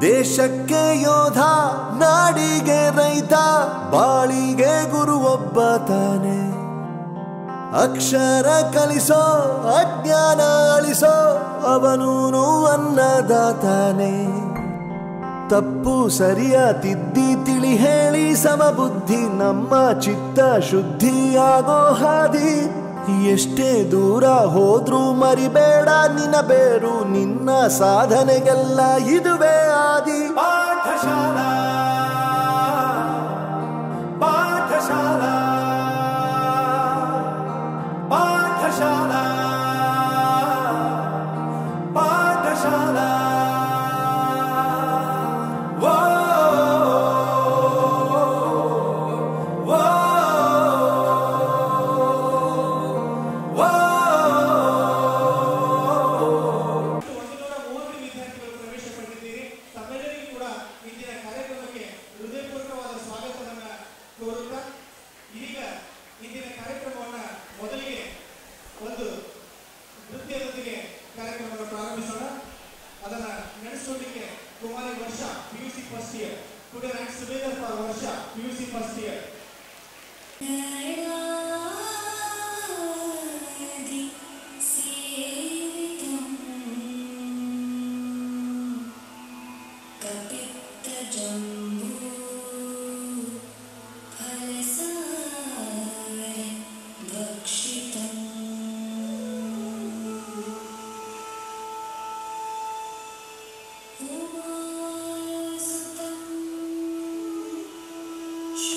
ದೇಶಕ್ಕೆ ಯೋಧ ನಾಡಿಗೆ ರೈತ ಬಾಳಿಗೆ ಗುರು ಒಬ್ಬ ತಾನೆ ಅಕ್ಷರ ಕಲಿಸೋ ಅಜ್ಞಾನ ಅಳಿಸೋ ಅವನೂನು ಅನ್ನದಾತಾನೆ ತಪ್ಪು ಸರಿಯ ತಿದ್ದಿ ತಿಳಿ ಹೇಳಿ ಸಮಬುದ್ಧಿ ನಮ್ಮ ಚಿತ್ತ ಶುದ್ಧಿಯಾಗೋ ಹಾದಿ ಎಷ್ಟೇ ದೂರ ಹೋದ್ರೂ ಮರಿಬೇಡ ನಿನ್ನ ಬೇರು ನಿನ್ನ ಸಾಧನೆಗೆಲ್ಲ ಇದುವೇ ಆದಿ ಪಾಠಶಾಲಾ ಪಾಠಶಾಲಾ ಪಾಠಶಾಲಾ ಪಾಠಶಾಲಾ ವೋ ವೋ ಒಂದೂರ ಮೂವತ್ತು ವಿದ್ಯಾರ್ಥಿಗಳು ಪ್ರವೇಶ ಪಡೆದಿದ್ದೀರಿ ತಮ್ಮೆಲ್ಲರಿಗೂ ಕೂಡ ಇಂದಿನ ಕಾರ್ಯಕ್ರಮಕ್ಕೆ ಹೃದಯಪೂರ್ವಕವಾದ ಸ್ವಾಗತವನ್ನ ಕೋರುತ್ತಾ ಇದೀಗ ಇಂದಿನ ಕಾರ್ಯಕ್ರಮವನ್ನ ಮೊದಲಿಗೆ ಒಂದು ನೃತ್ಯದೊಂದಿಗೆ ಕಾರ್ಯಕ್ರಮವನ್ನು ಪ್ರಾರಂಭಿಸೋಣ ಅದನ್ನ ನಡೆಸೋದಕ್ಕೆ Kumari Varsha PUC first year today ranks together for Varsha PUC first year ी सेवितं कपित्तजम्बू फलसार भक्षितम् उमासुतम्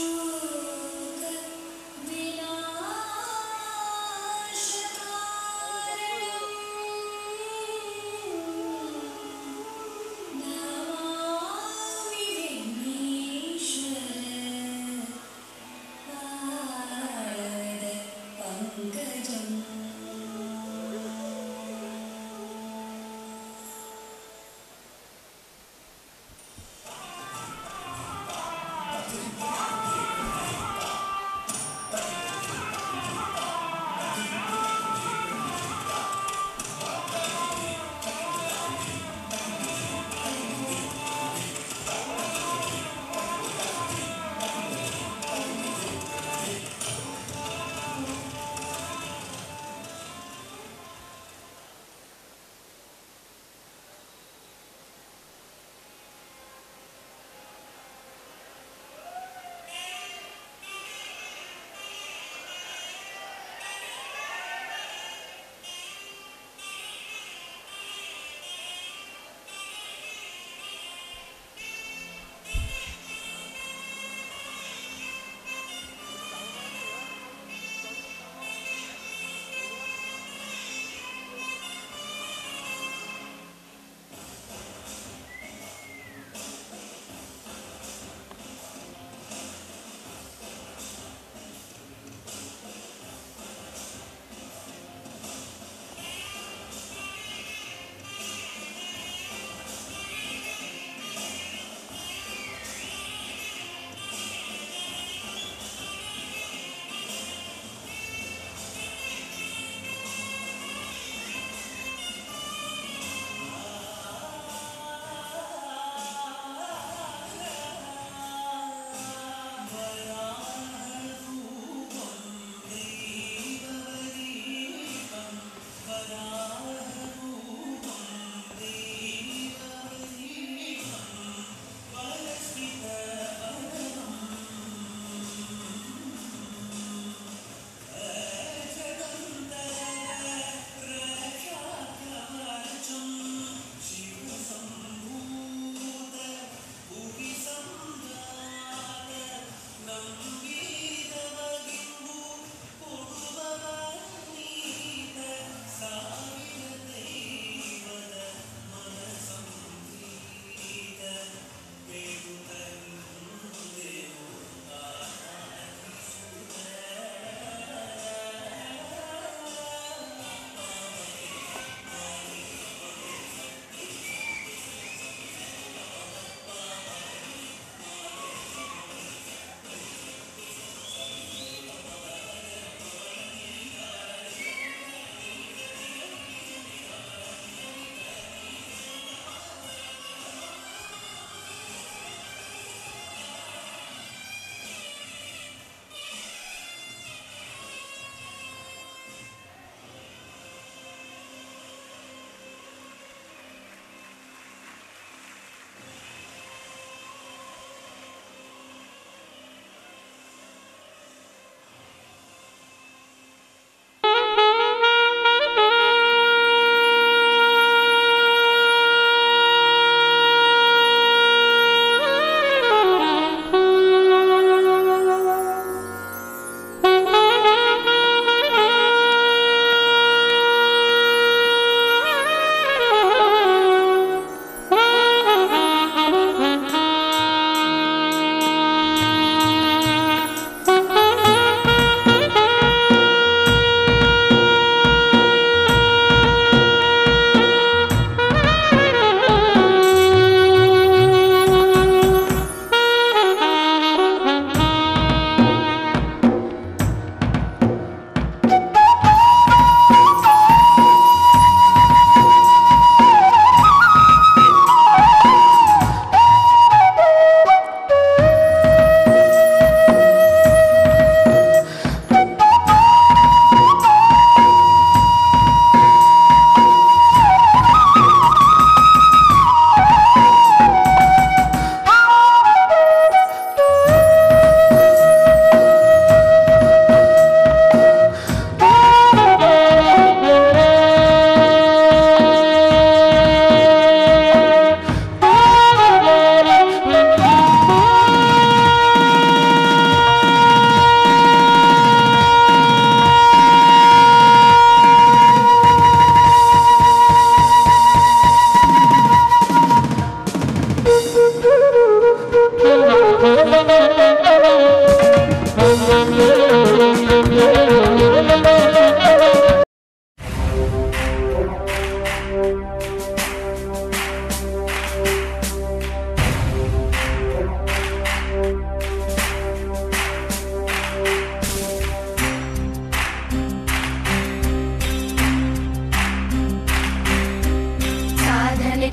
पंकजम्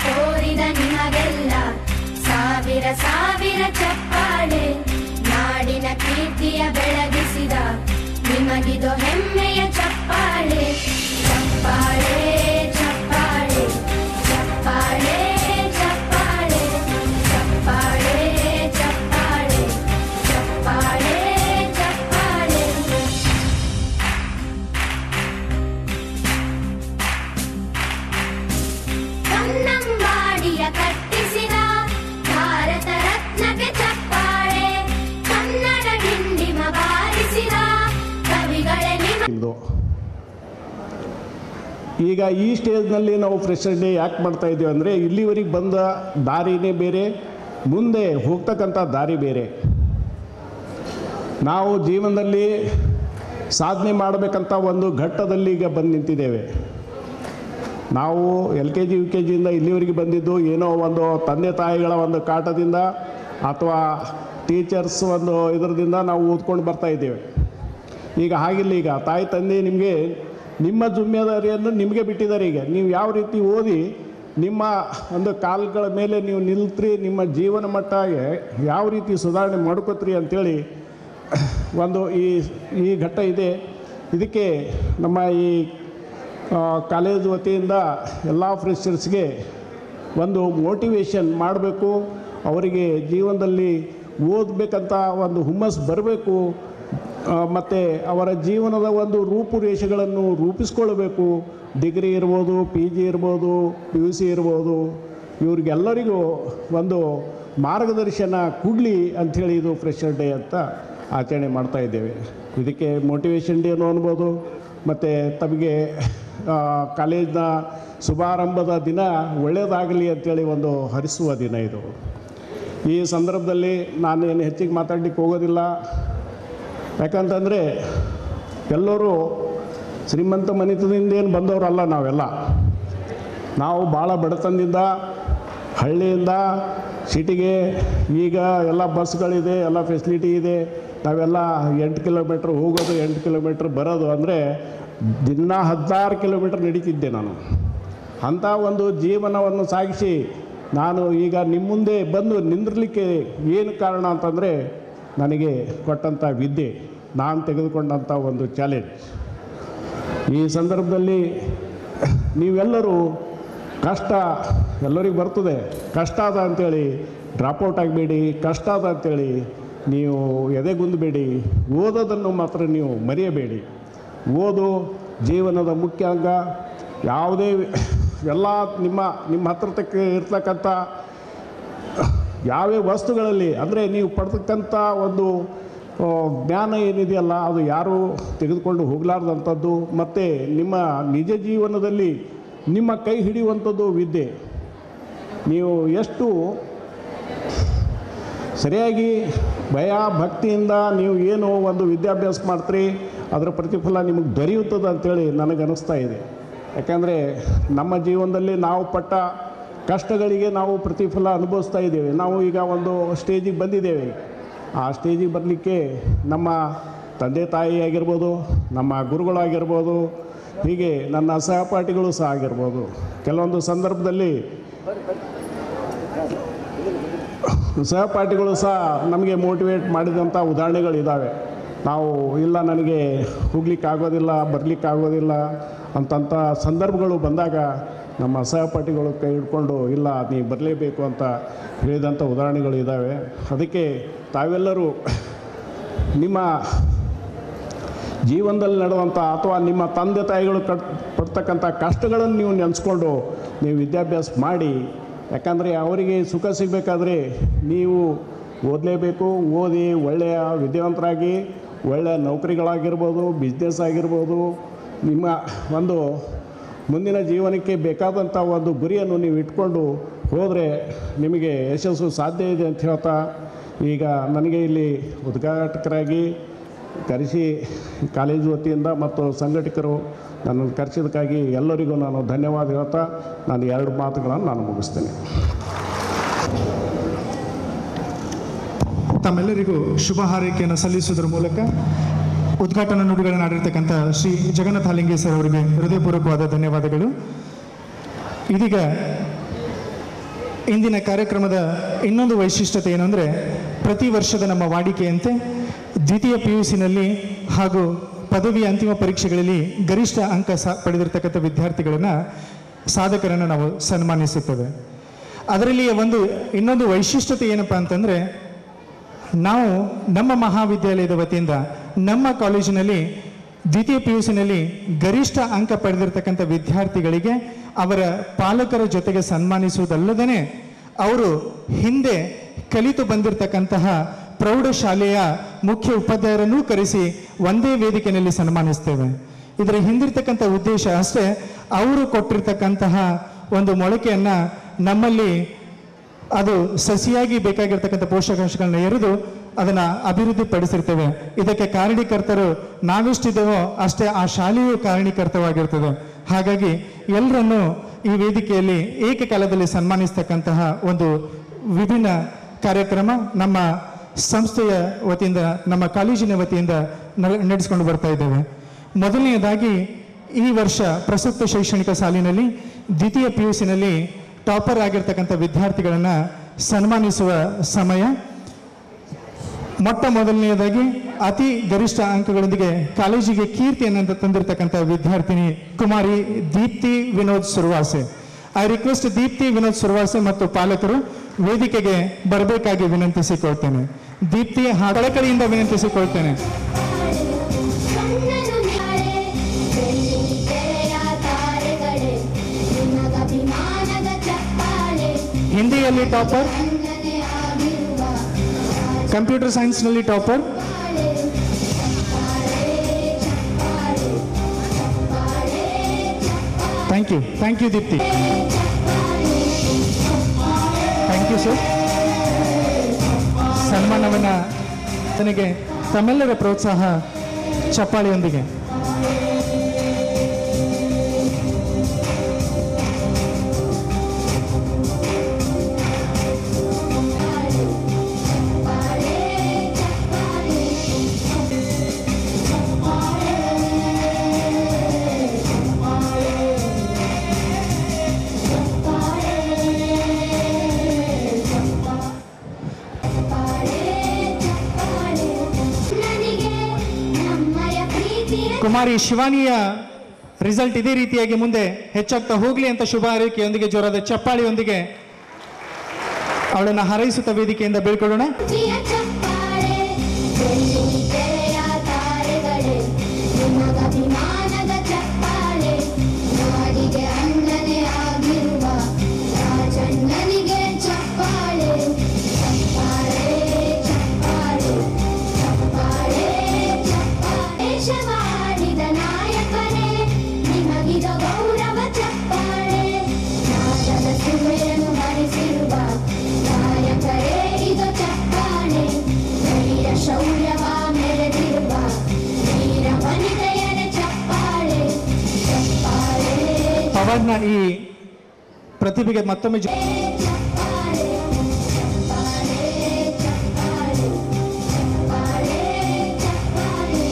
ತೋರಿದ ನಿಮಗೆಲ್ಲ ಸಾವಿರ ಸಾವಿರ ಚಪ್ಪಾಳೆ ನಾಡಿನ ಕೀರ್ತಿಯ ಬೆಳಗಿಸಿದ ನಿಮಗಿದು ಹೆಮ್ಮೆಯ ಚಪ್ಪಾಳೆ ಚಪ್ಪಾಳೆ ಚಪ್ಪಾಳೆ ಚಪ್ಪಾಳೆ ಚಪ್ಪಾಳೆ ಚಪ್ಪಾಳೆ ಚಪ್ಪಾಳೆ ಚಪ್ಪಾಳೆ ಚಪ್ಪಾಳೆ ಕನ್ನಂಬಾಡಿಯ ಕಟ್ಟಿಸಿದ ಭಾರತ ರತ್ನಕ್ಕೆ ಚಪ್ಪಾಳೆ ಕನ್ನಡ ಡಿಂಡಿಮ ಬಾರಿಸಿದ ಕವಿಗಳೇ ನಿಮ್ಮ ಇದು ಈಗ ಈ ಸ್ಟೇಜ್ನಲ್ಲಿ ನಾವು ಫ್ರೆಶರ್ ಡೇ ಯಾಕೆ ಮಾಡ್ತಾ ಇದ್ದೀವಿ ಅಂದರೆ ಇಲ್ಲಿವರೆಗೆ ಬಂದ ದಾರಿನೇ ಬೇರೆ ಮುಂದೆ ಹೋಗ್ತಕ್ಕಂಥ ದಾರಿ ಬೇರೆ ನಾವು ಜೀವನದಲ್ಲಿ ಸಾಧನೆ ಮಾಡಬೇಕಂತ ಒಂದು ಘಟ್ಟದಲ್ಲಿ ಈಗ ಬಂದು ನಿಂತಿದ್ದೇವೆ ನಾವು L K G U K ಜಿಯಿಂದ ಇಲ್ಲಿವರೆಗೆ ಬಂದಿದ್ದು ಏನೋ ಒಂದು ತಂದೆ ತಾಯಿಗಳ ಒಂದು ಕಾಟದಿಂದ ಅಥವಾ ಟೀಚರ್ಸ್ ಒಂದು ಇದರದಿಂದ ನಾವು ಓದ್ಕೊಂಡು ಬರ್ತಾ ಇದ್ದೇವೆ ಈಗ ಹಾಗಿಲ್ಲ ಈಗ ತಾಯಿ ತಂದೆ ನಿಮಗೆ ನಿಮ್ಮ ಜುಮ್ಮೆದಾರಿಯನ್ನು ನಿಮಗೆ ಬಿಟ್ಟಿದ್ದಾರೆ ಈಗ ನೀವು ಯಾವ ರೀತಿ ಓದಿ ನಿಮ್ಮ ಒಂದು ಕಾಲುಗಳ ಮೇಲೆ ನೀವು ನಿಲ್ತ್ರಿ ನಿಮ್ಮ ಜೀವನ ಮಟ್ಟ ಯಾವ ರೀತಿ ಸುಧಾರಣೆ ಮಾಡ್ಕೋತ್ರಿ ಅಂಥೇಳಿ ಒಂದು ಈ ಈ ಘಟ್ಟ ಇದೆ ಇದಕ್ಕೆ ನಮ್ಮ ಈ ಆ, ಕಾಲೇಜ್ ವತಿಯಿಂದ ಎಲ್ಲ ಫ್ರೆಶರ್ಸ್ಗೆ ಒಂದು ಮೋಟಿವೇಶನ್ ಮಾಡಬೇಕು ಅವರಿಗೆ ಜೀವನದಲ್ಲಿ ಓದಬೇಕಂತ ಒಂದು ಹುಮ್ಮಸ್ಸು ಬರಬೇಕು ಮತ್ತು ಅವರ ಜೀವನದ ಒಂದು ರೂಪುರೇಷೆಗಳನ್ನು ರೂಪಿಸ್ಕೊಳ್ಬೇಕು ಡಿಗ್ರಿ ಇರ್ಬೋದು ಪಿ ಜಿ ಇರ್ಬೋದು ಪಿ ಯು ಸಿ ಇರ್ಬೋದು ಇವ್ರಿಗೆಲ್ಲರಿಗೂ ಒಂದು ಮಾರ್ಗದರ್ಶನ ಕೊಡಲಿ ಅಂಥೇಳಿ ಇದು ಫ್ರೆಶರ್ ಡೇ ಅಂತ ಆಚರಣೆ ಮಾಡ್ತಾ ಇದ್ದೇವೆ ಇದಕ್ಕೆ ಮೋಟಿವೇಶನ್ ಡೇನು ಅನ್ಬೋದು ಮತ್ತು ತಮಗೆ ಆ, ಕಾಲೇಜಿನ ಶುಭಾರಂಭದ ದಿನ ಒಳ್ಳೆಯದಾಗಲಿ ಅಂತೇಳಿ ಒಂದು ಹರಿಸುವ ದಿನ ಇದು ಈ ಸಂದರ್ಭದಲ್ಲಿ ನಾನೇನು ಹೆಚ್ಚಿಗೆ ಮಾತಾಡ್ಲಿಕ್ಕೆ ಹೋಗೋದಿಲ್ಲ ಯಾಕಂತಂದರೆ ಎಲ್ಲರೂ ಶ್ರೀಮಂತ ಮನೆತನದಿಂದ ಏನು ಬಂದವರಲ್ಲ ನಾವೆಲ್ಲ ನಾವು ಭಾಳ ಬಡತನದಿಂದ ಹಳ್ಳಿಯಿಂದ ಸಿಟಿಗೆ ಈಗ ಎಲ್ಲ ಬಸ್ಗಳಿದೆ ಎಲ್ಲ ಫೆಸಿಲಿಟಿ ಇದೆ ನಾವೆಲ್ಲ ಎಂಟು ಕಿಲೋಮೀಟ್ರ್ ಹೋಗೋದು ಎಂಟು ಕಿಲೋಮೀಟ್ರ್ ಬರೋದು ಅಂದರೆ ದಿನ ಹದಿನಾರು ಕಿಲೋಮೀಟ್ರ್ ನಡೀತಿದ್ದೆ ನಾನು ಅಂಥ ಒಂದು ಜೀವನವನ್ನು ಸಾಗಿಸಿ ನಾನು ಈಗ ನಿಮ್ಮ ಮುಂದೆ ಬಂದು ನಿಂದಿರಲಿಕ್ಕೆ ಏನು ಕಾರಣ ಅಂತಂದರೆ ನನಗೆ ಕೊಟ್ಟಂಥ ವಿದ್ಯೆ ನಾನು ತೆಗೆದುಕೊಂಡಂಥ ಒಂದು ಚಾಲೆಂಜ್ ಈ ಸಂದರ್ಭದಲ್ಲಿ ನೀವೆಲ್ಲರೂ ಕಷ್ಟ ಎಲ್ಲರಿಗೂ ಬರ್ತದೆ ಕಷ್ಟ ಅದ ಅಂಥೇಳಿ ಡ್ರಾಪೌಟ್ ಆಗಬೇಡಿ ಕಷ್ಟ ಅದ ಅಂಥೇಳಿ ನೀವು ಎದೆಗುಂದಬೇಡಿ ಓದೋದನ್ನು ಮಾತ್ರ ನೀವು ಮರೆಯಬೇಡಿ ಓದು ಜೀವನದ ಮುಖ್ಯ ಅಂಗ ಯಾವುದೇ ಎಲ್ಲ ನಿಮ್ಮ ನಿಮ್ಮ ಹತ್ರತಕ್ಕ ಇರ್ತಕ್ಕಂಥ ಯಾವ್ಯಾವ ವಸ್ತುಗಳಲ್ಲಿ ಅಂದರೆ ನೀವು ಪಡ್ತಕ್ಕಂಥ ಒಂದು ಆ, ಜ್ಞಾನ ಏನಿದೆಯಲ್ಲ ಅದು ಯಾರೂ ತೆಗೆದುಕೊಂಡು ಹೋಗಲಾರ್ದಂಥದ್ದು ಮತ್ತು ನಿಮ್ಮ ನಿಜ ಜೀವನದಲ್ಲಿ ನಿಮ್ಮ ಕೈ ಹಿಡಿಯುವಂಥದ್ದು ವಿದ್ಯೆ ನೀವು ಎಷ್ಟು ಸರಿಯಾಗಿ ಭಯ ಭಕ್ತಿಯಿಂದ ನೀವು ಏನು ಒಂದು ವಿದ್ಯಾಭ್ಯಾಸ ಮಾಡ್ತೀರಿ ಅದರ ಪ್ರತಿಫಲ ನಿಮಗೆ ದೊರೆಯುತ್ತದೆ ಅಂತೇಳಿ ನನಗೆ ಅನ್ನಿಸ್ತಾ ಇದೆ ಯಾಕಂದರೆ ನಮ್ಮ ಜೀವನದಲ್ಲಿ ನಾವು ಪಟ್ಟ ಕಷ್ಟಗಳಿಗೆ ನಾವು ಪ್ರತಿಫಲ ಅನುಭವಿಸ್ತಾ ಇದ್ದೇವೆ ನಾವು ಈಗ ಒಂದು ಸ್ಟೇಜಿಗೆ ಬಂದಿದ್ದೇವೆ ಆ ಸ್ಟೇಜಿಗೆ ಬರಲಿಕ್ಕೆ ನಮ್ಮ ತಂದೆ ತಾಯಿ ಆಗಿರ್ಬೋದು ನಮ್ಮ ಗುರುಗಳಾಗಿರ್ಬೋದು ಹೀಗೆ ನನ್ನ ಸಹಪಾಠಿಗಳು ಸಹ ಆಗಿರ್ಬೋದು ಕೆಲವೊಂದು ಸಂದರ್ಭದಲ್ಲಿ ಸಹಪಾಠಿಗಳು ಸಹ ನಮಗೆ ಮೋಟಿವೇಟ್ ಮಾಡಿದಂಥ ಉದಾಹರಣೆಗಳಿದ್ದಾವೆ ನಾವು ಇಲ್ಲ ನನಗೆ ಹೋಗ್ಲಿಕ್ಕೆ ಆಗೋದಿಲ್ಲ ಬರಲಿಕ್ಕೆ ಆಗೋದಿಲ್ಲ ಅಂತಂಥ ಸಂದರ್ಭಗಳು ಬಂದಾಗ ನಮ್ಮ ಸಹಪಾಠಿಗಳು ಕೈ ಹಿಡ್ಕೊಂಡು ಇಲ್ಲ ನೀ ಬರಲೇಬೇಕು ಅಂತ ಹೇಳಿದಂಥ ಉದಾಹರಣೆಗಳು ಇದ್ದಾವೆ ಅದಕ್ಕೆ ತಾವೆಲ್ಲರೂ ನಿಮ್ಮ ಜೀವನದಲ್ಲಿ ನಡೆದಂಥ ಅಥವಾ ನಿಮ್ಮ ತಂದೆ ತಾಯಿಗಳು ಕಟ್ ಪಡ್ತಕ್ಕಂಥ ಕಷ್ಟಗಳನ್ನು ನೀವು ನೆನೆಸ್ಕೊಂಡು ನೀವು ವಿದ್ಯಾಭ್ಯಾಸ ಮಾಡಿ ಯಾಕಂದರೆ ಅವರಿಗೆ ಸುಖ ಸಿಗಬೇಕಾದ್ರೆ ನೀವು ಓದಲೇಬೇಕು ಓದಿ ಒಳ್ಳೆಯ ವಿದ್ಯಾವಂತರಾಗಿ ಒಳ್ಳೆಯ ನೌಕರಿಗಳಾಗಿರ್ಬೋದು ಬಿಸ್ನೆಸ್ ಆಗಿರ್ಬೋದು ನಿಮ್ಮ ಒಂದು ಮುಂದಿನ ಜೀವನಕ್ಕೆ ಬೇಕಾದಂಥ ಒಂದು ಗುರಿಯನ್ನು ನೀವು ಇಟ್ಕೊಂಡು ಹೋದರೆ ನಿಮಗೆ ಯಶಸ್ಸು ಸಾಧ್ಯ ಇದೆ ಅಂತ ಹೇಳ್ತಾ ಈಗ ನನಗೆ ಇಲ್ಲಿ ಉದ್ಘಾಟಕರಾಗಿ ಕರೆಸಿ ಕಾಲೇಜು ವತಿಯಿಂದ ಮತ್ತು ಸಂಘಟಕರು ನನ್ನನ್ನು ಕರೆಸಿದ್ದಕ್ಕಾಗಿ ಎಲ್ಲರಿಗೂ ನಾನು ಧನ್ಯವಾದ ಹೇಳ್ತಾ ನಾನು ಎರಡು ಮಾತುಗಳನ್ನು ನಾನು ಮುಗಿಸ್ತೇನೆ ತಮ್ಮೆಲ್ಲರಿಗೂ ಶುಭ ಹಾರೈಕೆಯನ್ನು ಸಲ್ಲಿಸುವುದರ ಮೂಲಕ ಉದ್ಘಾಟನಾ ನುಡಿಗಳನ್ನು ಆಡಿರ್ತಕ್ಕಂಥ ಶ್ರೀ ಜಗನ್ನಾಥ ಹಾಲಿಂಗೆ ಸರ್ ಅವರಿಗೆ ಹೃದಯಪೂರ್ವಕವಾದ ಧನ್ಯವಾದಗಳು ಇದೀಗ ಇಂದಿನ ಕಾರ್ಯಕ್ರಮದ ಇನ್ನೊಂದು ವೈಶಿಷ್ಟ್ಯತೆ ಏನು ಅಂದರೆ ಪ್ರತಿ ವರ್ಷದ ನಮ್ಮ ವಾಡಿಕೆಯಂತೆ ದ್ವಿತೀಯ ಪಿ ಯು ಸಿನಲ್ಲಿ ಹಾಗೂ ಪದವಿಯ ಅಂತಿಮ ಪರೀಕ್ಷೆಗಳಲ್ಲಿ ಗರಿಷ್ಠ ಅಂಕ ಸಾ ಪಡೆದಿರ್ತಕ್ಕಂಥ ವಿದ್ಯಾರ್ಥಿಗಳನ್ನು ಸಾಧಕರನ್ನು ನಾವು ಸನ್ಮಾನಿಸುತ್ತೇವೆ ಅದರಲ್ಲಿ ಒಂದು ಇನ್ನೊಂದು ವೈಶಿಷ್ಟ್ಯತೆ ಏನಪ್ಪ ಅಂತಂದರೆ ನಾವು ನಮ್ಮ ಮಹಾವಿದ್ಯಾಲಯದ ವತಿಯಿಂದ ನಮ್ಮ ಕಾಲೇಜಿನಲ್ಲಿ ದ್ವಿತೀಯ ಪಿ ಯು ಸಿನಲ್ಲಿ ಗರಿಷ್ಠ ಅಂಕ ಪಡೆದಿರ್ತಕ್ಕಂಥ ವಿದ್ಯಾರ್ಥಿಗಳಿಗೆ ಅವರ ಪಾಲಕರ ಜೊತೆಗೆ ಸನ್ಮಾನಿಸುವುದಲ್ಲದೇ ಅವರು ಹಿಂದೆ ಕಲಿತು ಬಂದಿರತಕ್ಕಂತಹ ಪ್ರೌಢಶಾಲೆಯ ಮುಖ್ಯ ಉಪಾಧ್ಯಾಯರನ್ನೂ ಕರೆಸಿ ಒಂದೇ ವೇದಿಕೆಯಲ್ಲಿ ಸನ್ಮಾನಿಸ್ತೇವೆ ಇದರ ಹಿಂದಿರ್ತಕ್ಕಂಥ ಉದ್ದೇಶ ಅಷ್ಟೇ ಅವರು ಕೊಟ್ಟಿರ್ತಕ್ಕಂತಹ ಒಂದು ಮೊಳಕೆಯನ್ನು ನಮ್ಮಲ್ಲಿ ಅದು ಸಸಿಯಾಗಿ ಬೇಕಾಗಿರ್ತಕ್ಕಂಥ ಪೋಷಕಾಂಶಗಳನ್ನ ಎರೆದು ಅದನ್ನ ಅಭಿವೃದ್ಧಿ ಪಡಿಸಿರ್ತೇವೆ ಇದಕ್ಕೆ ಕಾರಣೀಕರ್ತರು ನಾವೆಷ್ಟಿದ್ದೇವೋ ಅಷ್ಟೇ ಆ ಶಾಲೆಯು ಕಾರಣೀಕರ್ತವಾಗಿರ್ತದೆ ಹಾಗಾಗಿ ಎಲ್ಲರನ್ನೂ ಈ ವೇದಿಕೆಯಲ್ಲಿ ಏಕಕಾಲದಲ್ಲಿ ಸನ್ಮಾನಿಸ್ತಕ್ಕಂತಹ ಒಂದು ವಿಭಿನ್ನ ಕಾರ್ಯಕ್ರಮ ನಮ್ಮ ಸಂಸ್ಥೆಯ ವತಿಯಿಂದ ನಮ್ಮ ಕಾಲೇಜಿನ ವತಿಯಿಂದ ನ- ನಡೆಸ್ಕೊಂಡು ಬರ್ತಾ ಇದ್ದೇವೆ ಮೊದಲನೆಯದಾಗಿ ಈ ವರ್ಷ ಪ್ರಸಕ್ತ ಶೈಕ್ಷಣಿಕ ಸಾಲಿನಲ್ಲಿ ದ್ವಿತೀಯ ಪಿ ಯು ಸಿನಲ್ಲಿ ಟಾಪರ್ ಆಗಿರ್ತಕ್ಕಂಥ ವಿದ್ಯಾರ್ಥಿಗಳನ್ನು ಸನ್ಮಾನಿಸುವ ಸಮಯ ಮೊಟ್ಟ ಮೊದಲನೆಯದಾಗಿ ಅತಿ ಗರಿಷ್ಠ ಅಂಕಗಳೊಂದಿಗೆ ಕಾಲೇಜಿಗೆ ಕೀರ್ತಿಯನ್ನು ತಂದಿರತಕ್ಕಂಥ ವಿದ್ಯಾರ್ಥಿನಿ ಕುಮಾರಿ ದೀಪ್ತಿ ವಿನೋದ್ ಸುರ್ವಾಸೆ ಐ ರಿಕ್ವೆಸ್ಟ್ ದೀಪ್ತಿ ವಿನೋದ್ ಸುರ್ವಾಸೆ ಮತ್ತು ಪಾಲಕರು ವೇದಿಕೆಗೆ ಬರಬೇಕಾಗಿ ವಿನಂತಿಸಿಕೊಳ್ತೇನೆ ದೀಪ್ತಿ ಕಳಕಳಿಯಿಂದ ವಿನಂತಿಸಿಕೊಳ್ತೇನೆ ಕಣ್ಣನು ನಾಳೆ ಬೆಳ್ಳಿ ತೆರೆಯ ತಾರೆಗಳೇ ನಿಮಗಭಿಮಾನದ ಚಪ್ಪಾಳೆ ಹಿಂದಿಯಲ್ಲಿ ಟಾಪರ್ ಕಣ್ಣನೆ ಆಗಿರುವ ಕಂಪ್ಯೂಟರ್ ಸೈನ್ಸ್ನಲ್ಲಿ ಟಾಪರ್ ಚಪ್ಪಾಳೆ ಚಪ್ಪಾಳೆ ಚಪ್ಪಾಳೆ ಚಪ್ಪಾಳೆ thank you thank you Deepti thank you sir ಸನ್ಮಾನವನ್ನು ತನಗೆ ತಮ್ಮೆಲ್ಲರ ಪ್ರೋತ್ಸಾಹ ಚಪ್ಪಾಳೆಯೊಂದಿಗೆ ನನಗೆ ನಮ್ಮಯ ಪ್ರೀತಿಯ ಕುಮಾರಿ ಶಿವಾನಿಯ ರಿಸಲ್ಟ್ ಇದೇ ರೀತಿಯಾಗಿ ಮುಂದೆ ಹೆಚ್ಚಾಗ್ತಾ ಹೋಗಲಿ ಅಂತ ಶುಭ ಹಾರೈಕೆಯೊಂದಿಗೆ ಜೋರಾದ ಚಪ್ಪಾಳೆಯೊಂದಿಗೆ ಅವಳನ್ನು ಹಾರೈಸುತ್ತ ವೇದಿಕೆಯಿಂದ ಬೀಳ್ಕೊಳ್ಳೋಣ ಪ್ರಿಯ ಚಪ್ಪಾಳೆ ಬೆಳ್ಳಿ ತೆರೆಯ ತಾರೆಗಳೇ ನಿಮಗಭಿಮಾನದ ಚಪ್ಪಾಳೆ ನಾಡಿಗೆ ಅಣ್ಣನೇ ಆಗಿರುವ ರಾಜಣ್ಣನಿಗೆ ಚಪ್ಪಾಳೆ ಚಪ್ಪಾಳೆ ಚಪ್ಪಾಳೆ ಚಪ್ಪಾಳೆ ಚಪ್ಪಾಳೆ ದೇಶವಾಡಿದ ನಾಯಕರೇ ನಿಮಗಿದ ಗೌರವ ಚಪ್ಪಾಳೆ ನಾಟದ ಸುಮೆಯನ್ನು ಹರಿಸಿರುವ ನಾಯಕರೇ ಇದು ಚಪ್ಪಾಳೆ ವೀರ ಶೌರ್ಯವ ಮೆರೆದಿರುವ ವೀರ ವನಿತೆಯರ ಚಪ್ಪಾಳೆ ಚಪ್ಪಾಳೆ ಪವನ್ನ ಈ ಪ್ರತಿಭೆಗೆ ಮತ್ತೊಮ್ಮೆ ಜೊ- ಚಪ್ಪಾಳೆ ಚಪ್ಪಾಳೆ ಚಪ್ಪಾಳೆ ಚಪ್ಪಾಳೆ ಚಪ್ಪಾಳೆ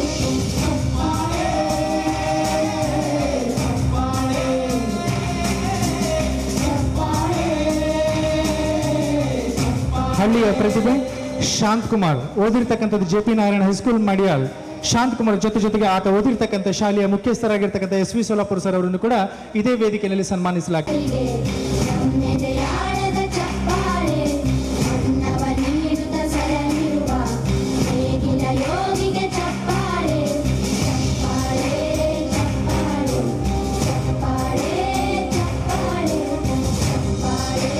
ಹಳ್ಳಿಯ ಪ್ರತಿಭೆ ಶಾಂತ್ ಕುಮಾರ್ ಓದಿರ್ತಕ್ಕಂಥದ್ದು J P Narayana high school Madiyal Shanth Kumar ಜೊತೆ ಜೊತೆಗೆ ಆತ ಓದಿರ್ತಕ್ಕಂಥ ಶಾಲೆಯ ಮುಖ್ಯಸ್ಥರಾಗಿರ್ತಕ್ಕಂಥ ಎಸ್ ವಿ ಸೋಲಾಪುರ ಸರ್ ಅವರನ್ನು ಕೂಡ ಇದೇ ವೇದಿಕೆಯಲ್ಲಿ ಸನ್ಮಾನಿಸಲಾಗಿದೆ ನೆನೆಯಾಳದ ಚಪ್ಪಾಳೆ ಅನ್ನವ ನೀಡುತ್ತ ಸರಳಿರುವ ನೇಗಿಲ ಯೋಗಿಗೆ ಚಪ್ಪಾಳೆ ಚಪ್ಪಾಳೆ ಚಪ್ಪಾಳೆ ಚಪ್ಪಾಳೆ ಚಪ್ಪಾಳೆ ಚಪ್ಪಾಳೆ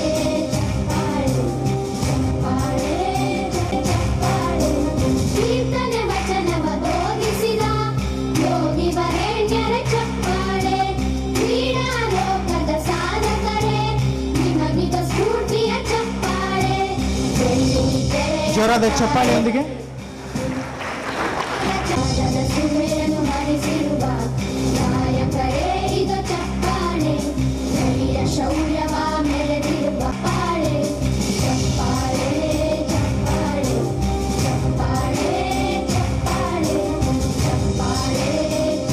ಚಪ್ಪಾಳೆ ಚಪ್ಪಾಳೆ ಕೀರ್ತನೆ ವಚನವ ಬೋಧಿಸಿದ ಯೋಗಿ ವರೇಣ್ಯರ ಚಪ್ಪಾಳೆ ಕ್ರೀಡಾ ಲೋಕದ ಸಾಧಕರೇ ನಿಮಗಿದ ಸ್ಫೂರ್ತಿಯ ಚಪ್ಪಾಳೆ ಬೆಳ್ಳಿ ತೆರೆಯ ಜೋರಾದ ಚಪ್ಪಾಳೆಯೊಂದಿಗೆ ತ್ಯಾಗದ ಸುಮೆಯನ್ನು ಹರಿಸಿರುವ ನಾಯಕರೇ ಇದು ಚಪ್ಪಾಳೆ ಧೈರ್ಯ ಶೌರ್ಯವ ಮೆರೆದಿರುವ ಪಾಳೆ ಚಪ್ಪಾಳೆ ಚಪ್ಪಾಳೆ ಚಪ್ಪಾಳೆ ಚಪ್ಪಾಳೆ ಚಪ್ಪಾಳೆ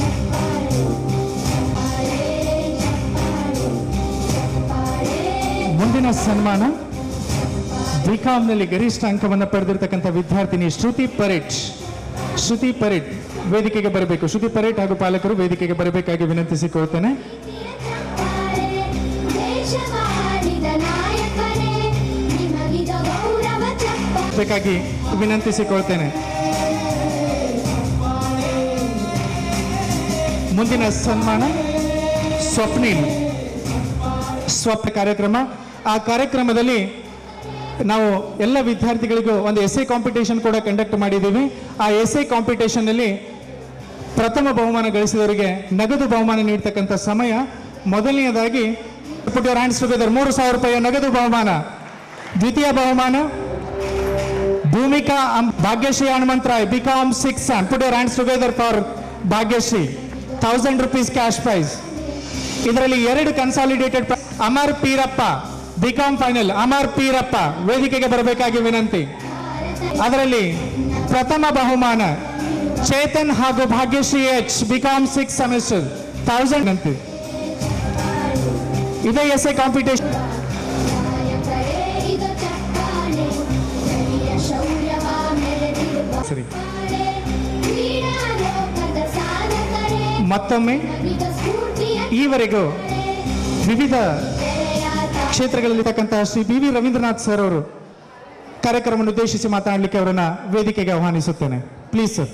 ಚಪ್ಪಾಳೆ ಚಪ್ಪಾಳೆ ಚಪ್ಪಾಳೆ ಚಪ್ಪಾಳೆ ಮುಂದಿನ ಸನ್ಮಾನ ಬಿಕಾಮ್ನಲ್ಲಿ ಗರಿಷ್ಠ ಅಂಕವನ್ನು ಪಡೆದಿರ್ತಕ್ಕಂಥ ವಿದ್ಯಾರ್ಥಿನಿ ಶ್ರುತಿ ಪರೇಟ್ ಶ್ರುತಿ ಪರೇಟ್ ವೇದಿಕೆಗೆ ಬರಬೇಕು ಶ್ರುತಿ ಪರೇಟ್ ಹಾಗೂ ಪಾಲಕರು ವೇದಿಕೆಗೆ ಬರಬೇಕಾಗಿ ವಿನಂತಿಸಿಕೊಳ್ತೇನೆ ದೇಶ ಮಾಡಿದ ನಾಯಕರೇ ನಿಮಗಿದ ಗೌರವ ಚಪ್ಪ ಬೇಕಾಗಿ ವಿನಂತಿಸಿಕೊಳ್ತೇನೆ ಮುಂದಿನ ಸನ್ಮಾನ ಸ್ವಪ್ನಿಲ್ ಸ್ವಪ್ನ ಕಾರ್ಯಕ್ರಮ ಆ ಕಾರ್ಯಕ್ರಮದಲ್ಲಿ ನಾವು ಎಲ್ಲ ವಿದ್ಯಾರ್ಥಿಗಳಿಗೂ ಒಂದು ಎಸ್ ಎ ಕಾಂಪಿಟೇಷನ್ ಕೂಡ ಕಂಡಕ್ಟ್ ಮಾಡಿದ್ದೀವಿ ಆ ಎಸ್ ಎ ಕಾಂಪಿಟೇಷನ್ನಲ್ಲಿ ಪ್ರಥಮ ಬಹುಮಾನ ಗಳಿಸಿದವರಿಗೆ ನಗದು ಬಹುಮಾನ ನೀಡ್ತಕ್ಕಂಥ ಸಮಯ ಮೊದಲನೆಯದಾಗಿ ಪುಟ್ ಯುವರ್ ಹ್ಯಾಂಡ್ಸ್ ಟುಗೆದರ್ ಮೂರು ಸಾವಿರ ರೂಪಾಯಿಯ ನಗದು ಬಹುಮಾನ ದ್ವಿತೀಯ ಬಹುಮಾನ ಭೂಮಿಕಾ ಅಂ- Bhagyashree Hanumantharay BCom six put your hands together for Bhagyashree thousand rupees cash prize ಇದರಲ್ಲಿ ಎರಡು consolidated Amar Peerappa BCom final Amar Peerappa ವೇದಿಕೆಗೆ ಬರಬೇಕಾಗಿ ವಿನಂತಿ ಅದರಲ್ಲಿ ಪ್ರಥಮ ಬಹುಮಾನ ಚೇತನ್ ಹಾಗೂ Bhagyashree H BCom six semester thousand ಅಂತೆ ಇದೇ ಎಸ್ ಎ ಕಾಂಪಿಟೇಷನ್ ನಾಯಕರೇ ಇದು ಚಪ್ಪಾಳೆ ಧೈರ್ಯ ಶೌರ್ಯವ ಮೆರೆದಿರುವ ಸರಿ ಚಪ್ಪಾಳೆ. ಕ್ರೀಡಾ ಲೋಕದ ಸಾಧಕರೇ ಮತ್ತೊಮ್ಮೆ ನಮಿದ ಸ್ಫೂರ್ತಿಯ ಈವರೆಗೂ ವಿವಿಧ ತೆರೆಯಾದ ಕ್ಷೇತ್ರಗಳಲ್ಲಿರ್ತಕ್ಕಂತಹ Shri B V Ravindranath sir ಅವರು ಕಾರ್ಯಕ್ರಮವನ್ನು ಉದ್ದೇಶಿಸಿ ಮಾತನಾಡಲಿಕ್ಕೆ ಅವರನ್ನ ವೇದಿಕೆಗೆ ಆಹ್ವಾನಿಸುತ್ತೇನೆ ಪ್ಲೀಸ್ ಸರ್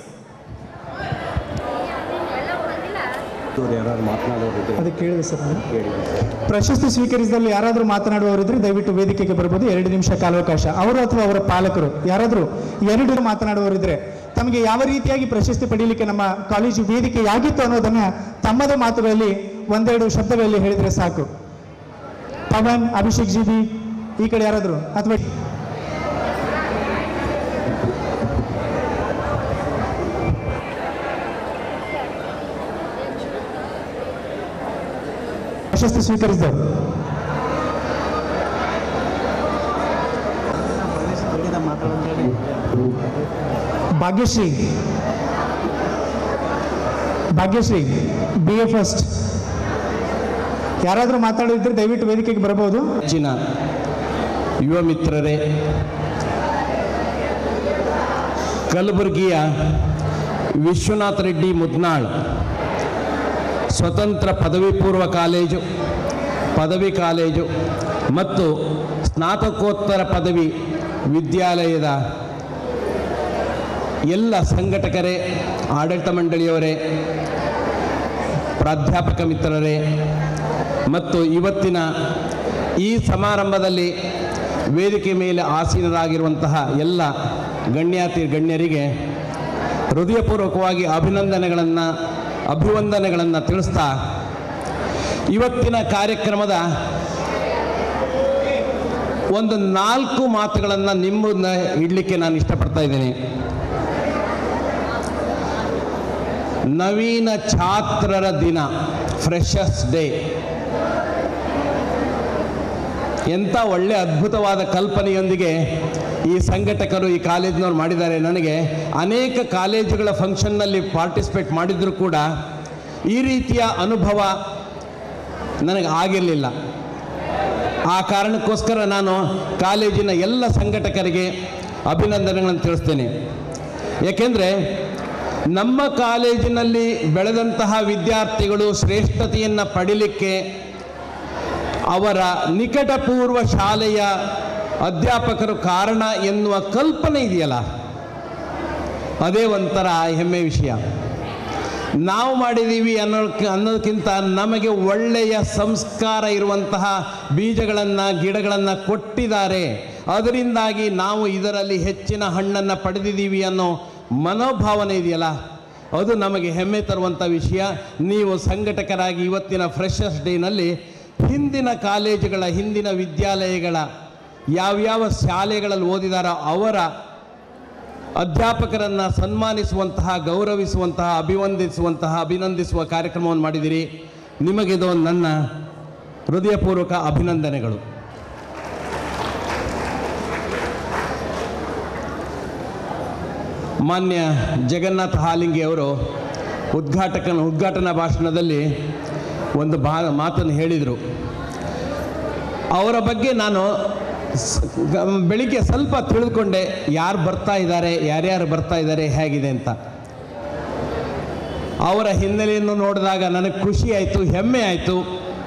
ಅದು ಕೇಳಿದೆ ಸರ್ ನಾನು. ಪ್ರಶಸ್ತಿ ಸ್ವೀಕರಿಸಿದಲ್ಲಿ ಯಾರಾದರೂ ಮಾತನಾಡುವವರಿದ್ರೆ ದಯವಿಟ್ಟು ವೇದಿಕೆಗೆ ಬರ್ಬೋದು ಎರಡು ನಿಮಿಷ ಕಾಲಾವಕಾಶ ಅವರು ಅಥವಾ ಅವರ ಪಾಲಕರು ಯಾರಾದರೂ ಎರಡು ಮಾತನಾಡುವವರಿದ್ರೆ ತಮಗೆ ಯಾವ ರೀತಿಯಾಗಿ ಪ್ರಶಸ್ತಿ ಪಡೀಲಿಕ್ಕೆ ನಮ್ಮ ಕಾಲೇಜು ವೇದಿಕೆಯಾಗಿತ್ತು ಅನ್ನೋದನ್ನ ತಮ್ಮದೇ ಮಾತುಗಳಲ್ಲಿ ಒಂದೆರಡು ಶಬ್ದಗಳಲ್ಲಿ ಹೇಳಿದ್ರೆ ಸಾಕು ಪವನ್ ಅಭಿಷೇಕ್ ಜಿ ಬಿ ಈ ಕಡೆ ಯಾರಾದರೂ ಅಥವಾ ಪ್ರಶಸ್ತಿ ಸ್ವೀಕರಿಸಿದವರು Bhagyashree Bhagyashree B A first ಯಾರಾದರೂ ಮಾತಾಡಿದ್ರೆ ದಯವಿಟ್ಟು ವೇದಿಕೆಗೆ ಬರಬಹುದು ಹೆಚ್ಚಿನ ಯುವ ಮಿತ್ರರೇ ಕಲಬುರಗಿಯ ವಿಶ್ವನಾಥ ರೆಡ್ಡಿ ಮುದ್ನಾಳ್ ಸ್ವತಂತ್ರ ಪದವಿ ಪೂರ್ವ ಕಾಲೇಜು ಪದವಿ ಕಾಲೇಜು ಮತ್ತು ಸ್ನಾತಕೋತ್ತರ ಪದವಿ ವಿದ್ಯಾಲಯದ ಎಲ್ಲ ಸಂಘಟಕರೇ ಆಡಳಿತ ಮಂಡಳಿಯವರೇ ಪ್ರಾಧ್ಯಾಪಕ ಮಿತ್ರರೇ ಮತ್ತು ಇವತ್ತಿನ ಈ ಸಮಾರಂಭದಲ್ಲಿ ವೇದಿಕೆ ಮೇಲೆ ಆಸೀನರಾಗಿರುವಂತಹ ಎಲ್ಲ ಗಣ್ಯಾತಿ ಗಣ್ಯರಿಗೆ ಹೃದಯಪೂರ್ವಕವಾಗಿ ಅಭಿನಂದನೆಗಳನ್ನು ಅಭಿವಂದನೆಗಳನ್ನು ತಿಳಿಸ್ತಾ ಇವತ್ತಿನ ಕಾರ್ಯಕ್ರಮದ ಒಂದು ನಾಲ್ಕು ಮಾತುಗಳನ್ನು ನಿಮ್ಮನ್ನ ಇಡಲಿಕ್ಕೆ ನಾನು ಇಷ್ಟಪಡ್ತಾ ಇದ್ದೇನೆ ನವೀನ ಛಾತ್ರರ ದಿನ ಫ್ರೆಶರ್ಸ್ ಡೇ ಎಂಥ ಒಳ್ಳೆ ಅದ್ಭುತವಾದ ಕಲ್ಪನೆಯೊಂದಿಗೆ ಈ ಸಂಘಟಕರು ಈ ಕಾಲೇಜಿನವ್ರು ಮಾಡಿದ್ದಾರೆ ನನಗೆ ಅನೇಕ ಕಾಲೇಜುಗಳ ಫಂಕ್ಷನ್ನಲ್ಲಿ ಪಾರ್ಟಿಸಿಪೇಟ್ ಮಾಡಿದರೂ ಕೂಡ ಈ ರೀತಿಯ ಅನುಭವ ನನಗೆ ಆಗಿರಲಿಲ್ಲ ಆ ಕಾರಣಕ್ಕೋಸ್ಕರ ನಾನು ಕಾಲೇಜಿನ ಎಲ್ಲ ಸಂಘಟಕರಿಗೆ ಅಭಿನಂದನೆಗಳನ್ನು ತಿಳಿಸ್ತೇನೆ ಏಕೆಂದರೆ ನಮ್ಮ ಕಾಲೇಜಿನಲ್ಲಿ ಬೆಳೆದಂತಹ ವಿದ್ಯಾರ್ಥಿಗಳು ಶ್ರೇಷ್ಠತೆಯನ್ನು ಪಡಿಲಿಕ್ಕೆ ಅವರ ನಿಕಟಪೂರ್ವ ಶಾಲೆಯ ಅಧ್ಯಾಪಕರು ಕಾರಣ ಎನ್ನುವ ಕಲ್ಪನೆ ಇದೆಯಲ್ಲ ಅದೇ ಒಂಥರ ಹೆಮ್ಮೆ ವಿಷಯ ನಾವು ಮಾಡಿದ್ದೀವಿ ಅನ್ನೋಕ್ಕೆ ಅನ್ನೋದಕ್ಕಿಂತ ನಮಗೆ ಒಳ್ಳೆಯ ಸಂಸ್ಕಾರ ಇರುವಂತಹ ಬೀಜಗಳನ್ನು ಗಿಡಗಳನ್ನು ಕೊಟ್ಟಿದ್ದಾರೆ ಅದರಿಂದಾಗಿ ನಾವು ಇದರಲ್ಲಿ ಹೆಚ್ಚಿನ ಹಣ್ಣನ್ನು ಪಡೆದಿದ್ದೀವಿ ಅನ್ನೋ ಮನೋಭಾವನೆ ಇದೆಯಲ್ಲ ಅದು ನಮಗೆ ಹೆಮ್ಮೆ ತರುವಂಥ ವಿಷಯ ನೀವು ಸಂಘಟಕರಾಗಿ ಇವತ್ತಿನ ಫ್ರೆಶರ್ಸ್ ಡೇನಲ್ಲಿ ಹಿಂದಿನ ಕಾಲೇಜುಗಳ ಹಿಂದಿನ ವಿದ್ಯಾಲಯಗಳ ಯಾವ್ಯಾವ ಶಾಲೆಗಳಲ್ಲಿ ಓದಿದಾರೋ ಅವರ ಅಧ್ಯಾಪಕರನ್ನು ಸನ್ಮಾನಿಸುವಂತಹ ಗೌರವಿಸುವಂತಹ ಅಭಿವಂದಿಸುವಂತಹ ಅಭಿನಂದಿಸುವ ಕಾರ್ಯಕ್ರಮವನ್ನು ಮಾಡಿದಿರಿ ನಿಮಗಿದು ನನ್ನ ಹೃದಯಪೂರ್ವಕ ಅಭಿನಂದನೆಗಳು ಮಾನ್ಯ ಜಗನ್ನಾಥ ಹಾಲಿಂಗಿ ಅವರು ಉದ್ಘಾಟಕನ ಉದ್ಘಾಟನಾ ಭಾಷಣದಲ್ಲಿ ಒಂದು ಭಾ ಮಾತನ್ನು ಹೇಳಿದರು ಅವರ ಬಗ್ಗೆ ನಾನು ಸ್- ಗ- ಬೆಳಿಗ್ಗೆ ಸ್ವಲ್ಪ ತಿಳಿದುಕೊಂಡೆ ಯಾರು ಬರ್ತಾ ಇದ್ದಾರೆ ಯಾರ್ಯಾರು ಬರ್ತಾ ಇದ್ದಾರೆ ಹೇಗಿದೆ ಅಂತ ಅವರ ಹಿನ್ನೆಲೆಯನ್ನು ನೋಡಿದಾಗ ನನಗೆ ಖುಷಿ ಆಯಿತು ಹೆಮ್ಮೆ ಆಯಿತು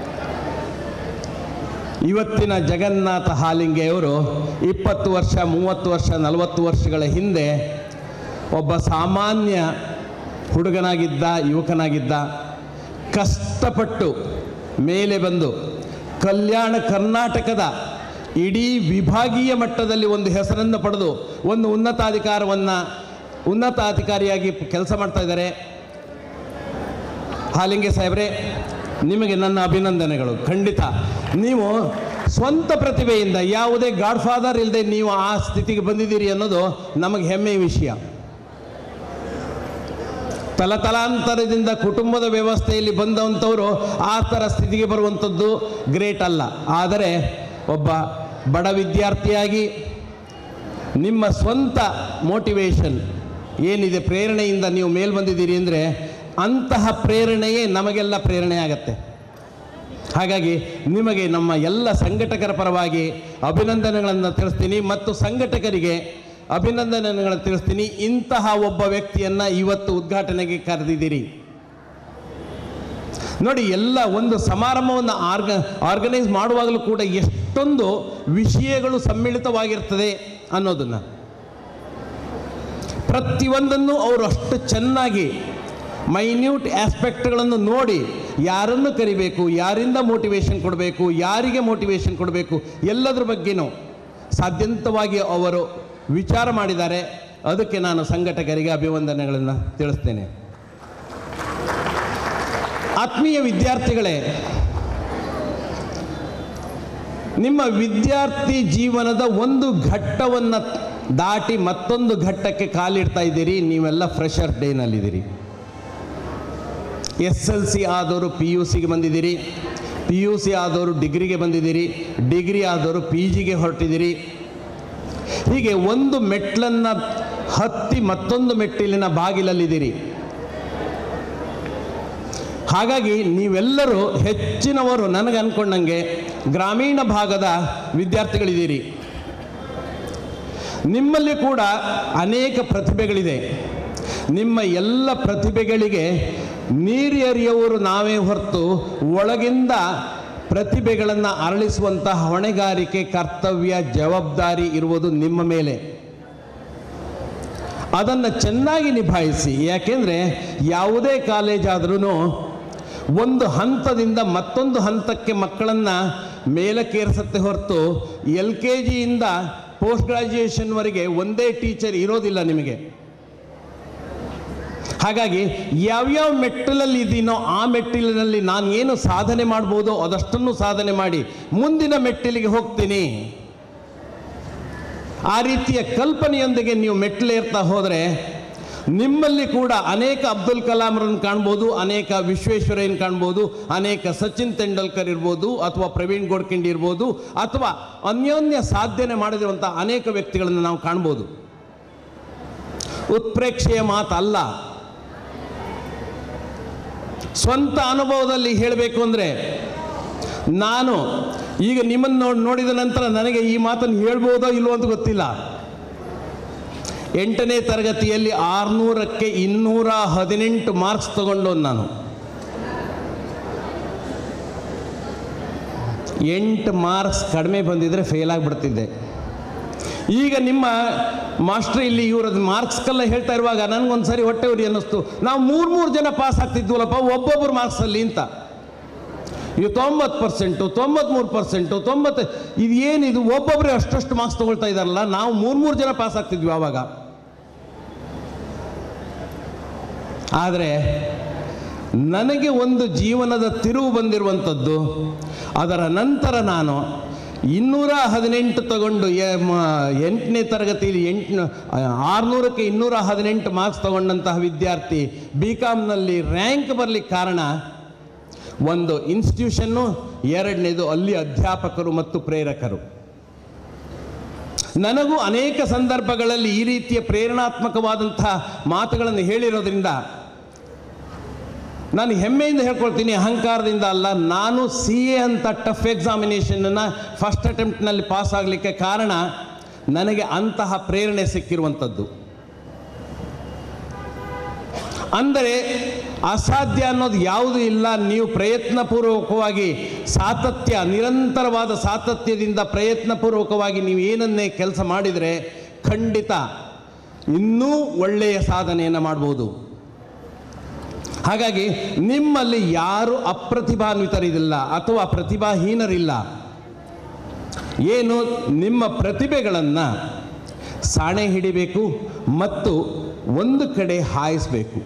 ಇವತ್ತಿನ ಜಗನ್ನಾಥ ಹಾಲಿಂಗೆಯವರು ಇಪ್ಪತ್ತು ವರ್ಷ ಮೂವತ್ತು ವರ್ಷ ನಲವತ್ತು ವರ್ಷಗಳ ಹಿಂದೆ ಒಬ್ಬ ಸಾಮಾನ್ಯ ಹುಡುಗನಾಗಿದ್ದ ಯುವಕನಾಗಿದ್ದ ಕಷ್ಟಪಟ್ಟು ಮೇಲೆ ಬಂದು ಕಲ್ಯಾಣ ಕರ್ನಾಟಕದ ಇಡೀ ವಿಭಾಗೀಯ ಮಟ್ಟದಲ್ಲಿ ಒಂದು ಹೆಸರನ್ನು ಪಡೆದು ಒಂದು ಉನ್ನತಾಧಿಕಾರವನ್ನು ಉನ್ನತಾಧಿಕಾರಿಯಾಗಿ ಕೆಲಸ ಮಾಡ್ತಾ ಇದ್ದಾರೆ ಹಾಲಿಂಗೆ ಸಾಹೇಬ್ರೆ ನಿಮಗೆ ನನ್ನ ಅಭಿನಂದನೆಗಳು ಖಂಡಿತ ನೀವು ಸ್ವಂತ ಪ್ರತಿಭೆಯಿಂದ ಯಾವುದೇ ಗಾಡ್ ಫಾದರ್ ಇಲ್ಲದೆ ನೀವು ಆ ಸ್ಥಿತಿಗೆ ಬಂದಿದ್ದೀರಿ ಅನ್ನೋದು ನಮಗೆ ಹೆಮ್ಮೆಯ ವಿಷಯ ತಲತಲಾಂತರದಿಂದ ಕುಟುಂಬದ ವ್ಯವಸ್ಥೆಯಲ್ಲಿ ಬಂದಂಥವರು ಆ ಥರ ಸ್ಥಿತಿಗೆ ಬರುವಂಥದ್ದು ಗ್ರೇಟ್ ಅಲ್ಲ ಆದರೆ ಒಬ್ಬ ಬಡ ವಿದ್ಯಾರ್ಥಿಯಾಗಿ ನಿಮ್ಮ ಸ್ವಂತ ಮೋಟಿವೇಶನ್ ಏನಿದೆ ಪ್ರೇರಣೆಯಿಂದ ನೀವು ಮೇಲ್ ಬಂದಿದ್ದೀರಿ ಅಂದರೆ ಅಂತಹ ಪ್ರೇರಣೆಯೇ ನಮಗೆಲ್ಲ ಪ್ರೇರಣೆ ಆಗತ್ತೆ ಹಾಗಾಗಿ ನಿಮಗೆ ನಮ್ಮ ಎಲ್ಲ ಸಂಘಟಕರ ಪರವಾಗಿ ಅಭಿನಂದನೆಗಳನ್ನು ತಿಳಿಸ್ತೀನಿ ಮತ್ತು ಸಂಘಟಕರಿಗೆ ಅಭಿನಂದನೆಗಳನ್ನು ತಿಳಿಸ್ತೀನಿ ಇಂತಹ ಒಬ್ಬ ವ್ಯಕ್ತಿಯನ್ನು ಇವತ್ತು ಉದ್ಘಾಟನೆಗೆ ಕರೆದಿದ್ದೀರಿ ನೋಡಿ ಎಲ್ಲ ಒಂದು ಸಮಾರಂಭವನ್ನು ಆರ್ಗ ಆರ್ಗನೈಸ್ ಮಾಡುವಾಗಲೂ ಕೂಡ ಎಷ್ಟೊಂದು ವಿಷಯಗಳು ಸಮ್ಮಿಳಿತವಾಗಿರ್ತದೆ ಅನ್ನೋದನ್ನು ಪ್ರತಿಯೊಂದನ್ನು ಅವರು ಅಷ್ಟು ಚೆನ್ನಾಗಿ ಮೈನ್ಯೂಟ್ ಆಸ್ಪೆಕ್ಟ್ಗಳನ್ನು ನೋಡಿ ಯಾರನ್ನು ಕರಿಬೇಕು ಯಾರಿಂದ ಮೋಟಿವೇಶನ್ ಕೊಡಬೇಕು ಯಾರಿಗೆ ಮೋಟಿವೇಶನ್ ಕೊಡಬೇಕು ಎಲ್ಲದ್ರ ಬಗ್ಗೆನೂ ಸಾಧ್ಯಂತವಾಗಿ ಅವರು ವಿಚಾರ ಮಾಡಿದ್ದಾರೆ ಅದಕ್ಕೆ ನಾನು ಸಂಘಟಕರಿಗೆ ಅಭಿವಂದನೆಗಳನ್ನು ತಿಳಿಸ್ತೇನೆ ಆತ್ಮೀಯ ವಿದ್ಯಾರ್ಥಿಗಳೇ ನಿಮ್ಮ ವಿದ್ಯಾರ್ಥಿ ಜೀವನದ ಒಂದು ಘಟ್ಟವನ್ನು ದಾಟಿ ಮತ್ತೊಂದು ಘಟ್ಟಕ್ಕೆ ಕಾಲಿಡ್ತಾ ಇದ್ದೀರಿ ನೀವೆಲ್ಲ ಫ್ರೆಷರ್ ಡೇನಲ್ಲಿದ್ದೀರಿ ಎಸ್ ಎಲ್ ಸಿ ಆದವರು ಪಿ ಯು ಸಿಗೆ ಬಂದಿದ್ದೀರಿ ಪಿ ಯು ಸಿ ಆದವರು ಡಿಗ್ರಿಗೆ ಬಂದಿದ್ದೀರಿ ಡಿಗ್ರಿ ಆದವರು ಪಿ ಜಿಗೆ ಹೊರಟಿದ್ದೀರಿ ಹೀಗೆ ಒಂದು ಮೆಟ್ಲನ್ನು ಹತ್ತಿ ಮತ್ತೊಂದು ಮೆಟ್ಟಿಲಿನ ಬಾಗಿಲಲ್ಲಿದ್ದೀರಿ ಹಾಗಾಗಿ ನೀವೆಲ್ಲರೂ ಹೆಚ್ಚಿನವರು ನನಗೆ ಅನ್ಕೊಂಡಂಗೆ ಗ್ರಾಮೀಣ ಭಾಗದ ವಿದ್ಯಾರ್ಥಿಗಳಿದ್ದೀರಿ ನಿಮ್ಮಲ್ಲಿ ಕೂಡ ಅನೇಕ ಪ್ರತಿಭೆಗಳಿದೆ ನಿಮ್ಮ ಎಲ್ಲ ಪ್ರತಿಭೆಗಳಿಗೆ ನೀರು ಎರೆಯುವವರು ನಾವೇ ಹೊರತು ಒಳಗಿಂದ ಪ್ರತಿಭೆಗಳನ್ನು ಅರಳಿಸುವಂತಹ ಹೊಣೆಗಾರಿಕೆ ಕರ್ತವ್ಯ ಜವಾಬ್ದಾರಿ ಇರುವುದು ನಿಮ್ಮ ಮೇಲೆ ಅದನ್ನು ಚೆನ್ನಾಗಿ ನಿಭಾಯಿಸಿ ಯಾಕೆಂದರೆ ಯಾವುದೇ ಕಾಲೇಜ್ ಆದ್ರೂ ಒಂದು ಹಂತದಿಂದ ಮತ್ತೊಂದು ಹಂತಕ್ಕೆ ಮಕ್ಕಳನ್ನು ಮೇಲಕ್ಕೇರಿಸುತ್ತೆ ಹೊರತು ಎಲ್ ಕೆ ಜಿಯಿಂದ ಪೋಸ್ಟ್ ಗ್ರಾಜ್ಯುಯೇಷನ್ವರೆಗೆ ಒಂದೇ ಟೀಚರ್ ಇರೋದಿಲ್ಲ ನಿಮಗೆ ಹಾಗಾಗಿ ಯಾವ್ಯಾವ ಮೆಟ್ಟಿಲಲ್ಲಿ ಇದ್ದೀನೋ ಆ ಮೆಟ್ಟಿಲಿನಲ್ಲಿ ನಾನು ಏನು ಸಾಧನೆ ಮಾಡ್ಬೋದೋ ಅದಷ್ಟನ್ನು ಸಾಧನೆ ಮಾಡಿ ಮುಂದಿನ ಮೆಟ್ಟಿಲಿಗೆ ಹೋಗ್ತೀನಿ ಆ ರೀತಿಯ ಕಲ್ಪನೆಯೊಂದಿಗೆ ನೀವು ಮೆಟ್ಟಿಲೇರ್ತಾ ಹೋದರೆ ನಿಮ್ಮಲ್ಲಿ ಕೂಡ ಅನೇಕ ಅಬ್ದುಲ್ ಕಲಾಂರನ್ನು ಕಾಣ್ಬೋದು ಅನೇಕ ವಿಶ್ವೇಶ್ವರಯ್ಯನ ಕಾಣ್ಬೋದು ಅನೇಕ ಸಚಿನ್ ತೆಂಡೂಲ್ಕರ್ ಇರ್ಬೋದು ಅಥವಾ ಪ್ರವೀಣ್ ಗೋಡ್ಕಿಂಡಿ ಇರ್ಬೋದು ಅಥವಾ ಅನ್ಯೋನ್ಯ ಸಾಧನೆ ಮಾಡಿರುವಂಥ ಅನೇಕ ವ್ಯಕ್ತಿಗಳನ್ನು ನಾವು ಕಾಣ್ಬೋದು ಉತ್ಪ್ರೇಕ್ಷೆಯ ಮಾತಲ್ಲ ಸ್ವಂತ ಅನುಭವದಲ್ಲಿ ಹೇಳಬೇಕು ಅಂದರೆ ನಾನು ಈಗ ನಿಮ್ಮನ್ನು ನೋಡಿ ನೋಡಿದ ನಂತರ ನನಗೆ ಈ ಮಾತನ್ನು ಹೇಳ್ಬೋದೋ ಇಲ್ವೋ ಅಂತ ಗೊತ್ತಿಲ್ಲ ಎಂಟನೇ ತರಗತಿಯಲ್ಲಿ ಆರುನೂರಕ್ಕೆ ಇನ್ನೂರ ಹದಿನೆಂಟು ಮಾರ್ಕ್ಸ್ ತಗೊಂಡವನು ನಾನು ಎಂಟು ಮಾರ್ಕ್ಸ್ ಕಡಿಮೆ ಬಂದಿದ್ರೆ ಫೇಲ್ ಆಗಿಬಿಡ್ತಿದ್ದೆ ಈಗ ನಿಮ್ಮ ಮಾಸ್ಟರ್ ಇಲ್ಲಿ ಇವ್ರದ್ದು ಮಾರ್ಕ್ಸ್ಗೆಲ್ಲ ಹೇಳ್ತಾ ಇರುವಾಗ ನನಗೊಂದು ಸರಿ ಹೊಟ್ಟೆ ಉರಿ ಅನ್ನಿಸ್ತು ನಾವು ಮೂರು ಮೂರು ಜನ ಪಾಸ್ ಆಗ್ತಿದ್ವಲ್ಲಪ್ಪ ಒಬ್ಬೊಬ್ಬರು ಮಾರ್ಕ್ಸಲ್ಲಿ ಅಂತ ಇದು ತೊಂಬತ್ತು ಪರ್ಸೆಂಟು ತೊಂಬತ್ಮೂರು ಪರ್ಸೆಂಟು ತೊಂಬತ್ತು ಇದು ಏನಿದು ಒಬ್ಬೊಬ್ಬರೇ ಅಷ್ಟಷ್ಟು ಮಾರ್ಕ್ಸ್ ತೊಗೊಳ್ತಾ ಇದ್ದಾರಲ್ಲ ನಾವು ಮೂರು ಮೂರು ಜನ ಪಾಸ್ ಆಗ್ತಿದ್ವಿ ಆವಾಗ ಆದರೆ ನನಗೆ ಒಂದು ಜೀವನದ ತಿರುವು ಬಂದಿರುವಂಥದ್ದು ಅದರ ನಂತರ ನಾನು ಇನ್ನೂರ ಹದಿನೆಂಟು ತಗೊಂಡು ಎ- ಮ- ಎಂಟನೇ ತರಗತಿಯಲ್ಲಿ ಎಂಟು ಆರುನೂರಕ್ಕೆ ಇನ್ನೂರ ಹದಿನೆಂಟು ಮಾರ್ಕ್ಸ್ ತಗೊಂಡಂತಹ ವಿದ್ಯಾರ್ಥಿ ಬಿ ಕಾಮ್ನಲ್ಲಿ ರ್ಯಾಂಕ್ ಬರಲಿಕ್ಕೆ ಕಾರಣ ಒಂದು ಇನ್ಸ್ಟಿಟ್ಯೂಷನ್ನು ಎರಡನೇದು ಅಲ್ಲಿ ಅಧ್ಯಾಪಕರು ಮತ್ತು ಪ್ರೇರಕರು ನನಗೂ ಅನೇಕ ಸಂದರ್ಭಗಳಲ್ಲಿ ಈ ರೀತಿಯ ಪ್ರೇರಣಾತ್ಮಕವಾದಂತಹ ಮಾತುಗಳನ್ನು ಹೇಳಿರೋದ್ರಿಂದ ನಾನು ಹೆಮ್ಮೆಯಿಂದ ಹೇಳ್ಕೊಳ್ತೀನಿ ಅಹಂಕಾರದಿಂದ ಅಲ್ಲ ನಾನು ಸಿ ಎ ಅಂತ ಟಫ್ ಎಕ್ಸಾಮಿನೇಷನನ್ನು ಫಸ್ಟ್ ಅಟೆಂಪ್ಟ್ನಲ್ಲಿ ಪಾಸ್ ಆಗಲಿಕ್ಕೆ ಕಾರಣ ನನಗೆ ಅಂತಹ ಪ್ರೇರಣೆ ಸಿಕ್ಕಿರುವಂಥದ್ದು ಅಂದರೆ ಅಸಾಧ್ಯ ಅನ್ನೋದು ಯಾವುದೂ ಇಲ್ಲ ನೀವು ಪ್ರಯತ್ನಪೂರ್ವಕವಾಗಿ ಸಾತತ್ಯ ನಿರಂತರವಾದ ಸಾತತ್ಯದಿಂದ ಪ್ರಯತ್ನಪೂರ್ವಕವಾಗಿ ನೀವು ಏನನ್ನೇ ಕೆಲಸ ಮಾಡಿದರೆ ಖಂಡಿತ ಇನ್ನೂ ಒಳ್ಳೆಯ ಸಾಧನೆಯನ್ನು ಮಾಡ್ಬೋದು ಹಾಗಾಗಿ ನಿಮ್ಮಲ್ಲಿ ಯಾರು ಅಪ್ರತಿಭಾನ್ವಿತರಿಲ್ಲ ಅಥವಾ ಪ್ರತಿಭಾಹೀನರಿಲ್ಲ ಏನು ನಿಮ್ಮ ಪ್ರತಿಭೆಗಳನ್ನು ಸಾಣೆ ಹಿಡಿಬೇಕು ಮತ್ತು ಒಂದು ಕಡೆ ಹಾಯಿಸಬೇಕು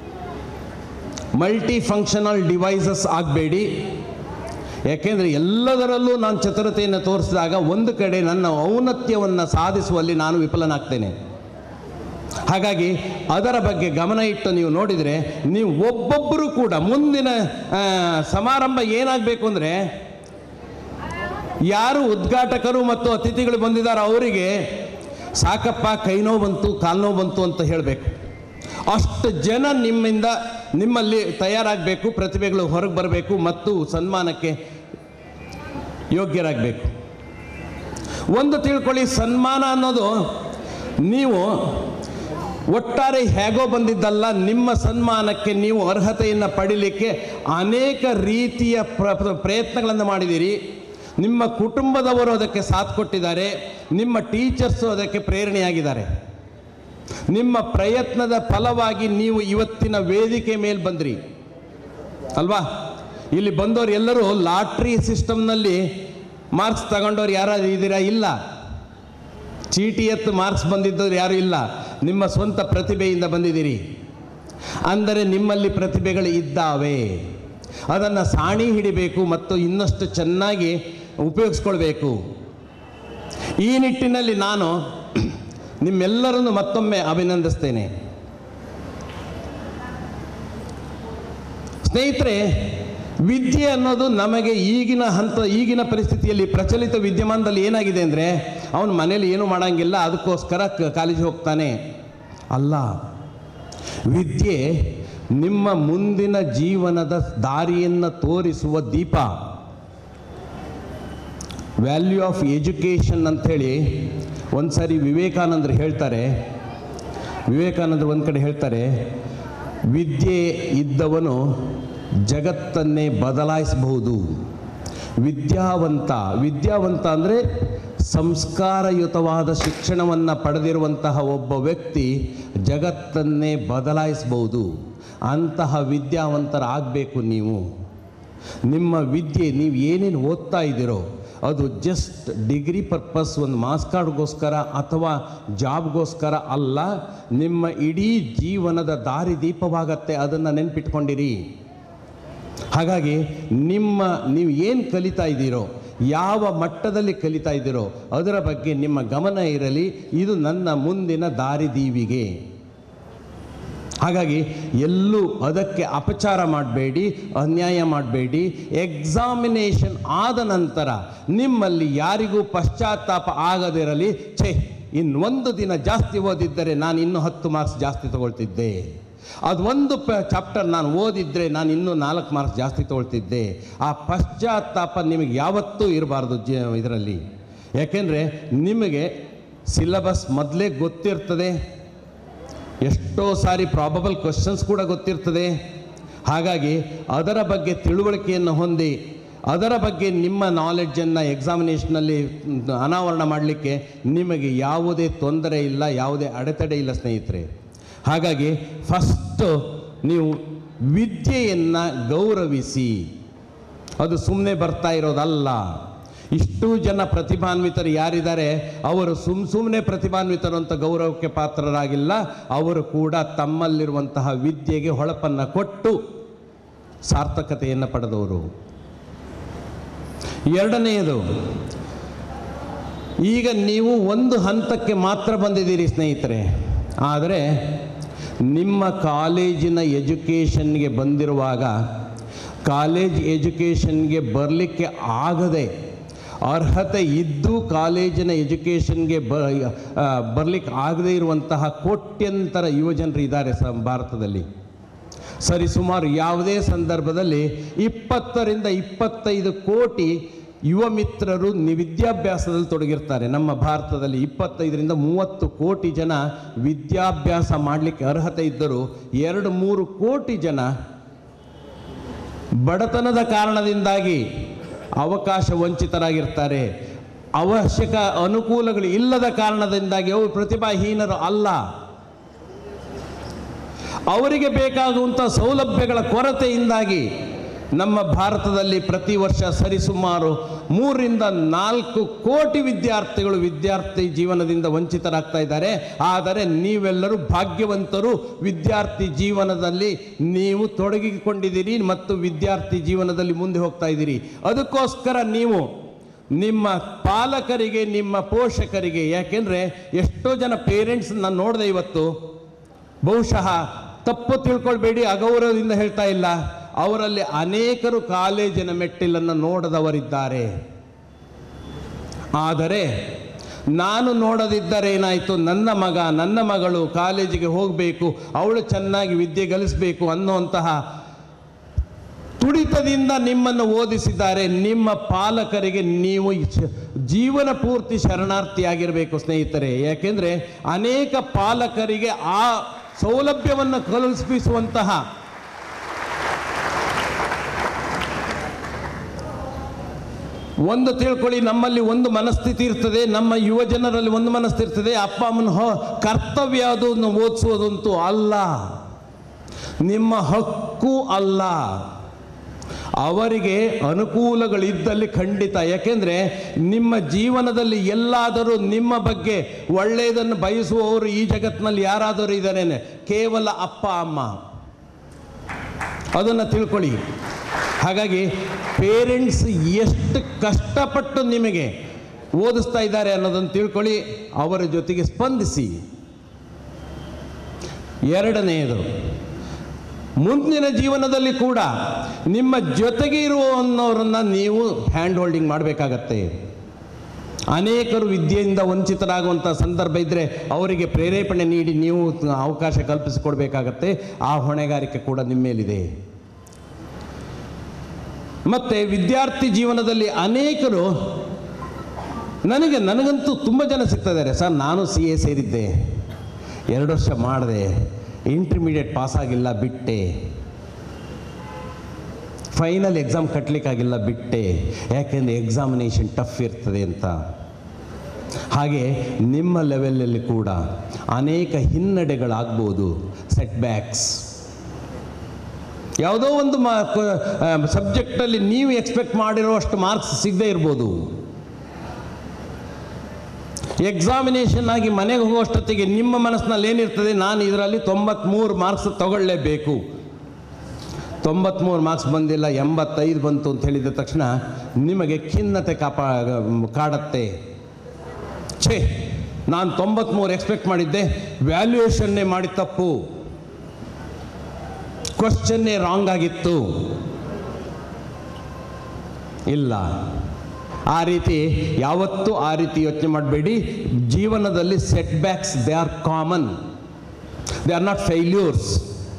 ಮಲ್ಟಿ ಫಂಕ್ಷನಲ್ ಡಿವೈಸಸ್ ಆಗಬೇಡಿ ಯಾಕೆಂದರೆ ಎಲ್ಲದರಲ್ಲೂ ನಾನು ಚತುರತೆಯನ್ನು ತೋರಿಸಿದಾಗ ಒಂದು ಕಡೆ ನನ್ನ ಔನ್ನತ್ಯವನ್ನು ಸಾಧಿಸುವಲ್ಲಿ ನಾನು ವಿಫಲನಾಗ್ತೇನೆ ಹಾಗಾಗಿ ಅದರ ಬಗ್ಗೆ ಗಮನ ಇಟ್ಟು ನೀವು ನೋಡಿದರೆ ನೀವು ಒಬ್ಬೊಬ್ಬರು ಕೂಡ ಮುಂದಿನ ಆ, ಸಮಾರಂಭ ಏನಾಗಬೇಕು ಅಂದರೆ ಯಾರು ಉದ್ಘಾಟಕರು ಮತ್ತು ಅತಿಥಿಗಳು ಬಂದಿದ್ದಾರೆ ಅವರಿಗೆ ಸಾಕಪ್ಪ ಕೈ ನೋವು ಬಂತು ಕಾಲು ನೋವು ಬಂತು ಅಂತ ಹೇಳಬೇಕು ಅಷ್ಟು ಜನ ನಿಮ್ಮಿಂದ ನಿಮ್ಮಲ್ಲಿ ತಯಾರಾಗಬೇಕು ಪ್ರತಿಭೆಗಳು ಹೊರಗೆ ಬರಬೇಕು ಮತ್ತು ಸನ್ಮಾನಕ್ಕೆ ಯೋಗ್ಯರಾಗಬೇಕು ಒಂದು ತಿಳ್ಕೊಳ್ಳಿ ಸನ್ಮಾನ ಅನ್ನೋದು ನೀವು ಒಟ್ಟಾರೆ ಹೇಗೋ ಬಂದಿದ್ದಲ್ಲ ನಿಮ್ಮ ಸನ್ಮಾನಕ್ಕೆ ನೀವು ಅರ್ಹತೆಯನ್ನು ಪಡಿಲಿಕ್ಕೆ ಅನೇಕ ರೀತಿಯ ಪ್ರ ಪ್ರ- ಪ್ರಯತ್ನಗಳನ್ನು ಮಾಡಿದ್ದೀರಿ ನಿಮ್ಮ ಕುಟುಂಬದವರು ಅದಕ್ಕೆ ಸಾಥ್ ಕೊಟ್ಟಿದ್ದಾರೆ ನಿಮ್ಮ ಟೀಚರ್ಸು ಅದಕ್ಕೆ ಪ್ರೇರಣೆಯಾಗಿದ್ದಾರೆ ನಿಮ್ಮ ಪ್ರಯತ್ನದ ಫಲವಾಗಿ ನೀವು ಇವತ್ತಿನ ವೇದಿಕೆ ಮೇಲೆ ಬಂದ್ರಿ ಅಲ್ವಾ ಇಲ್ಲಿ ಬಂದವರು ಎಲ್ಲರೂ ಲಾಟ್ರಿ ಸಿಸ್ಟಮ್ನಲ್ಲಿ ಮಾರ್ಕ್ಸ್ ತಗೊಂಡವ್ರು ಯಾರಾದ್ರು ಇದ್ದೀರಾ ಇಲ್ಲ ಚೀಟಿ ಎತ್ತು ಮಾರ್ಕ್ಸ್ ಬಂದಿದ್ದವ್ರು ಯಾರೂ ಇಲ್ಲ ನಿಮ್ಮ ಸ್ವಂತ ಪ್ರತಿಭೆಯಿಂದ ಬಂದಿದ್ದೀರಿ ಅಂದರೆ ನಿಮ್ಮಲ್ಲಿ ಪ್ರತಿಭೆಗಳು ಇದ್ದಾವೆ ಅದನ್ನು ಸಾಣಿ ಹಿಡಿಬೇಕು ಮತ್ತು ಇನ್ನಷ್ಟು ಚೆನ್ನಾಗಿ ಉಪಯೋಗಿಸ್ಕೊಳ್ಬೇಕು ಈ ನಿಟ್ಟಿನಲ್ಲಿ ನಾನು ನಿಮ್ಮೆಲ್ಲರನ್ನು ಮತ್ತೊಮ್ಮೆ ಅಭಿನಂದಿಸ್ತೇನೆ ಸ್ನೇಹಿತರೆ ವಿದ್ಯೆ ಅನ್ನೋದು ನಮಗೆ ಈಗಿನ ಹಂತ ಈಗಿನ ಪರಿಸ್ಥಿತಿಯಲ್ಲಿ ಪ್ರಚಲಿತ ವಿದ್ಯಮಾನದಲ್ಲಿ ಏನಾಗಿದೆ ಅಂದರೆ ಅವನು ಮನೇಲಿ ಏನೂ ಮಾಡೋಂಗಿಲ್ಲ ಅದಕ್ಕೋಸ್ಕರ ಕಾಲೇಜ್ ಹೋಗ್ತಾನೆ ಅಲ್ಲ ವಿದ್ಯೆ ನಿಮ್ಮ ಮುಂದಿನ ಜೀವನದ ದಾರಿಯನ್ನು ತೋರಿಸುವ ದೀಪ ವ್ಯಾಲ್ಯೂ ಆಫ್ ಎಜುಕೇಷನ್ ಅಂಥೇಳಿ ಒಂದು ಸಾರಿ ವಿವೇಕಾನಂದರು ಹೇಳ್ತಾರೆ ವಿವೇಕಾನಂದರು ಒಂದು ಕಡೆ ಹೇಳ್ತಾರೆ ವಿದ್ಯೆ ಇದ್ದವನು ಜಗತ್ತನ್ನೇ ಬದಲಾಯಿಸಬಹುದು ವಿದ್ಯಾವಂತ ವಿದ್ಯಾವಂತ ಅಂದರೆ ಸಂಸ್ಕಾರಯುತವಾದ ಶಿಕ್ಷಣವನ್ನು ಪಡೆದಿರುವಂತಹ ಒಬ್ಬ ವ್ಯಕ್ತಿ ಜಗತ್ತನ್ನೇ ಬದಲಾಯಿಸಬಹುದು ಅಂತಹ ವಿದ್ಯಾವಂತರಾಗಬೇಕು ನೀವು ನಿಮ್ಮ ವಿದ್ಯೆ ನೀವು ಏನೇನು ಓದ್ತಾ ಇದ್ದೀರೋ ಅದು ಜಸ್ಟ್ ಡಿಗ್ರಿ ಪರ್ಪಸ್ ಒಂದು ಮಾಸ್ ಕಾರ್ಡ್ಗೋಸ್ಕರ ಅಥವಾ ಜಾಬ್ಗೋಸ್ಕರ ಅಲ್ಲ ನಿಮ್ಮ ಇಡೀ ಜೀವನದ ದಾರಿದೀಪವಾಗತ್ತೆ ಅದನ್ನು ನೆನ್ಪಿಟ್ಕೊಂಡಿರಿ ಹಾಗಾಗಿ ನಿಮ್ಮ ನೀವು ಏನು ಕಲಿತಾ ಇದ್ದೀರೋ ಯಾವ ಮಟ್ಟದಲ್ಲಿ ಕಲಿತಾ ಇದ್ದೀರೋ ಅದರ ಬಗ್ಗೆ ನಿಮ್ಮ ಗಮನ ಇರಲಿ ಇದು ನನ್ನ ಮುಂದಿನ ದಾರಿದೀವಿಗೆ ಹಾಗಾಗಿ ಎಲ್ಲೂ ಅದಕ್ಕೆ ಅಪಚಾರ ಮಾಡಬೇಡಿ ಅನ್ಯಾಯ ಮಾಡಬೇಡಿ ಎಕ್ಸಾಮಿನೇಷನ್ ಆದ ನಂತರ ನಿಮ್ಮಲ್ಲಿ ಯಾರಿಗೂ ಪಶ್ಚಾತ್ತಾಪ ಆಗದಿರಲಿ ಛೇ ಇನ್ನೊಂದು ದಿನ ಜಾಸ್ತಿ ಓದಿದ್ದರೆ ನಾನು ಇನ್ನೂ ಹತ್ತು ಮಾರ್ಕ್ಸ್ ಜಾಸ್ತಿ ತಗೊಳ್ತಿದ್ದೆ ಅದು ಒಂದು ಪ ಚಾಪ್ಟರ್ ನಾನು ಓದಿದ್ರೆ ನಾನು ಇನ್ನೂ ನಾಲ್ಕು ಮಾರ್ಕ್ಸ್ ಜಾಸ್ತಿ ತಗೊಳ್ತಿದ್ದೆ ಆ ಪಶ್ಚಾತ್ತಾಪ ನಿಮಗೆ ಯಾವತ್ತೂ ಇರಬಾರ್ದು ಜ ಇದರಲ್ಲಿ ಯಾಕೆಂದರೆ ನಿಮಗೆ ಸಿಲಬಸ್ ಮೊದಲೇ ಗೊತ್ತಿರ್ತದೆ ಎಷ್ಟೋ ಸಾರಿ ಪ್ರಾಬಬಲ್ ಕ್ವಶನ್ಸ್ ಕೂಡ ಗೊತ್ತಿರ್ತದೆ ಹಾಗಾಗಿ ಅದರ ಬಗ್ಗೆ ತಿಳುವಳಿಕೆಯನ್ನು ಹೊಂದಿ ಅದರ ಬಗ್ಗೆ ನಿಮ್ಮ ನಾಲೆಡ್ಜನ್ನು ಎಕ್ಸಾಮಿನೇಷನಲ್ಲಿ ಅನಾವರಣ ಮಾಡಲಿಕ್ಕೆ ನಿಮಗೆ ಯಾವುದೇ ತೊಂದರೆ ಇಲ್ಲ ಯಾವುದೇ ಅಡೆತಡೆ ಇಲ್ಲ ಸ್ನೇಹಿತರೆ ಹಾಗಾಗಿ ಫಸ್ಟು ನೀವು ವಿದ್ಯೆಯನ್ನು ಗೌರವಿಸಿ ಅದು ಸುಮ್ಮನೆ ಬರ್ತಾ ಇರೋದಲ್ಲ ಇಷ್ಟು ಜನ ಪ್ರತಿಭಾನ್ವಿತರು ಯಾರಿದ್ದಾರೆ ಅವರು ಸುಮ್ ಸುಮ್ಮನೆ ಪ್ರತಿಭಾನ್ವಿತರು ಅಂತ ಗೌರವಕ್ಕೆ ಪಾತ್ರರಾಗಿಲ್ಲ ಅವರು ಕೂಡ ತಮ್ಮಲ್ಲಿರುವಂತಹ ವಿದ್ಯೆಗೆ ಹೊಳಪನ್ನು ಕೊಟ್ಟು ಸಾರ್ಥಕತೆಯನ್ನು ಪಡೆದವರು ಎರಡನೆಯದು ಈಗ ನೀವು ಒಂದು ಹಂತಕ್ಕೆ ಮಾತ್ರ ಬಂದಿದ್ದೀರಿ ಸ್ನೇಹಿತರೆ ಆದರೆ ನಿಮ್ಮ ಕಾಲೇಜಿನ ಎಜುಕೇಷನ್ಗೆ ಬಂದಿರುವಾಗ ಕಾಲೇಜ್ ಎಜುಕೇಷನ್ಗೆ ಬರಲಿಕ್ಕೆ ಆಗದೆ ಅರ್ಹತೆ ಇದ್ದು ಕಾಲೇಜಿನ ಎಜುಕೇಷನ್ಗೆ ಬ ಬರಲಿಕ್ಕೆ ಆಗದೇ ಇರುವಂತಹ ಕೋಟ್ಯಂತರ ಯುವಜನರು ಇದ್ದಾರೆ ಸ ಭಾರತದಲ್ಲಿ ಸರಿಸುಮಾರು ಯಾವುದೇ ಸಂದರ್ಭದಲ್ಲಿ ಇಪ್ಪತ್ತರಿಂದ ಇಪ್ಪತ್ತೈದು ಕೋಟಿ ಯುವ ಮಿತ್ರರು ನಿ ವಿದ್ಯಾಭ್ಯಾಸದಲ್ಲಿ ತೊಡಗಿರ್ತಾರೆ ನಮ್ಮ ಭಾರತದಲ್ಲಿ ಇಪ್ಪತ್ತೈದರಿಂದ ಮೂವತ್ತು ಕೋಟಿ ಜನ ವಿದ್ಯಾಭ್ಯಾಸ ಮಾಡಲಿಕ್ಕೆ ಅರ್ಹತೆ ಇದ್ದರೂ ಎರಡು ಮೂರು ಕೋಟಿ ಜನ ಬಡತನದ ಕಾರಣದಿಂದಾಗಿ ಅವಕಾಶ ವಂಚಿತರಾಗಿರ್ತಾರೆ ಅವಶ್ಯಕ ಅನುಕೂಲಗಳು ಇಲ್ಲದ ಕಾರಣದಿಂದಾಗಿ ಅವರು ಪ್ರತಿಭಾಹೀನರು ಅಲ್ಲ ಅವರಿಗೆ ಬೇಕಾಗುವಂಥ ಸೌಲಭ್ಯಗಳ ಕೊರತೆಯಿಂದಾಗಿ ನಮ್ಮ ಭಾರತದಲ್ಲಿ ಪ್ರತಿ ವರ್ಷ ಸರಿಸುಮಾರು ಮೂರರಿಂದ ನಾಲ್ಕು ಕೋಟಿ ವಿದ್ಯಾರ್ಥಿಗಳು ವಿದ್ಯಾರ್ಥಿ ಜೀವನದಿಂದ ವಂಚಿತರಾಗ್ತಾ ಇದ್ದಾರೆ ಆದರೆ ನೀವೆಲ್ಲರೂ ಭಾಗ್ಯವಂತರು ವಿದ್ಯಾರ್ಥಿ ಜೀವನದಲ್ಲಿ ನೀವು ತೊಡಗಿಕೊಂಡಿದ್ದೀರಿ ಮತ್ತು ವಿದ್ಯಾರ್ಥಿ ಜೀವನದಲ್ಲಿ ಮುಂದೆ ಹೋಗ್ತಾ ಇದ್ದೀರಿ ಅದಕ್ಕೋಸ್ಕರ ನೀವು ನಿಮ್ಮ ಪಾಲಕರಿಗೆ ನಿಮ್ಮ ಪೋಷಕರಿಗೆ ಯಾಕೆಂದರೆ ಎಷ್ಟೋ ಜನ ಪೇರೆಂಟ್ಸ್ ನಾನು ನೋಡಿದೆ ಇವತ್ತು ಬಹುಶಃ ತಪ್ಪು ತಿಳ್ಕೊಳ್ಬೇಡಿ ಅಗೌರವದಿಂದ ಹೇಳ್ತಾ ಇಲ್ಲ ಅವರಲ್ಲಿ ಅನೇಕರು ಕಾಲೇಜಿನ ಮೆಟ್ಟಿಲನ್ನು ನೋಡದವರಿದ್ದಾರೆ ಆದರೆ ನಾನು ನೋಡದಿದ್ದರೆ ಏನಾಯಿತು ನನ್ನ ಮಗ ನನ್ನ ಮಗಳು ಕಾಲೇಜಿಗೆ ಹೋಗಬೇಕು ಅವಳು ಚೆನ್ನಾಗಿ ವಿದ್ಯೆ ಗಳಿಸಬೇಕು ಅನ್ನುವಂತಹ ತುಡಿತದಿಂದ ನಿಮ್ಮನ್ನು ಓದಿಸಿದ್ದಾರೆ ನಿಮ್ಮ ಪಾಲಕರಿಗೆ ನೀವು ಚ- ಜೀವನ ಪೂರ್ತಿ ಶರಣಾರ್ಥಿಯಾಗಿರಬೇಕು ಸ್ನೇಹಿತರೆ ಯಾಕೆಂದರೆ ಅನೇಕ ಪಾಲಕರಿಗೆ ಆ ಸೌಲಭ್ಯವನ್ನು ಕಲ್ಪಿಸುವಂತಹ ಒಂದು ತಿಳ್ಕೊಳ್ಳಿ ನಮ್ಮಲ್ಲಿ ಒಂದು ಮನಸ್ಥಿತಿ ಇರ್ತದೆ ನಮ್ಮ ಯುವ ಜನರಲ್ಲಿ ಒಂದು ಮನಸ್ಥಿತಿ ಇರ್ತದೆ ಅಪ್ಪ ಅಮ್ಮನ ಹೊ ಕರ್ತವ್ಯ ಅದನ್ನು ಓದಿಸುವುದಂತೂ ಅಲ್ಲ ನಿಮ್ಮ ಹಕ್ಕು ಅಲ್ಲ ಅವರಿಗೆ ಅನುಕೂಲಗಳಿದ್ದಲ್ಲಿ ಖಂಡಿತ ಯಾಕೆಂದರೆ ನಿಮ್ಮ ಜೀವನದಲ್ಲಿ ಎಲ್ಲಾದರೂ ನಿಮ್ಮ ಬಗ್ಗೆ ಒಳ್ಳೆಯದನ್ನು ಬಯಸುವವರು ಈ ಜಗತ್ತಿನಲ್ಲಿ ಯಾರಾದರೂ ಇದ್ದಾರೇನೆ ಕೇವಲ ಅಪ್ಪ ಅಮ್ಮ ಅದನ್ನು ತಿಳ್ಕೊಳ್ಳಿ ಹಾಗಾಗಿ ಪೇರೆಂಟ್ಸ್ ಎಷ್ಟು ಕಷ್ಟಪಟ್ಟು ನಿಮಗೆ ಓದಿಸ್ತಾ ಇದ್ದಾರೆ ಅನ್ನೋದನ್ನು ತಿಳ್ಕೊಳ್ಳಿ ಅವರ ಜೊತೆಗೆ ಸ್ಪಂದಿಸಿ ಎರಡನೆಯದು ಮುಂದಿನ ಜೀವನದಲ್ಲಿ ಕೂಡ ನಿಮ್ಮ ಜೊತೆಗೆ ಇರುವನ್ನವರನ್ನು ನೀವು ಹ್ಯಾಂಡ್ ಹೋಲ್ಡಿಂಗ್ ಮಾಡಬೇಕಾಗತ್ತೆ ಅನೇಕರು ವಿದ್ಯೆಯಿಂದ ವಂಚಿತರಾಗುವಂಥ ಸಂದರ್ಭ ಇದ್ದರೆ ಅವರಿಗೆ ಪ್ರೇರೇಪಣೆ ನೀಡಿ ನೀವು ಅವಕಾಶ ಕಲ್ಪಿಸಿಕೊಡ್ಬೇಕಾಗತ್ತೆ ಆ ಹೊಣೆಗಾರಿಕೆ ಕೂಡ ನಿಮ್ಮ ಮೇಲಿದೆ ಮತ್ತು ವಿದ್ಯಾರ್ಥಿ ಜೀವನದಲ್ಲಿ ಅನೇಕರು ನನಗೆ ನನಗಂತೂ ತುಂಬ ಜನ ಸಿಗ್ತಾ ಇದ್ದಾರೆ ಸರ್ ನಾನು ಸಿ ಎ ಸೇರಿದ್ದೆ ಎರಡು ವರ್ಷ ಮಾಡಿದೆ ಇಂಟರ್ಮೀಡಿಯೇಟ್ ಪಾಸ್ ಆಗಿಲ್ಲ ಬಿಟ್ಟೆ ಫೈನಲ್ ಎಕ್ಸಾಮ್ ಕಟ್ಟಲಿಕ್ಕಾಗಿಲ್ಲ ಬಿಟ್ಟೆ ಯಾಕೆಂದರೆ ಎಕ್ಸಾಮಿನೇಷನ್ ಟಫ್ ಇರ್ತದೆ ಅಂತ ಹಾಗೆ ನಿಮ್ಮ ಲೆವೆಲಲ್ಲಿ ಕೂಡ ಅನೇಕ ಹಿನ್ನಡೆಗಳಾಗ್ಬೋದು ಸೆಟ್ ಬ್ಯಾಕ್ಸ್ ಯಾವುದೋ ಒಂದು ಮಾ ಸಬ್ಜೆಕ್ಟಲ್ಲಿ ನೀವು ಎಕ್ಸ್ಪೆಕ್ಟ್ ಮಾಡಿರೋಷ್ಟು ಮಾರ್ಕ್ಸ್ ಸಿಗದೇ ಇರ್ಬೋದು ಎಕ್ಸಾಮಿನೇಷನ್ ಆಗಿ ಮನೆಗೆ ಹೋಗೋಷ್ಟೊತ್ತಿಗೆ ನಿಮ್ಮ ಮನಸ್ಸಿನಲ್ಲಿ ಏನಿರ್ತದೆ ನಾನು ಇದರಲ್ಲಿ ತೊಂಬತ್ಮೂರು ಮಾರ್ಕ್ಸ್ ತಗೊಳ್ಳೇಬೇಕು ತೊಂಬತ್ಮೂರು ಮಾರ್ಕ್ಸ್ ಬಂದಿಲ್ಲ ಎಂಬತ್ತೈದು ಬಂತು ಅಂತ ಹೇಳಿದ ತಕ್ಷಣ ನಿಮಗೆ ಖಿನ್ನತೆ ಕಾಪಾ ಕಾಡತ್ತೆ ಛೇ ನಾನು ತೊಂಬತ್ಮೂರು ಎಕ್ಸ್ಪೆಕ್ಟ್ ಮಾಡಿದ್ದೆ ವ್ಯಾಲ್ಯೂಯೇಷನ್ನೇ ಮಾಡಿ ತಪ್ಪು ಕ್ವಶನ್ನೇ ರಾಂಗ್ ಆಗಿತ್ತು ಇಲ್ಲ ಆ ರೀತಿ ಯಾವತ್ತೂ ಆ ರೀತಿ ಯೋಚನೆ ಮಾಡಬೇಡಿ ಜೀವನದಲ್ಲಿ setbacks they are common they are not failures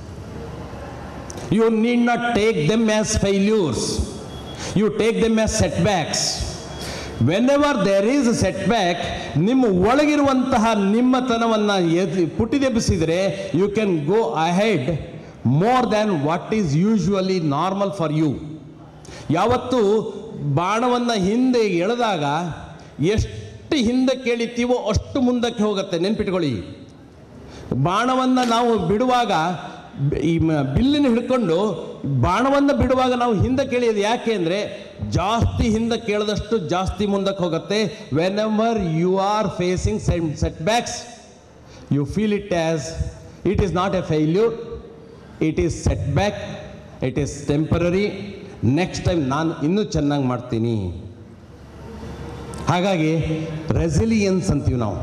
you need not take them as failures you take them as setbacks whenever there is setback ನಿಮ್ಮ ಒಳಗಿರುವಂತಹ ನಿಮ್ಮತನವನ್ನು ಎದ್ ಪುಟಿದೆಬ್ಬಿಸಿದರೆ you can go ahead more than what is usually normal for you ಯಾವತ್ತು ಬಾಣವನ್ನು ಹಿಂದೆ ಎಳೆದಾಗ ಎಷ್ಟು ಹಿಂದಕ್ಕೆ ಎಳಿತೀವೋ ಅಷ್ಟು ಮುಂದಕ್ಕೆ ಹೋಗುತ್ತೆ ನೆನ್ಪಿಟ್ಕೊಳ್ಳಿ ಬಾಣವನ್ನು ನಾವು ಬಿಡುವಾಗ ಬ- ಈ ಮ- ಬಿಲ್ಲಿನ ಹಿಡ್ಕೊಂಡು ಬಾಣವನ್ನು ಬಿಡುವಾಗ ನಾವು ಹಿಂದಕ್ಕೆ ಎಳೆಯೋದು ಯಾಕೆ ಅಂದರೆ ಜಾಸ್ತಿ ಹಿಂದಕ್ಕೆ ಎಳೆದಷ್ಟು ಜಾಸ್ತಿ ಮುಂದಕ್ಕೆ ಹೋಗುತ್ತೆ whenever you are facing setbacks you feel it as it is not a failure it is setback it is temporary next time ನಾನು ಇನ್ನೂ ಚೆನ್ನಾಗಿ ಮಾಡ್ತೀನಿ ಹಾಗಾಗಿ ರೆಸಿಲಿಯನ್ಸ್ ಅಂತೀವಿ ನಾವು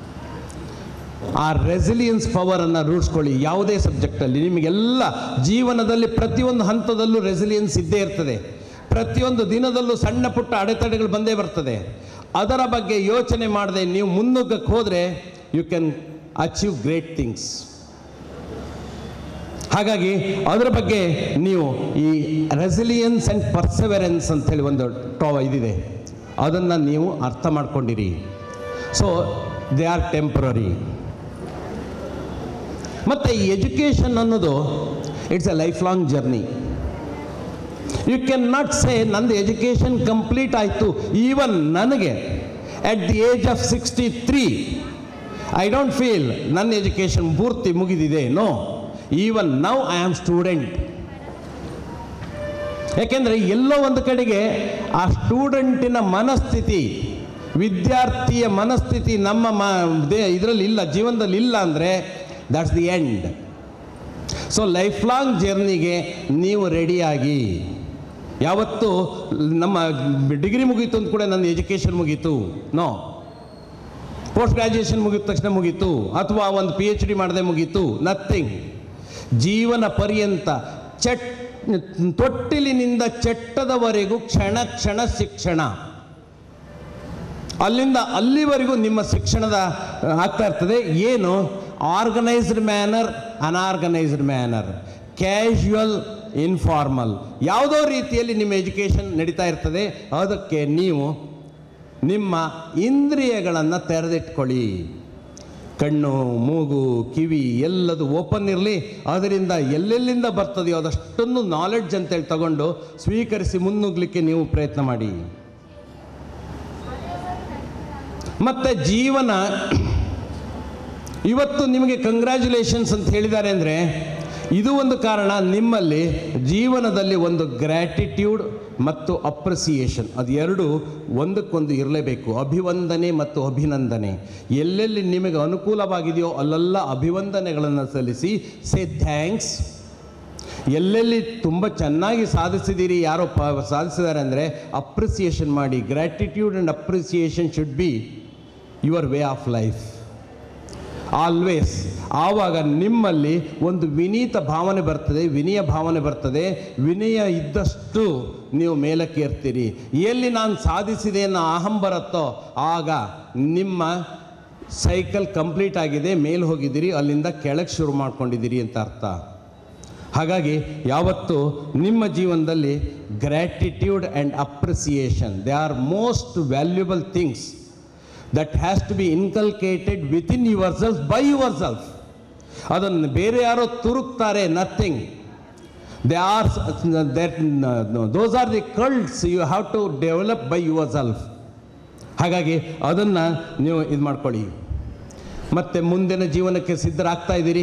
ಆ ರೆಸಿಲಿಯನ್ಸ್ ಪವರನ್ನು ರೂಢಿಸ್ಕೊಳ್ಳಿ ಯಾವುದೇ ಸಬ್ಜೆಕ್ಟಲ್ಲಿ ನಿಮಗೆಲ್ಲ ಜೀವನದಲ್ಲಿ ಪ್ರತಿಯೊಂದು ಹಂತದಲ್ಲೂ ರೆಸಿಲಿಯನ್ಸ್ ಇದ್ದೇ ಇರ್ತದೆ ಪ್ರತಿಯೊಂದು ದಿನದಲ್ಲೂ ಸಣ್ಣ ಪುಟ್ಟ ಅಡೆತಡೆಗಳು ಬಂದೇ ಬರ್ತದೆ ಅದರ ಬಗ್ಗೆ ಯೋಚನೆ ಮಾಡದೆ ನೀವು ಮುನ್ನುಗ್ಗಕ್ಕೆ ಹೋದರೆ you can achieve great things ಹಾಗಾಗಿ ಅದರ ಬಗ್ಗೆ ನೀವು ಈ ರೆಸಿಲಿಯನ್ಸ್ ಆ್ಯಂಡ್ ಪರ್ಸೆವೆರೆನ್ಸ್ ಅಂತೇಳಿ ಒಂದು ಟೋ ಇದಿದೆ ಅದನ್ನು ನೀವು ಅರ್ಥ ಮಾಡ್ಕೊಂಡಿರಿ ಸೊ ದೇ ಆರ್ ಟೆಂಪ್ರರಿ ಮತ್ತು ಈ ಎಜುಕೇಷನ್ ಅನ್ನೋದು it's a life long journey you can not say ನಂದು ಎಜುಕೇಷನ್ ಕಂಪ್ಲೀಟ್ ಆಯಿತು ಈವನ್ ನನಗೆ at the age of sixty three I don't feel ನನ್ನ ಎಜುಕೇಷನ್ ಪೂರ್ತಿ ಮುಗಿದಿದೆ no even now I am student ಯಾಕೆಂದರೆ ಎಲ್ಲೋ ಒಂದು ಕಡೆಗೆ ಆ ಸ್ಟೂಡೆಂಟಿನ ಮನಸ್ಥಿತಿ ವಿದ್ಯಾರ್ಥಿಯ ಮನಸ್ಥಿತಿ ನಮ್ಮ ಮ ದೇ ಇದರಲ್ಲಿ ಇಲ್ಲ ಜೀವನದಲ್ಲಿ ಇಲ್ಲ ಅಂದರೆ that's the end so life long ಜರ್ನಿಗೆ ನೀವು ರೆಡಿಯಾಗಿ ಯಾವತ್ತು ನಮ್ಮ ಡಿಗ್ರಿ ಮುಗೀತು ಅಂತ ಕೂಡ ನನ್ನ ಎಜುಕೇಷನ್ ಮುಗೀತು ನೋ ಪೋಸ್ಟ್ ಗ್ರ್ಯಾಜುಯೇಷನ್ ಮುಗಿದ ತಕ್ಷಣ ಮುಗೀತು ಅಥವಾ ಒಂದು ಪಿ ಎಚ್ ಡಿ ಮಾಡದೆ ಮುಗೀತು ನಥಿಂಗ್ ಜೀವನ ಪರ್ಯಂತ ಚಟ್ ತೊಟ್ಟಿಲಿನಿಂದ ಚಟ್ಟದವರೆಗೂ ಕ್ಷಣ ಕ್ಷಣ ಶಿಕ್ಷಣ ಅಲ್ಲಿಂದ ಅಲ್ಲಿವರೆಗೂ ನಿಮ್ಮ ಶಿಕ್ಷಣದ ಆ, ಆಗ್ತಾ ಇರ್ತದೆ ಏನು organised manner unorganised manner casual informal ಯಾವುದೋ ರೀತಿಯಲ್ಲಿ ನಿಮ್ಮ ಎಜುಕೇಷನ್ ನಡೀತಾ ಇರ್ತದೆ ಅದಕ್ಕೆ ನೀವು ನಿಮ್ಮ ಇಂದ್ರಿಯಗಳನ್ನು ತೆರೆದಿಟ್ಕೊಳ್ಳಿ ಕಣ್ಣು ಮೂಗು ಕಿವಿ ಎಲ್ಲದು ಓಪನ್ ಇರಲಿ ಅದರಿಂದ ಎಲ್ಲೆಲ್ಲಿಂದ ಬರ್ತದೆಯೋ ಅದಷ್ಟೊಂದು ನಾಲೆಡ್ಜ್ ಅಂತೇಳಿ ತಗೊಂಡು ಸ್ವೀಕರಿಸಿ ಮುನ್ನುಗ್ಲಿಕ್ಕೆ ನೀವು ಪ್ರಯತ್ನ ಮಾಡಿ ಮತ್ತು ಜೀವನ ಇವತ್ತು ನಿಮಗೆ ಕಂಗ್ರ್ಯಾಚುಲೇಷನ್ಸ್ ಅಂತ ಹೇಳಿದ್ದಾರೆ ಅಂದರೆ ಇದು ಒಂದು ಕಾರಣ ನಿಮ್ಮಲ್ಲಿ ಜೀವನದಲ್ಲಿ ಒಂದು ಗ್ರ್ಯಾಟಿಟ್ಯೂಡ್ ಮತ್ತು ಅಪ್ರಿಸಿಯೇಷನ್ ಅದು ಎರಡು ಒಂದಕ್ಕೊಂದು ಇರಲೇಬೇಕು ಅಭಿವಂದನೆ ಮತ್ತು ಅಭಿನಂದನೆ ಎಲ್ಲೆಲ್ಲಿ ನಿಮಗೆ ಅನುಕೂಲವಾಗಿದೆಯೋ ಅಲ್ಲೆಲ್ಲ ಅಭಿವಂದನೆಗಳನ್ನು ಸಲ್ಲಿಸಿ ಸೇ ಥ್ಯಾಂಕ್ಸ್ ಎಲ್ಲೆಲ್ಲಿ ತುಂಬ ಚೆನ್ನಾಗಿ ಸಾಧಿಸಿದ್ದೀರಿ ಯಾರೋ ಪ ಸಾಧಿಸಿದ್ದಾರೆ ಅಂದರೆ ಅಪ್ರಿಸಿಯೇಷನ್ ಮಾಡಿ gratitude and appreciation should be your way of life always ಆವಾಗ ನಿಮ್ಮಲ್ಲಿ ಒಂದು ವಿನೀತ ಭಾವನೆ ಬರ್ತದೆ ವಿನಯ ಭಾವನೆ ಬರ್ತದೆ ವಿನಯ ಇದ್ದಷ್ಟು ನೀವು ಮೇಲಕ್ಕೆ ಏರ್ತೀರಿ ಎಲ್ಲಿ ನಾನು ಸಾಧಿಸಿದೆ ಅನ್ನೋ ಅಹಂ ಬರುತ್ತೋ ಆಗ ನಿಮ್ಮ ಸೈಕಲ್ ಕಂಪ್ಲೀಟ್ ಆಗಿದೆ ಮೇಲೆ ಹೋಗಿದ್ದೀರಿ ಅಲ್ಲಿಂದ ಕೆಳಗೆ ಶುರು ಮಾಡ್ಕೊಂಡಿದ್ದೀರಿ ಅಂತ ಅರ್ಥ ಹಾಗಾಗಿ ಯಾವತ್ತು ನಿಮ್ಮ ಜೀವನದಲ್ಲಿ gratitude and appreciation they are most valuable things that has to be inculcated within yourself by yourself ಅದನ್ನು ಬೇರೆ ಯಾರೋ ತುರುಕ್ತಾರೆ nothing they are that those are the cults you have to develop by yourself ಹಾಗಾಗಿ ಅದನ್ನು ನೀವು ಇದು ಮಾಡ್ಕೊಳ್ಳಿ ಮತ್ತು ಮುಂದಿನ ಜೀವನಕ್ಕೆ ಸಿದ್ಧರಾಗ್ತಾ ಇದ್ದೀರಿ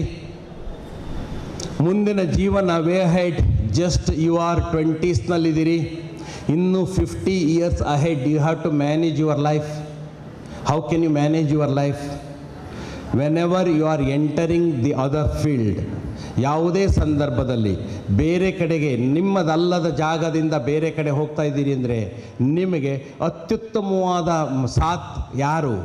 ಮುಂದಿನ ಜೀವನ ವೇ ಹೈಟ್ ಜಸ್ಟ್ ಯು ಆರ್ ಟ್ವೆಂಟೀಸ್ನಲ್ಲಿದ್ದೀರಿ ಇನ್ನು fifty years ahead you have to manage your life how can you manage your life whenever you are entering the other field ಯಾವುದೇ ಸಂದರ್ಭದಲ್ಲಿ ಬೇರೆ ಕಡೆಗೆ ನಿಮ್ಮದಲ್ಲದ ಜಾಗದಿಂದ ಬೇರೆ ಕಡೆ ಹೋಗ್ತಾ ಇದ್ದೀರಿ ಅಂದರೆ ನಿಮಗೆ ಅತ್ಯುತ್ತಮವಾದ ಸಾಥ್ ಯಾರು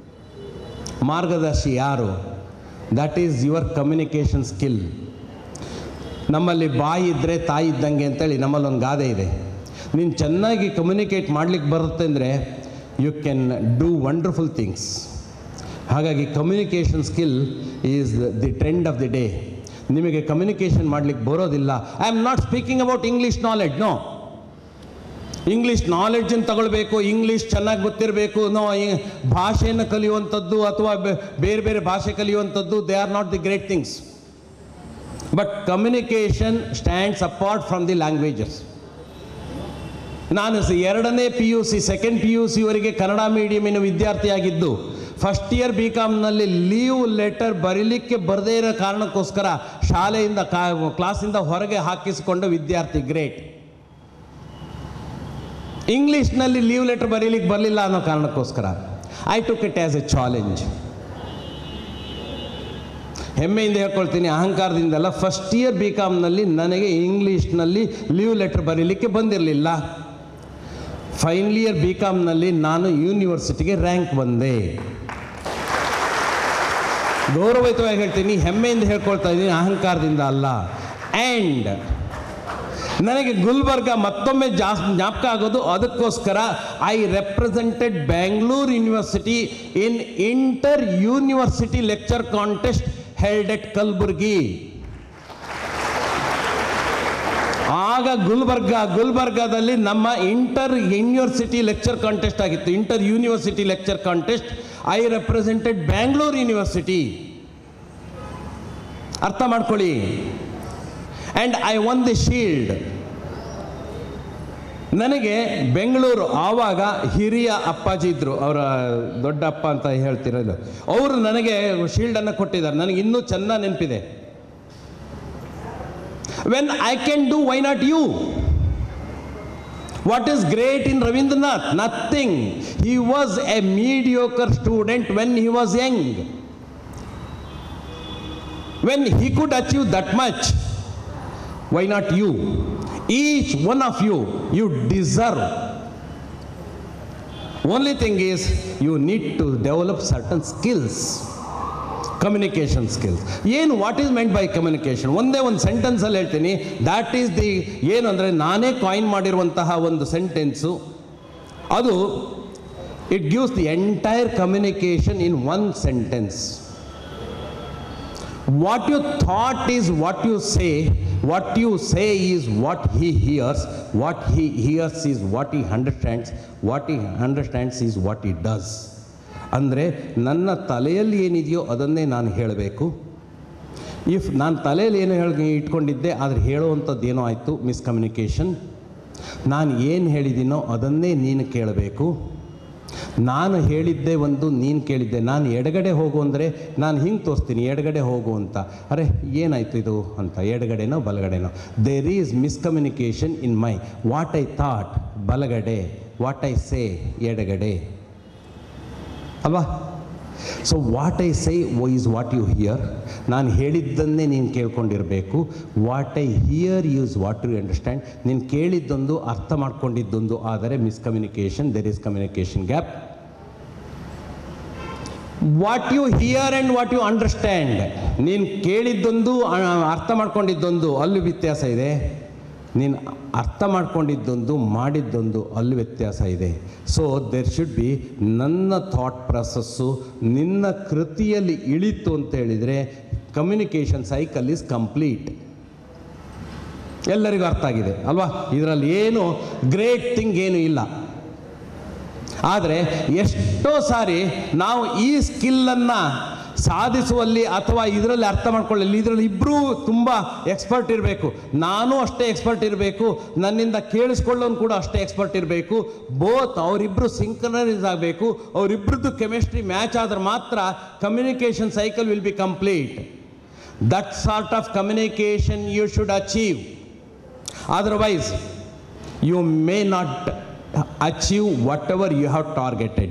ಮಾರ್ಗದರ್ಶಿ ಯಾರು that is your communication skill ನಮ್ಮಲ್ಲಿ ಬಾಯಿ ಇದ್ದರೆ ತಾಯಿ ಇದ್ದಂಗೆ ಅಂತೇಳಿ ನಮ್ಮಲ್ಲಿ ಒಂದು ಗಾದೆ ಇದೆ ನೀನು ಚೆನ್ನಾಗಿ ಕಮ್ಯುನಿಕೇಟ್ ಮಾಡ್ಲಿಕ್ಕೆ ಬರುತ್ತೆ ಅಂದರೆ you can do wonderful things ಹಾಗಾಗಿ communication skill is the trend of the day ನಿಮಗೆ ಕಮ್ಯುನಿಕೇಷನ್ ಮಾಡ್ಲಿಕ್ಕೆ ಬರೋದಿಲ್ಲ I am not speaking about English knowledge no English ನಾಲೆಡ್ಜನ್ನು ತಗೊಳ್ಬೇಕು ಇಂಗ್ಲೀಷ್ ಚೆನ್ನಾಗಿ ಗೊತ್ತಿರಬೇಕು ನೋ ಈ- ಭಾಷೆಯನ್ನು ಕಲಿಯುವಂಥದ್ದು ಅಥವಾ ಬೆ- ಬೇರೆ ಬೇರೆ ಭಾಷೆ ಕಲಿಯುವಂಥದ್ದು they are not the great things but communication stands apart from the languages ನಾನು ಸ- ಎರಡನೇ P U C second P U ಸಿವರೆಗೆ ಕನ್ನಡ ಮೀಡಿಯಮಿನ ವಿದ್ಯಾರ್ಥಿಯಾಗಿದ್ದು ಫಸ್ಟ್ ಇಯರ್ ಬಿ ಕಾಮ್ನಲ್ಲಿ ಲೀವ್ ಲೆಟರ್ ಬರೀಲಿಕ್ಕೆ ಬರದೇ ಇರೋ ಕಾರಣಕ್ಕೋಸ್ಕರ ಶಾಲೆಯಿಂದ ಕಾ ಕ್ಲಾಸಿಂದ ಹೊರಗೆ ಹಾಕಿಸಿಕೊಂಡ ವಿದ್ಯಾರ್ಥಿ ಗ್ರೇಟ್ ಇಂಗ್ಲೀಷ್ನಲ್ಲಿ ಲೀವ್ ಲೆಟರ್ ಬರೀಲಿಕ್ಕೆ ಬರಲಿಲ್ಲ ಅನ್ನೋ ಕಾರಣಕ್ಕೋಸ್ಕರ I took it as a challenge ಹೆಮ್ಮೆಯಿಂದ ಹೇಳ್ಕೊಳ್ತೀನಿ ಅಹಂಕಾರದಿಂದಲ್ಲ ಫಸ್ಟ್ ಇಯರ್ ಬಿ ಕಾಮ್ನಲ್ಲಿ ನನಗೆ ಇಂಗ್ಲೀಷ್ನಲ್ಲಿ ಲೀವ್ ಲೆಟರ್ ಬರೀಲಿಕ್ಕೆ ಬಂದಿರಲಿಲ್ಲ ಫೈನಲ್ ಇಯರ್ ಬಿ ಕಾಮ್ನಲ್ಲಿ ನಾನು ಯೂನಿವರ್ಸಿಟಿಗೆ ರ್ಯಾಂಕ್ ಬಂದೆ ಗೌರವಯುತವಾಗಿ ಹೇಳ್ತೀನಿ ಹೆಮ್ಮೆಯಿಂದ ಹೇಳ್ಕೊಳ್ತಾ ಇದ್ದೀನಿ ಅಹಂಕಾರದಿಂದ ಅಲ್ಲ ಆ್ಯಂಡ್ ನನಗೆ ಗುಲ್ಬರ್ಗ ಮತ್ತೊಮ್ಮೆ ಜಾಸ್ ಜ್ಞಾಪಕ ಆಗೋದು ಅದಕ್ಕೋಸ್ಕರ I represented Bangalore university in inter university lecture contest held at Kalaburagi ಆಗ ಗುಲ್ಬರ್ಗ ಗುಲ್ಬರ್ಗಾದಲ್ಲಿ ನಮ್ಮ ಇಂಟರ್ ಯೂನಿವರ್ಸಿಟಿ ಲೆಕ್ಚರ್ ಕಾಂಟೆಸ್ಟ್ ಆಗಿತ್ತು inter university lecture contest I represented Bangalore university ಅರ್ಥ ಮಾಡ್ಕೊಳ್ಳಿ and I won the shield ನನಗೆ ಬೆಂಗಳೂರು ಆವಾಗ ಹಿರಿಯ ಅಪ್ಪಾಜಿ ಇದ್ರು ಅವರ ದೊಡ್ಡ ಅಪ್ಪ ಅಂತ ಹೇಳ್ತಿರೋದು ಅವರು ನನಗೆ ಶೀಲ್ಡನ್ನು ಕೊಟ್ಟಿದ್ದಾರೆ ನನಗೆ ಇನ್ನೂ ಚೆನ್ನಾಗಿ ನೆನಪಿದೆ when I can do why not you what is great in Rabindranath nothing he was a mediocre student when he was young when he could achieve that much why not you each one of you you deserve only thing is you need to develop certain skills communication skills ಏನು what is meant by communication ಒಂದೇ ಒಂದು ಸೆಂಟೆನ್ಸಲ್ಲಿ ಹೇಳ್ತೀನಿ that is the ಏನು ಅಂದರೆ ನಾನೇ coin ಮಾಡಿರುವಂತಹ ಒಂದು sentence ಅದು it gives the entire communication in one sentence what you thought is what you say what you say is what he hears what he hears is what he understands what he understands is what he does ಅಂದರೆ ನನ್ನ ತಲೆಯಲ್ಲಿ ಏನಿದೆಯೋ ಅದನ್ನೇ ನಾನು ಹೇಳಬೇಕು if ನಾನು ತಲೆಯಲ್ಲಿ ಏನು ಹೇಳಿ ಇಟ್ಕೊಂಡಿದ್ದೆ ಆದರೆ ಹೇಳುವಂಥದ್ದು ಏನೋ ಆಯಿತು ಮಿಸ್ಕಮ್ಯುನಿಕೇಷನ್ ನಾನು ಏನು ಹೇಳಿದ್ದೀನೋ ಅದನ್ನೇ ನೀನು ಕೇಳಬೇಕು ನಾನು ಹೇಳಿದ್ದೆ ಒಂದು ನೀನು ಕೇಳಿದ್ದೆ ನಾನು ಎಡಗಡೆ ಹೋಗು ಅಂದರೆ ನಾನು ಹಿಂಗೆ ತೋರಿಸ್ತೀನಿ ಎಡಗಡೆ ಹೋಗು ಅಂತ ಅರೆ ಏನಾಯ್ತು ಇದು ಅಂತ ಎಡಗಡೆನೋ ಬಲಗಡೆನೋ there is miscommunication in my what I thought ಬಲಗಡೆ ವಾಟ್ ಐ ಸೇ ಎಡಗಡೆ ಅಲ್ವಾ so what I say is what you hear ನಾನು ಹೇಳಿದ್ದನ್ನೇ ನೀನು ಕೇಳ್ಕೊಂಡಿರಬೇಕು what I hear use what you understand ನೀನು ಕೇಳಿದ್ದೊಂದು ಅರ್ಥ ಮಾಡ್ಕೊಂಡಿದ್ದೊಂದು ಆದರೆ miscommunication there is communication gap what you hear and what you understand ನೀನು ಕೇಳಿದ್ದೊಂದು ಆ- ಅರ್ಥ ಮಾಡ್ಕೊಂಡಿದ್ದೊಂದು ಅಲ್ಲಿ ವ್ಯತ್ಯಾಸ ಇದೆ ನೀನು ಅರ್ಥ ಮಾಡ್ಕೊಂಡಿದ್ದೊಂದು ಮಾಡಿದ್ದೊಂದು ಅಲ್ಲಿ ವ್ಯತ್ಯಾಸ ಇದೆ ಸೊ ದೆರ್ ಶುಡ್ ಬಿ ನನ್ನ ಥಾಟ್ ಪ್ರಾಸೆಸ್ಸು ನಿನ್ನ ಕೃತಿಯಲ್ಲಿ ಇಳಿತು ಅಂತ ಹೇಳಿದರೆ ಕಮ್ಯುನಿಕೇಷನ್ ಸೈಕಲ್ ಈಸ್ ಕಂಪ್ಲೀಟ್ ಎಲ್ಲರಿಗೂ ಅರ್ಥ ಆಗಿದೆ ಅಲ್ವಾ ಇದರಲ್ಲಿ ಏನು ಗ್ರೇಟ್ ಥಿಂಗ್ ಏನು ಇಲ್ಲ ಆದರೆ ಎಷ್ಟೋ ಸಾರಿ ನಾವು ಈ ಸ್ಕಿಲ್ಲನ್ನು ಸಾಧಿಸುವಲ್ಲಿ ಅಥವಾ ಇದರಲ್ಲಿ ಅರ್ಥ ಮಾಡ್ಕೊಳ್ಳಿ ಇದರಲ್ಲಿ ಇಬ್ಬರೂ ತುಂಬ ಎಕ್ಸ್ಪರ್ಟ್ ಇರಬೇಕು ನಾನು ಅಷ್ಟೇ ಎಕ್ಸ್ಪರ್ಟ್ ಇರಬೇಕು ನನ್ನಿಂದ ಕೇಳಿಸ್ಕೊಳ್ಳೋನು ಕೂಡ ಅಷ್ಟೇ ಎಕ್ಸ್ಪರ್ಟ್ ಇರಬೇಕು ಬೋತ್ ಅವರಿಬ್ಬರು ಸಿಂಕ್ರನೈಸ್ ಆಗಬೇಕು ಅವರಿಬ್ಬರದ್ದು ಕೆಮಿಸ್ಟ್ರಿ ಮ್ಯಾಚ್ ಆದ್ರೆ ಮಾತ್ರ communication cycle will be complete that sort of communication you should achieve otherwise you may not achieve whatever you have targeted.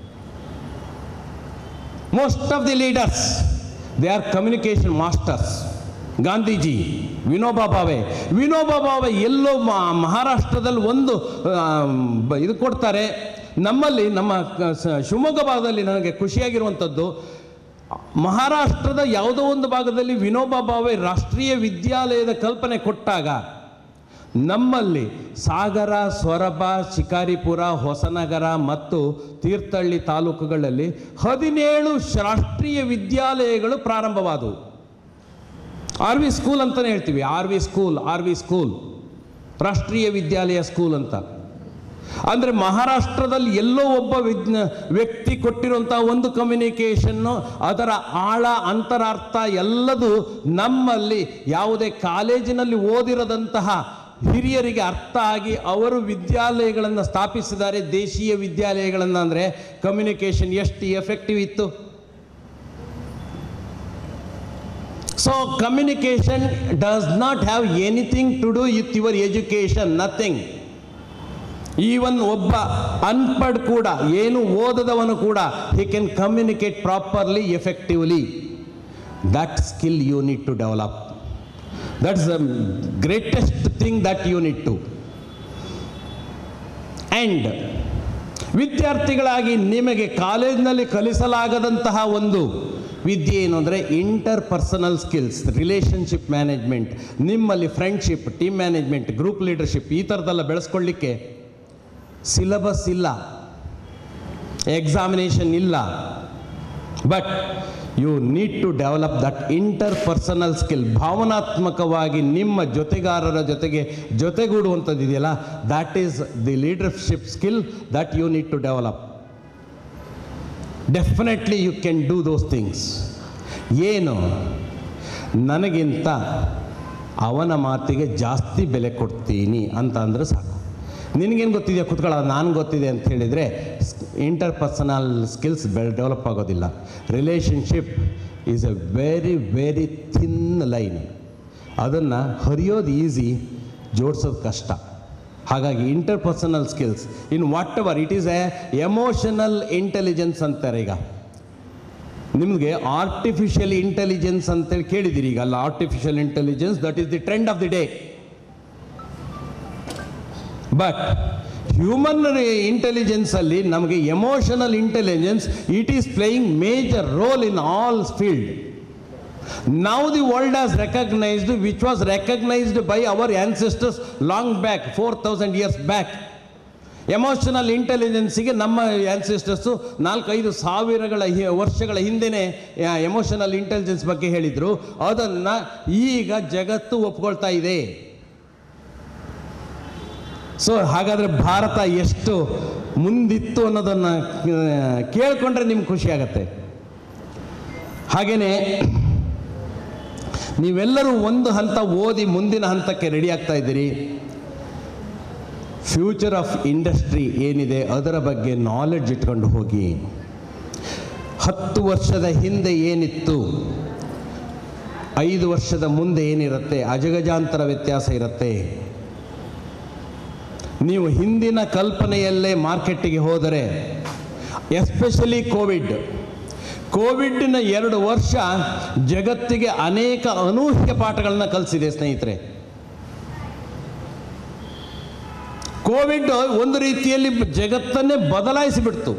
Most of the leaders, they are communication masters. Gandhiji Vinoba Bhave Vinoba Bhave ಎಲ್ಲೋ ಮ- ಮಹಾರಾಷ್ಟ್ರದಲ್ಲಿ ಒಂದು ಆ, ಬ- ಇದು ಕೊಡ್ತಾರೆ ನಮ್ಮಲ್ಲಿ ನಮ್ಮ ಕ- ಸ- ಶಿವಮೊಗ್ಗ ಭಾಗದಲ್ಲಿ ನನಗೆ ಖುಷಿಯಾಗಿರುವಂಥದ್ದು ಮಹಾರಾಷ್ಟ್ರದ ಯಾವುದೋ ಒಂದು ಭಾಗದಲ್ಲಿ ವಿನೋಬಾ ಭಾವೆ ರಾಷ್ಟ್ರೀಯ ವಿದ್ಯಾಲಯದ ಕಲ್ಪನೆ ಕೊಟ್ಟಾಗ ನಮ್ಮಲ್ಲಿ ಸಾಗರ ಸೊರಬ ಶಿಕಾರಿಪುರ ಹೊಸನಗರ ಮತ್ತು ತೀರ್ಥಹಳ್ಳಿ ತಾಲೂಕುಗಳಲ್ಲಿ ಹದಿನೇಳು ಶ- ರಾಷ್ಟ್ರೀಯ ವಿದ್ಯಾಲಯಗಳು ಪ್ರಾರಂಭವಾದವು ಆರ್ ವಿ ಸ್ಕೂಲ್ ಅಂತಲೇ ಹೇಳ್ತೀವಿ R V school R V school Rashtriya Vidyalaya school ಅಂತ ಅಂದರೆ ಮಹಾರಾಷ್ಟ್ರದಲ್ಲಿ ಎಲ್ಲೋ ಒಬ್ಬ ವಿಜ್ಞ ವ್ಯಕ್ತಿ ಕೊಟ್ಟಿರುವಂಥ ಒಂದು ಕಮ್ಯುನಿಕೇಷನ್ನು ಅದರ ಆಳ ಅಂತರಾರ್ಥ ಎಲ್ಲದು ನಮ್ಮಲ್ಲಿ ಯಾವುದೇ ಕಾಲೇಜಿನಲ್ಲಿ ಓದಿರದಂತಹ ಹಿರಿಯರಿಗೆ ಅರ್ಥ ಆಗಿ ಅವರು ವಿದ್ಯಾಲಯಗಳನ್ನು ಸ್ಥಾಪಿಸಿದ್ದಾರೆ ದೇಶೀಯ ವಿದ್ಯಾಲಯಗಳನ್ನು ಅಂದರೆ ಕಮ್ಯುನಿಕೇಷನ್ ಎಷ್ಟು ಎಫೆಕ್ಟಿವ್ ಇತ್ತು so communication does not have anything to do with your education nothing even ಒಬ್ಬ ಅನ್ಪಡ್ ಕೂಡ ಏನು ಓದದವನು ಕೂಡ he can communicate properly effectively that skill you need to develop that's the greatest thing that you need to and ವಿದ್ಯಾರ್ಥಿಗಳಾಗಿ ನಿಮಗೆ ಕಾಲೇಜಿನಲ್ಲಿ ಕಲಿಸಲಾಗದಂತಹ ಒಂದು ವಿದ್ಯೆ ಏನು ಅಂದರೆ inter personal skills relationship management ನಿಮ್ಮಲ್ಲಿ friendship team management group leadership ಈ ಥರದ್ದೆಲ್ಲ ಬೆಳೆಸ್ಕೊಳ್ಳಿಕ್ಕೆ ಸಿಲಬಸ್ ಇಲ್ಲ ಎಕ್ಸಾಮಿನೇಷನ್ ಇಲ್ಲ but you need to develop that inter personal skill ಭಾವನಾತ್ಮಕವಾಗಿ ನಿಮ್ಮ ಜೊತೆಗಾರರ ಜೊತೆಗೆ ಜೊತೆಗೂಡುವಂಥದ್ದು ಇದೆಯಲ್ಲ that is the leadership skill that you need to develop definitely you can do those things ಏನು ನನಗಿಂತ ಅವನ ಮಾತಿಗೆ ಜಾಸ್ತಿ ಬೆಲೆ ಕೊಡ್ತೀನಿ ಅಂತ ಅಂದರೆ ಸಾಕು ನಿನಗೇನು ಗೊತ್ತಿದೆಯಾ ಕುತ್ಕೊಳ್ಳ ನಾನು ಗೊತ್ತಿದೆ ಅಂತ ಹೇಳಿದರೆ ಇಂಟರ್ ಪರ್ಸನಲ್ ಸ್ಕಿಲ್ಸ್ ಬೆಲ್ ಡೆವಲಪ್ ಆಗೋದಿಲ್ಲ relationship is a very very thin line ಅದನ್ನು ಹರಿಯೋದು ಈಸಿ ಜೋಡಿಸೋದು ಕಷ್ಟ ಹಾಗಾಗಿ inter personal skills in whatever it is a emotional intelligence ಅಂತಾರೆ ಈಗ ನಿಮಗೆ ಆರ್ಟಿಫಿಷಿಯಲ್ ಇಂಟೆಲಿಜೆನ್ಸ್ ಅಂತೇಳಿ ಕೇಳಿದ್ದೀರಿ ಈಗ ಅಲ್ಲ artificial intelligence that is the trend of the day but human intelligence ಅಲ್ಲಿ ನಮಗೆ emotional intelligence it is playing major role in all field Now the world has recognized, which was recognized by our ancestors long back, 4,000 years back. Emotional ಇಂಟೆಲಿಜೆನ್ಸಿಗೆ ನಮ್ಮ ancestors ನಾಲ್ಕೈದು ಸಾವಿರಗಳ ಹಿ- ವರ್ಷಗಳ ಹಿಂದೆನೇ emotional intelligence ಬಗ್ಗೆ ಹೇಳಿದರು ಅದನ್ನು ಈಗ ಜಗತ್ತು ಒಪ್ಕೊಳ್ತಾ ಇದೆ ಸೊ ಹಾಗಾದರೆ ಭಾರತ ಎಷ್ಟು ಮುಂದಿತ್ತು ಅನ್ನೋದನ್ನು ಕೇಳಿಕೊಂಡ್ರೆ ನಿಮ್ಗೆ ಖುಷಿ ಆಗತ್ತೆ ಹಾಗೆಯೇ ನೀವೆಲ್ಲರೂ ಒಂದು ಹಂತ ಓದಿ ಮುಂದಿನ ಹಂತಕ್ಕೆ ರೆಡಿ ಆಗ್ತಾ ಇದ್ದೀರಿ ಫ್ಯೂಚರ್ ಆಫ್ ಇಂಡಸ್ಟ್ರಿ ಏನಿದೆ ಅದರ ಬಗ್ಗೆ ನಾಲೆಡ್ಜ್ ಇಟ್ಕೊಂಡು ಹೋಗಿ ಹತ್ತು ವರ್ಷದ ಹಿಂದೆ ಏನಿತ್ತು ಐದು ವರ್ಷದ ಮುಂದೆ ಏನಿರುತ್ತೆ ಅಜಗಜಾಂತರ ವ್ಯತ್ಯಾಸ ಇರುತ್ತೆ ನೀವು ಹಿಂದಿನ ಕಲ್ಪನೆಯಲ್ಲೇ ಮಾರ್ಕೆಟ್ಟಿಗೆ ಹೋದರೆ ಎಸ್ಪೆಷಲಿ ಕೋವಿಡ್ ಕೋವಿಡ್ನ ಎರಡು ವರ್ಷ ಜಗತ್ತಿಗೆ ಅನೇಕ ಅನೂಹ್ಯ ಪಾಠಗಳನ್ನ ಕಲಿಸಿದೆ ಸ್ನೇಹಿತರೆ ಕೋವಿಡ್ ಒಂದು ರೀತಿಯಲ್ಲಿ ಜಗತ್ತನ್ನೇ ಬದಲಾಯಿಸಿಬಿಡ್ತು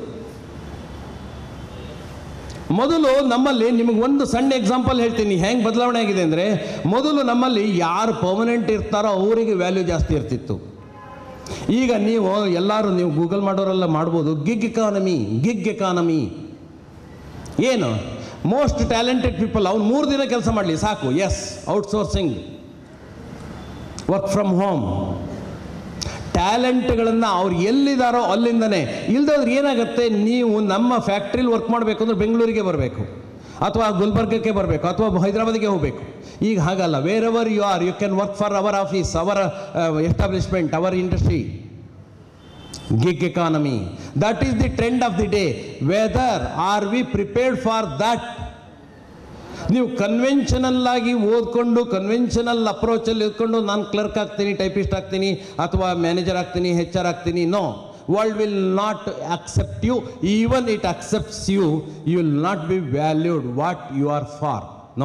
ಮೊದಲು ನಮ್ಮಲ್ಲಿ ನಿಮಗೆ ಒಂದು ಸಣ್ಣ ಎಕ್ಸಾಂಪಲ್ ಹೇಳ್ತೀನಿ ಹೆಂಗೆ ಬದಲಾವಣೆ ಆಗಿದೆ ಅಂದರೆ ಮೊದಲು ನಮ್ಮಲ್ಲಿ ಯಾರು ಪರ್ಮನೆಂಟ್ ಇರ್ತಾರೋ ಅವರಿಗೆ ವ್ಯಾಲ್ಯೂ ಜಾಸ್ತಿ ಇರ್ತಿತ್ತು ಈಗ ನೀವು ಎಲ್ಲರೂ ನೀವು ಗೂಗಲ್ ಮಾಡೋರೆಲ್ಲ ಮಾಡ್ಬೋದು ಗಿಗ್ ಎಕಾನಮಿ ಗಿಗ್ ಎಕಾನಮಿ ಏನು ಮೋಸ್ಟ್ ಟ್ಯಾಲೆಂಟೆಡ್ ಪೀಪಲ್ ಅವ್ನು ಮೂರು ದಿನ ಕೆಲಸ ಮಾಡಲಿ ಸಾಕು yes outsourcing work from home ಟ್ಯಾಲೆಂಟ್ಗಳನ್ನು ಅವ್ರು ಎಲ್ಲಿದ್ದಾರೋ ಅಲ್ಲಿಂದನೇ ಇಲ್ದೋದ್ರೆ ಏನಾಗುತ್ತೆ ನೀವು ನಮ್ಮ ಫ್ಯಾಕ್ಟ್ರಿಲಿ ವರ್ಕ್ ಮಾಡಬೇಕು ಅಂದ್ರೆ ಬೆಂಗಳೂರಿಗೆ ಬರಬೇಕು ಅಥವಾ ಗುಲ್ಬರ್ಗಕ್ಕೆ ಬರಬೇಕು ಅಥವಾ ಹೈದರಾಬಾದಿಗೆ ಹೋಗಬೇಕು ಈಗ ಹಾಗಲ್ಲ wherever you are you can work for our office our establishment our industry gig economy that is the trend of the day whether are we prepared for that ನೀವು ಕನ್ವೆನ್ಷನಲ್ ಆಗಿ ಓದ್ಕೊಂಡು ಕನ್ವೆನ್ಷನಲ್ ಅಪ್ರೋಚಲ್ಲಿ ಇದ್ಕೊಂಡು ನಾನು clerk ಆಗ್ತೀನಿ typist ಆಗ್ತೀನಿ ಅಥವಾ manager ಆಗ್ತೀನಿ H R ಆಗ್ತೀನಿ no world will not accept you even it accepts you you will not be valued what you are for no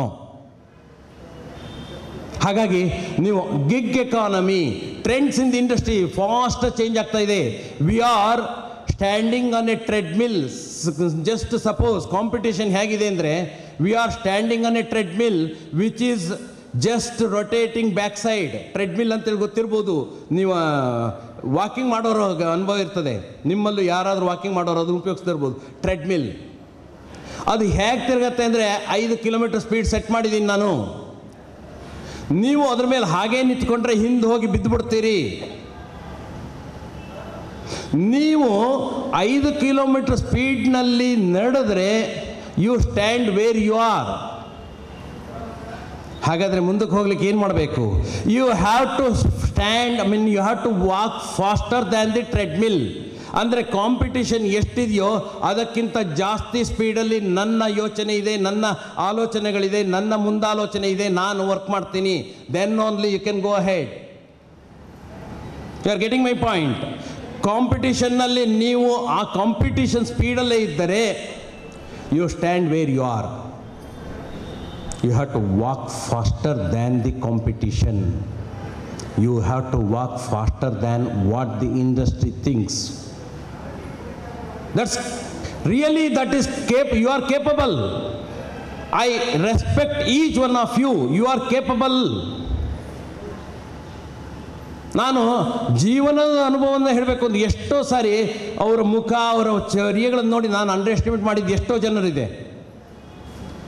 ಹಾಗಾಗಿ ನೀವು gig economy trends in the industry fast change ಆಗ್ತಾ ಇದೆ we are standing on a treadmill just suppose competition ಹೇಗಿದೆ ಅಂದರೆ we are standing on a treadmill which is just rotating back side treadmill ಅಂತೇಳಿ ಗೊತ್ತಿರ್ಬೋದು ನೀವು walking ಮಾಡೋರು ಅನುಭವ ಇರ್ತದೆ ನಿಮ್ಮಲ್ಲೂ ಯಾರಾದರೂ ವಾಕಿಂಗ್ ಮಾಡೋರು ಅದನ್ನು ಉಪಯೋಗಿಸ್ತಿರ್ಬೋದು ಟ್ರೆಡ್ಮಿಲ್ ಅದು ಹೇಗೆ ತಿರುಗತ್ತೆ ಅಂದರೆ ಐದು ಕಿಲೋಮೀಟರ್ ಸ್ಪೀಡ್ ಸೆಟ್ ಮಾಡಿದ್ದೀನಿ ನಾನು ನೀವು ಅದ್ರ ಮೇಲೆ ಹಾಗೇ ನಿಂತ್ಕೊಂಡ್ರೆ ಹಿಂದೆ ಹೋಗಿ ಬಿದ್ದು ಬಿಡ್ತೀರಿ ನೀವು ಐದು ಕಿಲೋಮೀಟರ್ ಸ್ಪೀಡ್ನಲ್ಲಿ ನಡೆದ್ರೆ you stand where you are ಹಾಗಾದರೆ ಮುಂದಕ್ಕೆ ಹೋಗ್ಲಿಕ್ಕೆ ಏನು ಮಾಡಬೇಕು you have to stand I mean you have to walk faster than the treadmill ಅಂದರೆ ಕಾಂಪಿಟಿಷನ್ ಎಷ್ಟಿದೆಯೋ ಅದಕ್ಕಿಂತ ಜಾಸ್ತಿ ಸ್ಪೀಡಲ್ಲಿ ನನ್ನ ಯೋಚನೆ ಇದೆ ನನ್ನ ಆಲೋಚನೆಗಳಿದೆ ನನ್ನ ಮುಂದಾಲೋಚನೆ ಇದೆ ನಾನು ವರ್ಕ್ ಮಾಡ್ತೀನಿ then only you can go ahead you are getting my point ಕಾಂಪಿಟಿಷನ್ನಲ್ಲಿ ನೀವು ಆ ಕಾಂಪಿಟಿಷನ್ ಸ್ಪೀಡಲ್ಲೇ ಇದ್ದರೆ you stand where you are you have to walk faster than the competition you have to walk faster than what the industry things that's really that is ಕೇಪ್ you are capable I respect each one of you you are capable ನಾನು ಜೀವನದ ಅನುಭವವನ್ನು ಹೇಳಬೇಕು ಅಂದ್ರೆ ಎಷ್ಟೋ ಸಾರಿ ಅವರ ಮುಖ ಅವರ ಚರ್ಯಗಳನ್ನು ನೋಡಿ ನಾನು ಅಂಡರ್ ಎಸ್ಟಿಮೇಟ್ ಮಾಡಿದ್ದು ಎಷ್ಟೋ ಜನರಿದೆ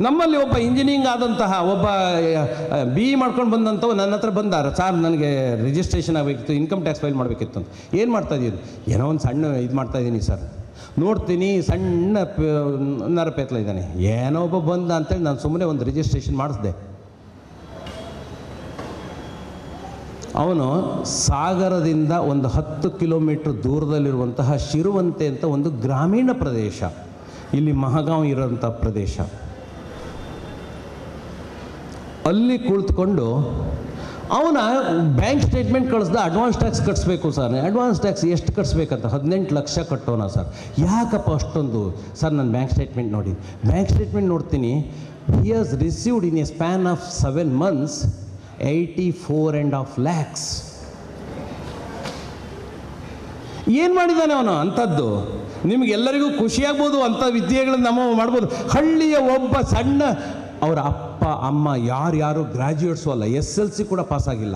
ನಮ್ಮಲ್ಲಿ ಒಬ್ಬ ಇಂಜಿನಿಯರಿಂಗ್ ಆದಂತಹ ಒಬ್ಬ ಬಿ ಇ ಮಾಡ್ಕೊಂಡು ಬಂದಂಥವು ನನ್ನ ಹತ್ರ ಬಂದಾರ ಸರ್ ನನಗೆ ರಿಜಿಸ್ಟ್ರೇಷನ್ ಆಗಬೇಕಿತ್ತು ಇನ್ಕಮ್ ಟ್ಯಾಕ್ಸ್ ಫೈಲ್ ಮಾಡಬೇಕಿತ್ತು ಅಂತ ಏನು ಮಾಡ್ತಾ ಇದ್ದೀರಿ ಏನೋ ಒಂದು ಸಣ್ಣ ಇದು ಮಾಡ್ತಾ ಇದ್ದೀನಿ ಸರ್ ನೋಡ್ತೀನಿ ಸಣ್ಣ ಪ- ನರಪೇತ್ಲ ಇದ್ದಾನೆ ಏನೋ ಒಬ್ಬ ಬಂದ ಅಂತೇಳಿ ನಾನು ಸುಮ್ಮನೆ ಒಂದು ರಿಜಿಸ್ಟ್ರೇಷನ್ ಮಾಡಿಸ್ದೆ ಅವನು ಸಾಗರದಿಂದ ಒಂದು ಹತ್ತು ಕಿಲೋಮೀಟ್ರ್ ದೂರದಲ್ಲಿರುವಂತಹ ಶಿರುವಂತೆ ಅಂತ ಒಂದು ಗ್ರಾಮೀಣ ಪ್ರದೇಶ ಇಲ್ಲಿ ಮಹಗಾಂವ್ ಇರೋಂಥ ಪ್ರದೇಶ ಅಲ್ಲಿ ಕುಳಿತುಕೊಂಡು ಅವನ ಬ್ಯಾಂಕ್ ಸ್ಟೇಟ್ಮೆಂಟ್ ಕಳಿಸ್ದ ಅಡ್ವಾನ್ಸ್ ಟ್ಯಾಕ್ಸ್ ಕಟ್ಟಿಸ್ಬೇಕು ಸರ್ ಅಡ್ವಾನ್ಸ್ ಟ್ಯಾಕ್ಸ್ ಎಷ್ಟು ಕಟ್ಟಿಸ್ಬೇಕಂತ ಹದಿನೆಂಟು ಲಕ್ಷ ಕಟ್ಟೋಣ ಸರ್ ಯಾಕಪ್ಪ ಅಷ್ಟೊಂದು ಸರ್ ನನ್ನ ಬ್ಯಾಂಕ್ ಸ್ಟೇಟ್ಮೆಂಟ್ ನೋಡಿ ಬ್ಯಾಂಕ್ ಸ್ಟೇಟ್ಮೆಂಟ್ ನೋಡ್ತೀನಿ he has received in a span of seven months eighty four and half lakhs ಏನು ಮಾಡಿದ್ದಾನೆ ಅವನು ಅಂಥದ್ದು ನಿಮಗೆಲ್ಲರಿಗೂ ಖುಷಿಯಾಗ್ಬೋದು ಅಂಥ ವಿದ್ಯೆಗಳನ್ನು ನಮ್ಮ ಮಾಡ್ಬೋದು ಹಳ್ಳಿಯ ಒಬ್ಬ ಸಣ್ಣ ಅವರ ಅಪ್ಪ ಅಮ್ಮ ಯಾರ್ಯಾರು ಗ್ರ್ಯಾಜುಯೇಟ್ಸು ಅಲ್ಲ ಎಸ್ ಎಲ್ ಸಿ ಕೂಡ ಪಾಸ್ ಆಗಿಲ್ಲ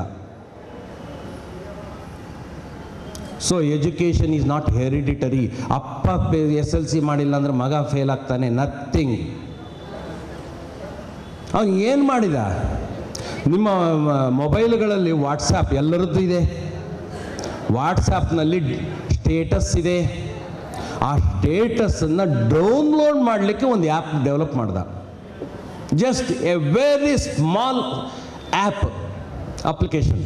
so education is not hereditary ಅಪ್ಪ ಎಸ್ ಎಲ್ ಸಿ ಮಾಡಿಲ್ಲ ಅಂದ್ರೆ ಮಗ ಫೇಲ್ ಆಗ್ತಾನೆ ನಥಿಂಗ್ ಅವನು ಏನು ಮಾಡಿದ ನಿಮ್ಮ ಮ- ಮೊಬೈಲ್ಗಳಲ್ಲಿ ವಾಟ್ಸಾಪ್ ಎಲ್ಲರದ್ದು ಇದೆ ವಾಟ್ಸಾಪ್ನಲ್ಲಿ ಸ್ಟೇಟಸ್ ಇದೆ ಆ ಸ್ಟೇಟಸನ್ನು ಡೌನ್ಲೋಡ್ ಮಾಡಲಿಕ್ಕೆ ಒಂದು ಆ್ಯಪ್ ಡೆವಲಪ್ ಮಾಡ್ದ just a very small app application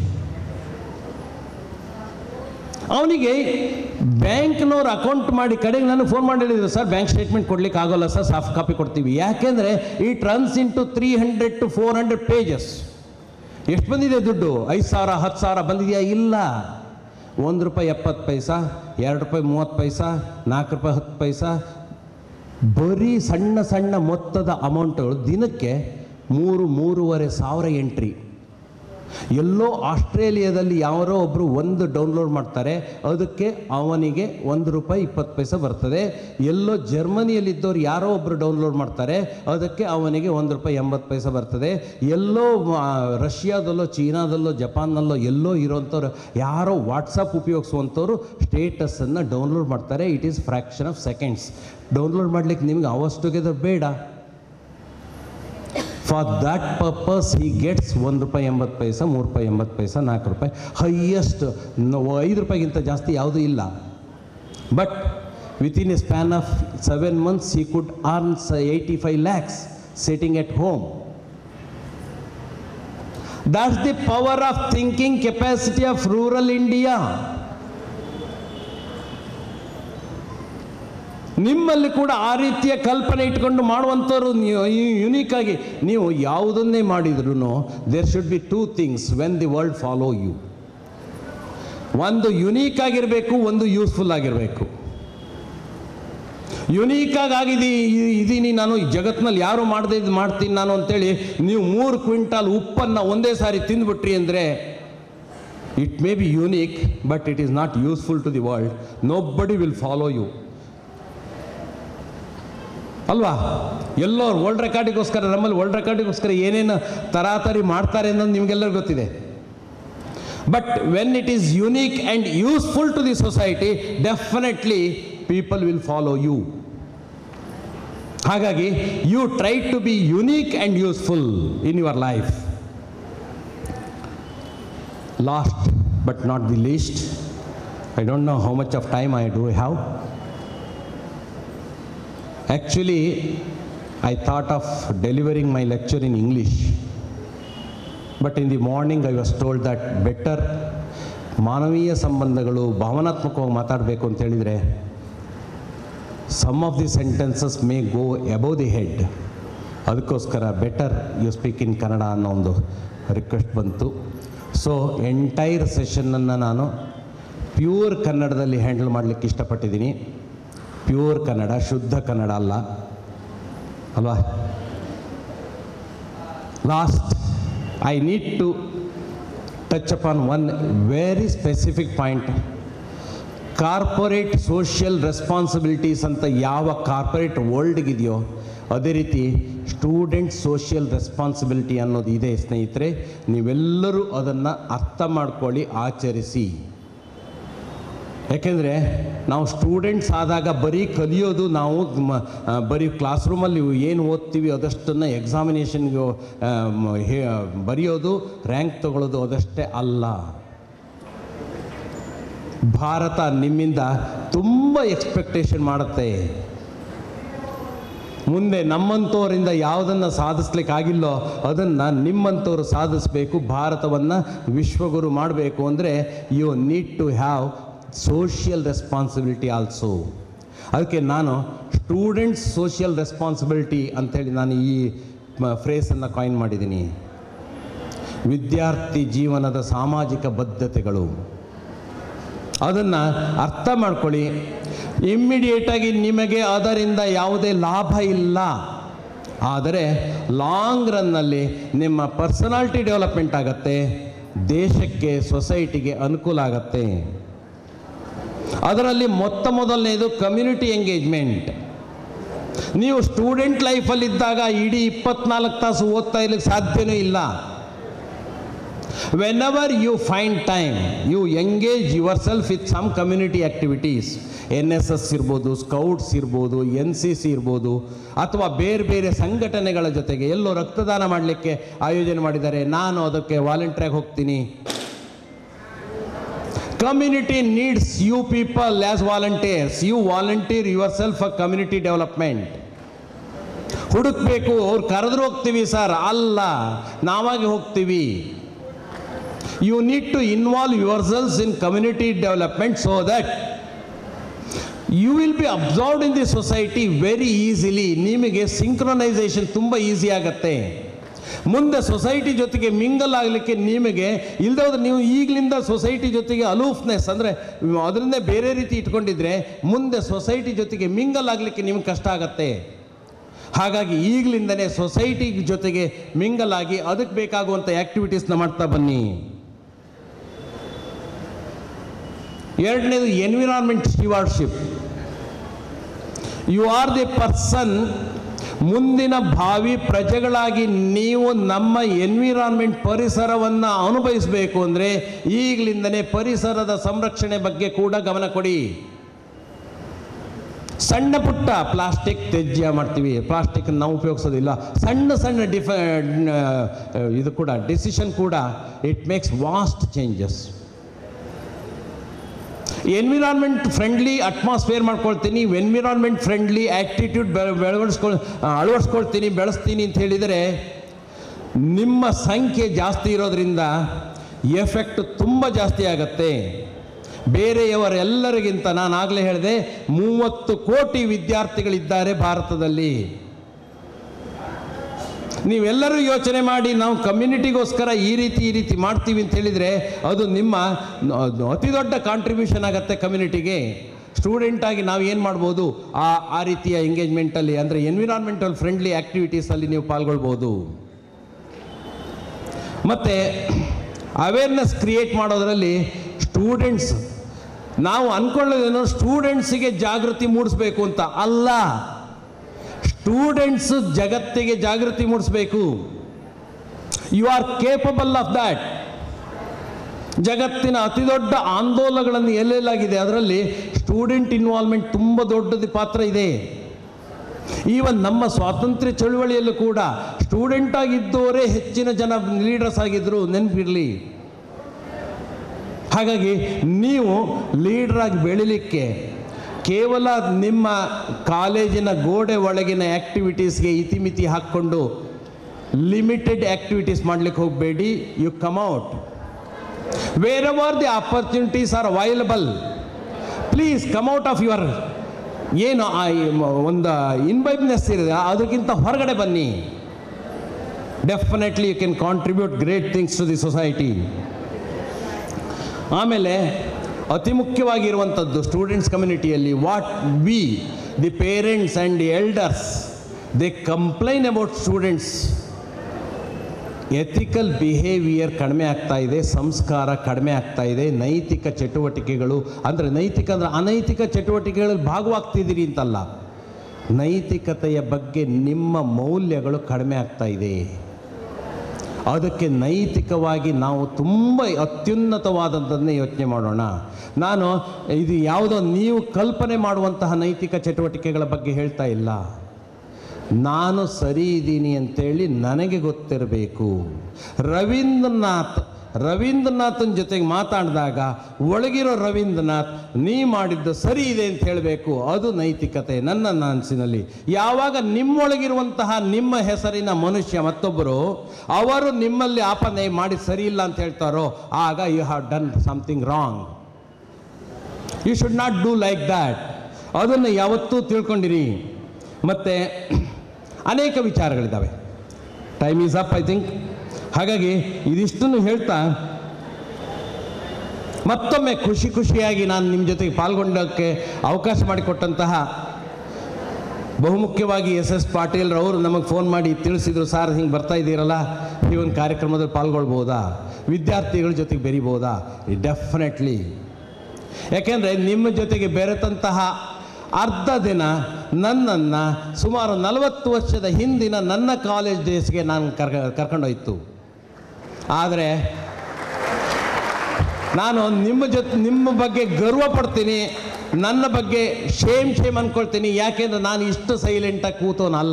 ಅವನಿಗೆ ಬ್ಯಾಂಕ್ನವ್ರು ಅಕೌಂಟ್ ಮಾಡಿ ಕಡೆಗೆ ನನಗೆ ಫೋನ್ ಮಾಡಿ ಹೇಳಿದ್ರು ಸರ್ ಬ್ಯಾಂಕ್ ಸ್ಟೇಟ್ಮೆಂಟ್ ಕೊಡ್ಲಿಕ್ಕೆ ಆಗೋಲ್ಲ ಸರ್ ಸಾಫ್ಟ್ ಕಾಪಿ ಕೊಡ್ತೀವಿ ಯಾಕೆಂದರೆ it runs in two three hundred two four hundred pages ಎಷ್ಟು ಬಂದಿದೆ ದುಡ್ಡು ಐದು ಸಾವಿರ ಹತ್ತು ಸಾವಿರ ಬಂದಿದೆಯಾ ಇಲ್ಲ ಒಂದು ರೂಪಾಯಿ ಎಪ್ಪತ್ತು ಪೈಸಾ ಎರಡು ರೂಪಾಯಿ ಮೂವತ್ತು ಪೈಸಾ ನಾಲ್ಕು ರೂಪಾಯಿ ಹತ್ತು ಪೈಸಾ ಬರೀ ಸಣ್ಣ ಸಣ್ಣ ಮೊತ್ತದ ಅಮೌಂಟ್ಗಳು ದಿನಕ್ಕೆ ಮೂರು ಮೂರುವರೆ ಸಾವಿರ ಎಂಟ್ರಿ ಎಲ್ಲೋ ಆಸ್ಟ್ರೇಲಿಯಾದಲ್ಲಿ ಯಾರೋ ಒಬ್ಬರು ಒಂದು ಡೌನ್ಲೋಡ್ ಮಾಡ್ತಾರೆ ಅದಕ್ಕೆ ಅವನಿಗೆ ಒಂದು ರೂಪಾಯಿ ಇಪ್ಪತ್ತು ಪೈಸೆ ಬರ್ತದೆ ಎಲ್ಲೋ ಜರ್ಮನಿಯಲ್ಲಿದ್ದವ್ರು ಯಾರೋ ಒಬ್ಬರು ಡೌನ್ಲೋಡ್ ಮಾಡ್ತಾರೆ ಅದಕ್ಕೆ ಅವನಿಗೆ ಒಂದು ರೂಪಾಯಿ ಎಂಬತ್ತು ಪೈಸೆ ಬರ್ತದೆ ಎಲ್ಲೋ ಆ, ರಷ್ಯಾದಲ್ಲೋ ಚೀನಾದಲ್ಲೋ ಜಪಾನ್ನಲ್ಲೋ ಎಲ್ಲೋ ಇರೋಂಥವ್ರು ಯಾರೋ ವಾಟ್ಸಪ್ ಉಪಯೋಗಿಸುವಂಥವ್ರು ಸ್ಟೇಟಸನ್ನು ಡೌನ್ಲೋಡ್ ಮಾಡ್ತಾರೆ it is fraction of seconds download ಮಾಡ್ಲಿಕ್ಕೆ ನಿಮ್ಗೆ ಅವರ್ಸ್ ಟುಗೆದರ್ ಬೇಡ for that purpose he gets ಒಂದು ರೂಪಾಯಿ ಎಂಬತ್ತು ಪೈಸಾ ಮೂರು ರೂಪಾಯಿ ಎಂಬತ್ತು ಪೈಸಾ ನಾಲ್ಕು ರೂಪಾಯಿ ಹೈಯೆಸ್ಟ್ ಐದು ರೂಪಾಯಿಗಿಂತ ಜಾಸ್ತಿ ಯಾವುದೂ ಇಲ್ಲ but within a span of seven months he could earns eighty five lakhs sitting at home that's the power of thinking capacity of rural India ನಿಮ್ಮಲ್ಲಿ ಕೂಡ ಆ ರೀತಿಯ ಕಲ್ಪನೆ ಇಟ್ಕೊಂಡು ಮಾಡುವಂಥವ್ರು ಯುನೀಕ್ ಆಗಿ ನೀವು ಯಾವುದನ್ನೇ ಮಾಡಿದ್ರು there should be two things when the world follow you ಒಂದು ಯುನೀಕ್ ಆಗಿರಬೇಕು ಒಂದು ಯೂಸ್ಫುಲ್ ಆಗಿರಬೇಕು ಯುನೀಕ್ ಆಗಿ ಆಗಿದಿ ಇದೀನಿ ನಾನು ಈ ಜಗತ್ನಲ್ಲಿ ಯಾರು ಮಾಡದೆ ಇದು ಮಾಡ್ತೀನಿ ನಾನು ಅಂತೇಳಿ ನೀವು ಮೂರು ಕ್ವಿಂಟಾಲ್ ಉಪ್ಪನ್ನು ಒಂದೇ ಸಾರಿ ತಿಂದ್ಬಿಟ್ರಿ ಅಂದರೆ it may be unique but it is not useful to the world nobody will follow you ಅಲ್ವಾ ಎಲ್ಲೋ ವರ್ಲ್ಡ್ ರೆಕಾರ್ಡಿಗೋಸ್ಕರ ನಮ್ಮಲ್ಲಿ ವರ್ಲ್ಡ್ ರೆಕಾರ್ಡಿಗೋಸ್ಕರ ಏನೇನು ತರಾತರಿ ಮಾಡ್ತಾರೆ ಅನ್ನೋದು ನಿಮಗೆಲ್ಲರಿಗೂ ಗೊತ್ತಿದೆ but when it is unique and useful to the society definitely people will follow you ಹಾಗಾಗಿ you try to be unique and useful in your life last but not the least I don't know how much of time I do have Actually, I thought of delivering my lecture in English. But in the morning, I was told that better ಮಾನವೀಯ ಸಂಬಂಧಗಳು ಭಾವನಾತ್ಮಕವಾಗಿ ಮಾತಾಡಬೇಕು ಅಂತ ಹೇಳಿದರೆ some of the sentences may go above the head ಅದಕ್ಕೋಸ್ಕರ better you speak in Kannada ಅನ್ನೋ ಒಂದು request ಬಂತು ಸೊ ಎಂಟೈರ್ ಸೆಷನ್ನನ್ನು ನಾನು ಪ್ಯೂರ್ ಕನ್ನಡದಲ್ಲಿ ಹ್ಯಾಂಡಲ್ ಮಾಡಲಿಕ್ಕೆ ಇಷ್ಟಪಟ್ಟಿದ್ದೀನಿ ಪ್ಯೂರ್ ಕನ್ನಡ ಶುದ್ಧ ಕನ್ನಡ ಅಲ್ಲ ಅಲ್ವಾ last I need to touch upon one very specific point corporate social responsibilities ಅಂತ ಯಾವ ಕಾರ್ಪೊರೇಟ್ ವರ್ಲ್ಡ್ಗಿದೆಯೋ ಅದೇ ರೀತಿ ಸ್ಟೂಡೆಂಟ್ ಸೋಷಿಯಲ್ ರೆಸ್ಪಾನ್ಸಿಬಿಲಿಟಿ ಅನ್ನೋದು ಇದೆ ಸ್ನೇಹಿತರೆ ನೀವೆಲ್ಲರೂ ಅದನ್ನು ಅರ್ಥ ಮಾಡ್ಕೊಳ್ಳಿ ಆಚರಿಸಿ ಯಾಕೆಂದರೆ ನಾವು ಸ್ಟೂಡೆಂಟ್ಸ್ ಆದಾಗ ಬರೀ ಕಲಿಯೋದು ನಾವು ಮ- ಆ, ಬರೀ ಕ್ಲಾಸ್ ರೂಮಲ್ಲಿ ಏನು ಓದ್ತೀವಿ ಅದಷ್ಟನ್ನು ಎಕ್ಸಾಮಿನೇಷನ್ಗೆ ಬರೆಯೋದು ರ್ಯಾಂಕ್ ತಗೊಳ್ಳೋದು ಅದಷ್ಟೇ ಅಲ್ಲ ಭಾರತ ನಿಮ್ಮಿಂದ ತುಂಬ ಎಕ್ಸ್ಪೆಕ್ಟೇಷನ್ ಮಾಡುತ್ತೆ ಮುಂದೆ ನಮ್ಮಂಥವರಿಂದ ಯಾವುದನ್ನು ಸಾಧಿಸ್ಲಿಕ್ಕಾಗಿಲ್ಲೋ ಅದನ್ನು ನಿಮ್ಮಂಥವ್ರು ಸಾಧಿಸಬೇಕು ಭಾರತವನ್ನು ವಿಶ್ವಗುರು ಮಾಡಬೇಕು ಅಂದರೆ you need to have social responsibility also ಅದಕ್ಕೆ ನಾನು ಸ್ಟೂಡೆಂಟ್ಸ್ ಸೋಷಿಯಲ್ ರೆಸ್ಪಾನ್ಸಿಬಿಲಿಟಿ ಅಂಥೇಳಿ ನಾನು ಈ ಫ್ರೇಸನ್ನು ಕಾಯಿನ್ ಮಾಡಿದ್ದೀನಿ ವಿದ್ಯಾರ್ಥಿ ಜೀವನದ ಸಾಮಾಜಿಕ ಬದ್ಧತೆಗಳು ಅದನ್ನು ಅರ್ಥ ಮಾಡ್ಕೊಳ್ಳಿ ಇಮ್ಮಿಡಿಯೇಟಾಗಿ ನಿಮಗೆ ಅದರಿಂದ ಯಾವುದೇ ಲಾಭ ಇಲ್ಲ ಆದರೆ ಲಾಂಗ್ ರನ್ನಲ್ಲಿ ನಿಮ್ಮ ಪರ್ಸನಾಲಿಟಿ ಡೆವಲಪ್ಮೆಂಟ್ ಆಗತ್ತೆ ದೇಶಕ್ಕೆ ಸೊಸೈಟಿಗೆ ಅನುಕೂಲ ಆಗತ್ತೆ ಅದರಲ್ಲಿ ಮೊತ್ತ ಮೊದಲನೇದು ಕಮ್ಯುನಿಟಿ ಎಂಗೇಜ್ಮೆಂಟ್ ನೀವು ಸ್ಟೂಡೆಂಟ್ ಲೈಫಲ್ಲಿದ್ದಾಗ ಇಡೀ ಇಪ್ಪತ್ನಾಲ್ಕು ತಾಸು ಓದ್ತಾ ಇರ್ಲಿಕ್ಕೆ ಸಾಧ್ಯನೂ ಇಲ್ಲ whenever you find time you engage yourself with some community activities N S S ಇರ್ಬೋದು ಸ್ಕೌಟ್ಸ್ ಇರ್ಬೋದು ಎನ್ ಸಿ ಸಿ ಇರ್ಬೋದು ಅಥವಾ ಬೇರೆ ಬೇರೆ ಸಂಘಟನೆಗಳ ಜೊತೆಗೆ ಎಲ್ಲೋ ರಕ್ತದಾನ ಮಾಡಲಿಕ್ಕೆ ಆಯೋಜನೆ ಮಾಡಿದ್ದಾರೆ ನಾನು ಅದಕ್ಕೆ ವಾಲಂಟಿಯರಾಗಿ ಹೋಗ್ತೀನಿ community needs you people as volunteers you volunteer yourself for community development ಹುಡುಕ್ಬೇಕು ಅವ್ರು ಕರೆದ್ರು ಹೋಗ್ತೀವಿ ಸರ್ ಅಲ್ಲ ನಾವಾಗಿ ಹೋಗ್ತೀವಿ you need to involve yourselves in community development so that you will be observed in the society very easily ನಿಮಗೆ synchronization ತುಂಬ easy ಆಗತ್ತೆ ಮುಂದೆ ಸೊಸೈಟಿ ಜೊತೆಗೆ ಮಿಂಗಲ್ ಆಗಲಿಕ್ಕೆ ನಿಮಗೆ ಇಲ್ಲದೆ ಹೋದ್ರೆ ನೀವು ಈಗಲಿಂದ ಸೊಸೈಟಿ ಜೊತೆಗೆ ಅಲೂಫ್ನೆಸ್ ಅಂದರೆ ಅದರಿಂದ ಬೇರೆ ರೀತಿ ಇಟ್ಕೊಂಡಿದ್ರೆ ಮುಂದೆ ಸೊಸೈಟಿ ಜೊತೆಗೆ ಮಿಂಗಲ್ ಆಗಲಿಕ್ಕೆ ನಿಮ್ಗೆ ಕಷ್ಟ ಆಗತ್ತೆ ಹಾಗಾಗಿ ಈಗಲಿಂದನೇ ಸೊಸೈಟಿ ಜೊತೆಗೆ ಮಿಂಗಲ್ ಆಗಿ ಅದಕ್ಕೆ ಬೇಕಾಗುವಂಥ ಆ್ಯಕ್ಟಿವಿಟೀಸ್ನ ಮಾಡ್ತಾ ಬನ್ನಿ ಎರಡನೇದು environment stewardship you are the person ಮುಂದಿನ ಭಾವಿ ಪ್ರಜೆಗಳಾಗಿ ನೀವು ನಮ್ಮ ಎನ್ವಿರಾನ್ಮೆಂಟ್ ಪರಿಸರವನ್ನು ಅನುಭವಿಸಬೇಕು ಅಂದರೆ ಈಗಲಿಂದನೇ ಪರಿಸರದ ಸಂರಕ್ಷಣೆ ಬಗ್ಗೆ ಕೂಡ ಗಮನ ಕೊಡಿ ಸಣ್ಣ ಪುಟ್ಟ ಪ್ಲಾಸ್ಟಿಕ್ ತ್ಯಾಜ್ಯ ಮಾಡ್ತೀವಿ ಪ್ಲಾಸ್ಟಿಕ್ ನಾವು ಉಪಯೋಗಿಸೋದಿಲ್ಲ ಸಣ್ಣ ಸಣ್ಣ ಡಿಫ ಇದು ಕೂಡ ಡಿಸಿಷನ್ ಕೂಡ it makes vast changes environment friendly atmosphere ಮಾಡ್ಕೊಳ್ತೀನಿ ಎನ್ವಿರಾನ್ಮೆಂಟ್ ಫ್ರೆಂಡ್ಲಿ ಆ್ಯಕ್ಟಿಟ್ಯೂಡ್ ಬೆಳವಡಿಸ್ಕೊಳ್ ಅಳವಡಿಸ್ಕೊಳ್ತೀನಿ ಬೆಳೆಸ್ತೀನಿ ಅಂತ ಹೇಳಿದರೆ ನಿಮ್ಮ ಸಂಖ್ಯೆ ಜಾಸ್ತಿ ಇರೋದ್ರಿಂದ ಎಫೆಕ್ಟ್ ತುಂಬ ಜಾಸ್ತಿ ಆಗತ್ತೆ ಬೇರೆಯವರೆಲ್ಲರಿಗಿಂತ ನಾನು ಆಗಲೇ ಹೇಳಿದೆ ಮೂವತ್ತು ಕೋಟಿ ವಿದ್ಯಾರ್ಥಿಗಳಿದ್ದಾರೆ ಭಾರತದಲ್ಲಿ ನೀವೆಲ್ಲರೂ ಯೋಚನೆ ಮಾಡಿ ನಾವು ಕಮ್ಯುನಿಟಿಗೋಸ್ಕರ ಈ ರೀತಿ ಈ ರೀತಿ ಮಾಡ್ತೀವಿ ಅಂತ ಹೇಳಿದರೆ ಅದು ನಿಮ್ಮ ಅದು ಅತಿ ದೊಡ್ಡ ಕಾಂಟ್ರಿಬ್ಯೂಷನ್ ಆಗುತ್ತೆ ಕಮ್ಯುನಿಟಿಗೆ ಸ್ಟೂಡೆಂಟಾಗಿ ನಾವು ಏನು ಮಾಡ್ಬೋದು ಆ ಆ ರೀತಿಯ ಎಂಗೇಜ್ಮೆಂಟಲ್ಲಿ ಅಂದರೆ ಎನ್ವಿರಾನ್ಮೆಂಟಲ್ ಫ್ರೆಂಡ್ಲಿ ಆ್ಯಕ್ಟಿವಿಟೀಸಲ್ಲಿ ನೀವು ಪಾಲ್ಗೊಳ್ಬೋದು ಮತ್ತು ಅವೇರ್ನೆಸ್ ಕ್ರಿಯೇಟ್ ಮಾಡೋದರಲ್ಲಿ ಸ್ಟೂಡೆಂಟ್ಸ್ ನಾವು ಅಂದ್ಕೊಳ್ಳೋದೇನು ಸ್ಟೂಡೆಂಟ್ಸಿಗೆ ಜಾಗೃತಿ ಮೂಡಿಸ್ಬೇಕು ಅಂತ ಅಲ್ಲ ಸ್ಟೂಡೆಂಟ್ಸ್ ಜಗತ್ತಿಗೆ ಜಾಗೃತಿ ಮೂಡಿಸ್ಬೇಕು you are capable of that ಜಗತ್ತಿನ ಅತಿ ದೊಡ್ಡ ಆಂದೋಲನಗಳನ್ನು ಎಲ್ಲೆಲ್ಲಾಗಿದೆ ಅದರಲ್ಲಿ ಸ್ಟೂಡೆಂಟ್ ಇನ್ವಾಲ್ವ್ಮೆಂಟ್ ತುಂಬ ದೊಡ್ಡದು ಪಾತ್ರ ಇದೆ ಈವನ್ ನಮ್ಮ ಸ್ವಾತಂತ್ರ್ಯ ಚಳುವಳಿಯಲ್ಲೂ ಕೂಡ ಸ್ಟೂಡೆಂಟ್ ಆಗಿದ್ದವರೇ ಹೆಚ್ಚಿನ ಜನ ಲೀಡರ್ಸ್ ಆಗಿದ್ದರು ನೆನಪಿರಲಿ ಹಾಗಾಗಿ ನೀವು ಲೀಡ್ರಾಗಿ ಬೆಳಿಲಿಕ್ಕೆ ಕೇವಲ ನಿಮ್ಮ ಕಾಲೇಜಿನ ಗೋಡೆ ಒಳಗಿನ ಆ್ಯಕ್ಟಿವಿಟೀಸ್ಗೆ ಇತಿಮಿತಿ ಹಾಕ್ಕೊಂಡು ಲಿಮಿಟೆಡ್ ಆ್ಯಕ್ಟಿವಿಟೀಸ್ ಮಾಡಲಿಕ್ಕೆ ಹೋಗಬೇಡಿ you come out wherever the opportunities are available please come out of your ಏನು ಆ ಒಂದು ಇನ್ವೈಬ್ನೆಸ್ ಇದೆ ಅದಕ್ಕಿಂತ ಹೊರಗಡೆ ಬನ್ನಿ definitely you can contribute great things to the society ಆಮೇಲೆ ಅತಿ ಮುಖ್ಯವಾಗಿರುವಂಥದ್ದು ಸ್ಟೂಡೆಂಟ್ಸ್ ಕಮ್ಯುನಿಟಿಯಲ್ಲಿ what we the parents and elders they complain about students ethical behaviour ಕಡಿಮೆ ಆಗ್ತಾ ಇದೆ ಸಂಸ್ಕಾರ ಕಡಿಮೆ ಆಗ್ತಾ ಇದೆ ನೈತಿಕ ಚಟುವಟಿಕೆಗಳು ಅಂದರೆ ನೈತಿಕ ಅಂದರೆ ಅನೈತಿಕ ಚಟುವಟಿಕೆಗಳಲ್ಲಿ ಭಾಗವಾಗ್ತಿದ್ದೀರಿ ಅಂತಲ್ಲ ನೈತಿಕತೆಯ ಬಗ್ಗೆ ನಿಮ್ಮ ಮೌಲ್ಯಗಳು ಕಡಿಮೆ ಆಗ್ತಾ ಇದೆ ಅದಕ್ಕೆ ನೈತಿಕವಾಗಿ ನಾವು ತುಂಬ ಅತ್ಯುನ್ನತವಾದದ್ದನ್ನೇ ಯೋಚನೆ ಮಾಡೋಣ ನಾನು ಇದು ಯಾವುದೋ ನೀವು ಕಲ್ಪನೆ ಮಾಡುವಂತಹ ನೈತಿಕ ಚಟುವಟಿಕೆಗಳ ಬಗ್ಗೆ ಹೇಳ್ತಾ ಇಲ್ಲ ನಾನು ಸರಿ ಇದ್ದೀನಿ ಅಂತೇಳಿ ನನಗೆ ಗೊತ್ತಿರಬೇಕು ರವೀಂದ್ರನಾಥ್ ರವೀಂದ್ರನಾಥನ ಜೊತೆಗೆ ಮಾತಾಡಿದಾಗ ಒಳಗಿರೋ ರವೀಂದ್ರನಾಥ್ ನೀ ಮಾಡಿದ್ದು ಸರಿ ಇದೆ ಅಂತ ಹೇಳಬೇಕು ಅದು ನೈತಿಕತೆ ನನ್ನ ಮನಸ್ಸಿನಲ್ಲಿ ಯಾವಾಗ ನಿಮ್ಮೊಳಗಿರುವಂತಹ ನಿಮ್ಮ ಹೆಸರಿನ ಮನುಷ್ಯ ಮತ್ತೊಬ್ಬರು ಅವರು ನಿಮ್ಮಲ್ಲಿ ಆಪನೆ ಮಾಡಿ ಸರಿ ಇಲ್ಲ ಅಂತ ಹೇಳ್ತಾರೋ ಆಗ you have done something wrong you should not do like that ಅದನ್ನು ಯಾವತ್ತೂ ತಿಳ್ಕೊಂಡಿರಿ ಮತ್ತು ಅನೇಕ ವಿಚಾರಗಳಿದ್ದಾವೆ time is up I think ಹಾಗಾಗಿ ಇದಿಷ್ಟನ್ನು ಹೇಳ್ತಾ ಮತ್ತೊಮ್ಮೆ ಖುಷಿ ಖುಷಿಯಾಗಿ ನಾನು ನಿಮ್ಮ ಜೊತೆಗೆ ಪಾಲ್ಗೊಂಡಕ್ಕೆ ಅವಕಾಶ ಮಾಡಿಕೊಟ್ಟಂತಹ ಬಹುಮುಖ್ಯವಾಗಿ ಎಸ್ ಎಸ್ ಪಾಟೀಲ್ರವರು ನಮಗೆ ಫೋನ್ ಮಾಡಿ ತಿಳಿಸಿದ್ರು ಸರ್ ಹಿಂಗೆ ಬರ್ತಾ ಇದ್ದೀರಲ್ಲ ಈ ಒಂದು ಕಾರ್ಯಕ್ರಮದಲ್ಲಿ ಪಾಲ್ಗೊಳ್ಬೋದಾ ವಿದ್ಯಾರ್ಥಿಗಳ ಜೊತೆಗೆ ಬೆರಿಬೋದಾ ಡೆಫಿನೆಟ್ಲಿ ಯಾಕೆಂದರೆ ನಿಮ್ಮ ಜೊತೆಗೆ ಬೆರೆತಂತಹ ಅರ್ಧ ದಿನ ನನ್ನನ್ನು ಸುಮಾರು ನಲವತ್ತು ವರ್ಷದ ಹಿಂದಿನ ನನ್ನ ಕಾಲೇಜ್ ಡೇಸ್ಗೆ ನಾನು ಕರ್ಕ ಕರ್ಕೊಂಡೋಯ್ತು ಆದರೆ ನಾನು ನಿಮ್ಮ ಜೊತೆ ನಿಮ್ಮ ಬಗ್ಗೆ ಗರ್ವ ಪಡ್ತೀನಿ ನನ್ನ ಬಗ್ಗೆ ಶೇಮ್ ಶೇಮ್ ಅಂದ್ಕೊಳ್ತೀನಿ ಯಾಕೆಂದ್ರೆ ನಾನು ಇಷ್ಟು ಸೈಲೆಂಟಾಗಿ ಕೂತವನಲ್ಲ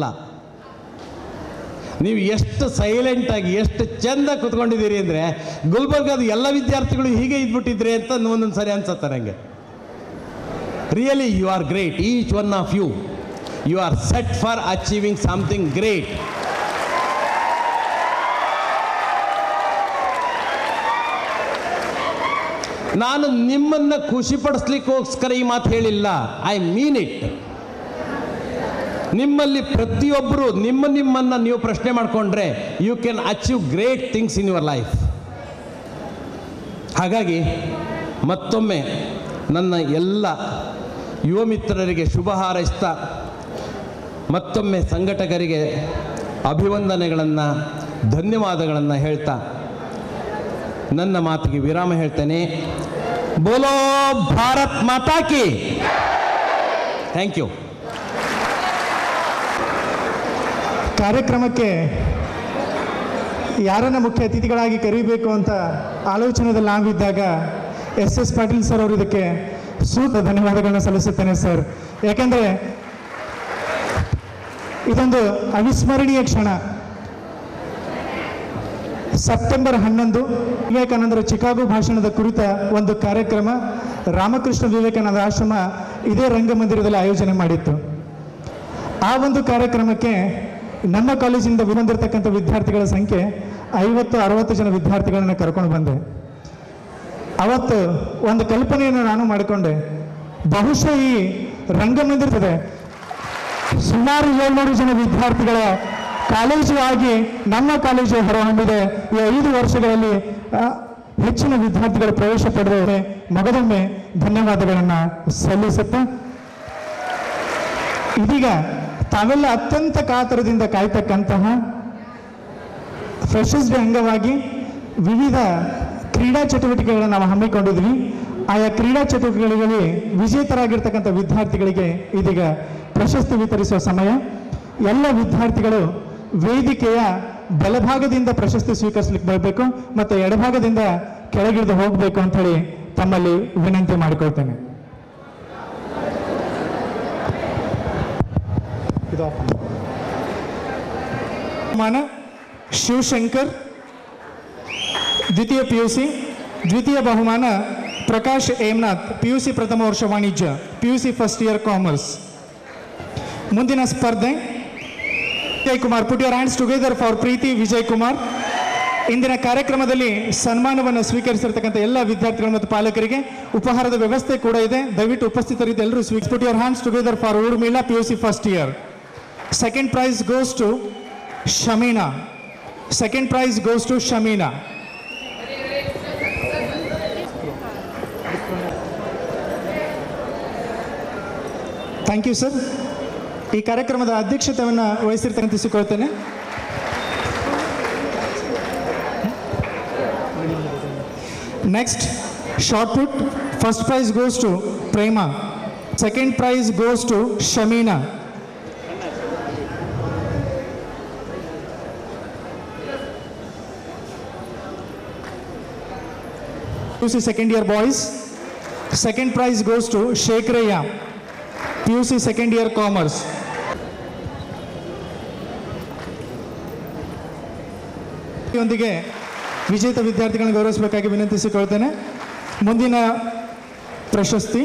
ನೀವು ಎಷ್ಟು ಸೈಲೆಂಟಾಗಿ ಎಷ್ಟು ಚೆಂದ ಕೂತ್ಕೊಂಡಿದ್ದೀರಿ ಅಂದರೆ ಗುಲ್ಬರ್ಗದ ಎಲ್ಲ ವಿದ್ಯಾರ್ಥಿಗಳು ಹೀಗೆ ಇದ್ಬಿಟ್ಟಿದ್ರಿ ಅಂತ ಒಂದೊಂದು ಸರಿ ಅನ್ಸುತ್ತೆ ನನಗೆ really you are great each one of you you are set for achieving something great ನಾನು ನಿಮ್ಮನ್ನು ಖುಷಿಪಡಿಸ್ಲಿಕ್ಕೋಸ್ಕರ ಈ ಮಾತು ಹೇಳಿಲ್ಲ ಐ ಮೀನ್ ಇಟ್ ನಿಮ್ಮಲ್ಲಿ ಪ್ರತಿಯೊಬ್ಬರು ನಿಮ್ಮ ನಿಮ್ಮನ್ನು ನೀವು ಪ್ರಶ್ನೆ ಮಾಡಿಕೊಂಡ್ರೆ you can achieve great things in your life ಹಾಗಾಗಿ ಮತ್ತೊಮ್ಮೆ ನನ್ನ ಎಲ್ಲ ಯುವ ಮಿತ್ರರಿಗೆ ಶುಭ ಹಾರೈಸ್ತಾ ಮತ್ತೊಮ್ಮೆ ಸಂಘಟಕರಿಗೆ ಅಭಿವಂದನೆಗಳನ್ನು ಧನ್ಯವಾದಗಳನ್ನು ಹೇಳ್ತಾ ನನ್ನ ಮಾತಿಗೆ ವಿರಾಮ ಹೇಳ್ತೇನೆ ಬೋಲೋ ಭಾರತ್ ಮಾತಾ ಕಿ ಥ್ಯಾಂಕ್ ಯು ಕಾರ್ಯಕ್ರಮಕ್ಕೆ ಯಾರನ್ನ ಮುಖ್ಯ ಅತಿಥಿಗಳಾಗಿ ಕರೀಬೇಕು ಅಂತ ಆಲೋಚನೆಯಲ್ಲಿ ನಾವಿದ್ದಾಗ ಎಸ್ ಎಸ್ ಪಾಟೀಲ್ ಸರ್ ಅವರು ಇದಕ್ಕೆ ಸೂಕ್ತ ಧನ್ಯವಾದಗಳನ್ನ ಸಲ್ಲಿಸುತ್ತೇನೆ ಸರ್ ಯಾಕೆಂದರೆ ಇದೊಂದು ಅವಿಸ್ಮರಣೀಯ ಕ್ಷಣ ಸೆಪ್ಟೆಂಬರ್ ಹನ್ನೊಂದು ವಿವೇಕಾನಂದರ ಚಿಕಾಗೋ ಭಾಷಣದ ಕುರಿತ ಒಂದು ಕಾರ್ಯಕ್ರಮ ರಾಮಕೃಷ್ಣ ವಿವೇಕಾನಂದ ಆಶ್ರಮ ಇದೇ ರಂಗಮಂದಿರದಲ್ಲಿ ಆಯೋಜನೆ ಮಾಡಿತ್ತು ಆ ಒಂದು ಕಾರ್ಯಕ್ರಮಕ್ಕೆ ನಮ್ಮ ಕಾಲೇಜಿಂದ ಬಂದಿರತಕ್ಕಂಥ ವಿದ್ಯಾರ್ಥಿಗಳ ಸಂಖ್ಯೆ ಐವತ್ತು ಅರವತ್ತು ಜನ ವಿದ್ಯಾರ್ಥಿಗಳನ್ನು ಕರ್ಕೊಂಡು ಬಂದೆ ಅವತ್ತು ಒಂದು ಕಲ್ಪನೆಯನ್ನು ನಾನು ಮಾಡಿಕೊಂಡೆ ಬಹುಶಃ ಈ ರಂಗಮಂದಿರದಿದೆ ಸುಮಾರು ಏಳ್ನೂರು ಜನ ವಿದ್ಯಾರ್ಥಿಗಳ ಕಾಲೇಜು ಆಗಿ ನಮ್ಮ ಕಾಲೇಜು ಹೊರಹೊಮ್ಮಿದೆ ಈ ಐದು ವರ್ಷಗಳಲ್ಲಿ ಆ, ಹೆಚ್ಚಿನ ವಿದ್ಯಾರ್ಥಿಗಳು ಪ್ರವೇಶ ಪಡೆದವರೆ ಮಗದೊಮ್ಮೆ ಧನ್ಯವಾದಗಳನ್ನು ಸಲ್ಲಿಸುತ್ತಾ ಇದೀಗ ತಾವೆಲ್ಲ ಅತ್ಯಂತ ಕಾತರದಿಂದ ಕಾಯ್ತಕ್ಕಂತಹ ಫ್ರೆಶರ್ಸ್ ಡೇ ಅಂಗವಾಗಿ ವಿವಿಧ ಕ್ರೀಡಾ ಚಟುವಟಿಕೆಗಳನ್ನು ನಾವು ಹಮ್ಮಿಕೊಂಡಿದ್ವಿ ಆಯಾ ಕ್ರೀಡಾ ಚಟುವಟಿಕೆಗಳಲ್ಲಿ ವಿಜೇತರಾಗಿರ್ತಕ್ಕಂಥ ವಿದ್ಯಾರ್ಥಿಗಳಿಗೆ ಇದೀಗ ಪ್ರಶಸ್ತಿ ವಿತರಿಸುವ ಸಮಯ ಎಲ್ಲ ವಿದ್ಯಾರ್ಥಿಗಳು ವೇದಿಕೆಯ ಬಲಭಾಗದಿಂದ ಪ್ರಶಸ್ತಿ ಸ್ವೀಕರಿಸಲಿಕ್ಕೆ ಬರಬೇಕು ಮತ್ತು ಎಡಭಾಗದಿಂದ ಕೆಳಗಿಳಿದು ಹೋಗಬೇಕು ಅಂತ ಹೇಳಿ ತಮ್ಮಲ್ಲಿ ವಿನಂತಿ ಮಾಡಿಕೊಳ್ತೇನೆ ಇದು off ಮಾಡಿ. ಮಾನ ಶಿವಶಂಕರ್ ದ್ವಿತೀಯ ಪಿ ಯು ಸಿ ದ್ವಿತೀಯ ಬಹುಮಾನ Prakash Hemnath P U C ಪ್ರಥಮ ವರ್ಷ ವಾಣಿಜ್ಯ P U C first year commerce ಮುಂದಿನ ಸ್ಪರ್ಧೆ Vijay Kumar put your hands together for Preeti Vijay Kumar ಇಂದಿನ ಕಾರ್ಯಕ್ರಮದಲ್ಲಿ ಸನ್ಮಾನವನ್ನು ಸ್ವೀಕರಿಸಿರ್ತಕ್ಕಂಥ ಎಲ್ಲ ವಿದ್ಯಾರ್ಥಿಗಳು ಮತ್ತು ಪಾಲಕರಿಗೆ ಉಪಹಾರದ ವ್ಯವಸ್ಥೆ ಕೂಡ ಇದೆ ದಯವಿಟ್ಟು ಉಪಸ್ಥಿತರಿದ್ದು ಎಲ್ಲರೂ ಸ್ವೀಕ್ put your hands together for Urmila P U C first year second prize goes to Shamina second prize goes to Shamina thank you sir ಈ ಕಾರ್ಯಕ್ರಮದ ಅಧ್ಯಕ್ಷತೆಯನ್ನು ವಹಿಸಿರ್ತಕ್ಕಂತಿಸಿಕೊಳ್ತೇನೆ next shot put first prize goes to Prema second prize goes to Shamina PUC second year boys. Second prize goes to Shekraya, PUC second year commerce. ಯೊಂದಿಗೆ ವಿಜೇತ ವಿದ್ಯಾರ್ಥಿಗಳನ್ನು ಗೌರವಿಸಬೇಕಾಗಿ ವಿನಂತಿಸಿಕೊಳ್ತೇನೆ ಮುಂದಿನ ಪ್ರಶಸ್ತಿ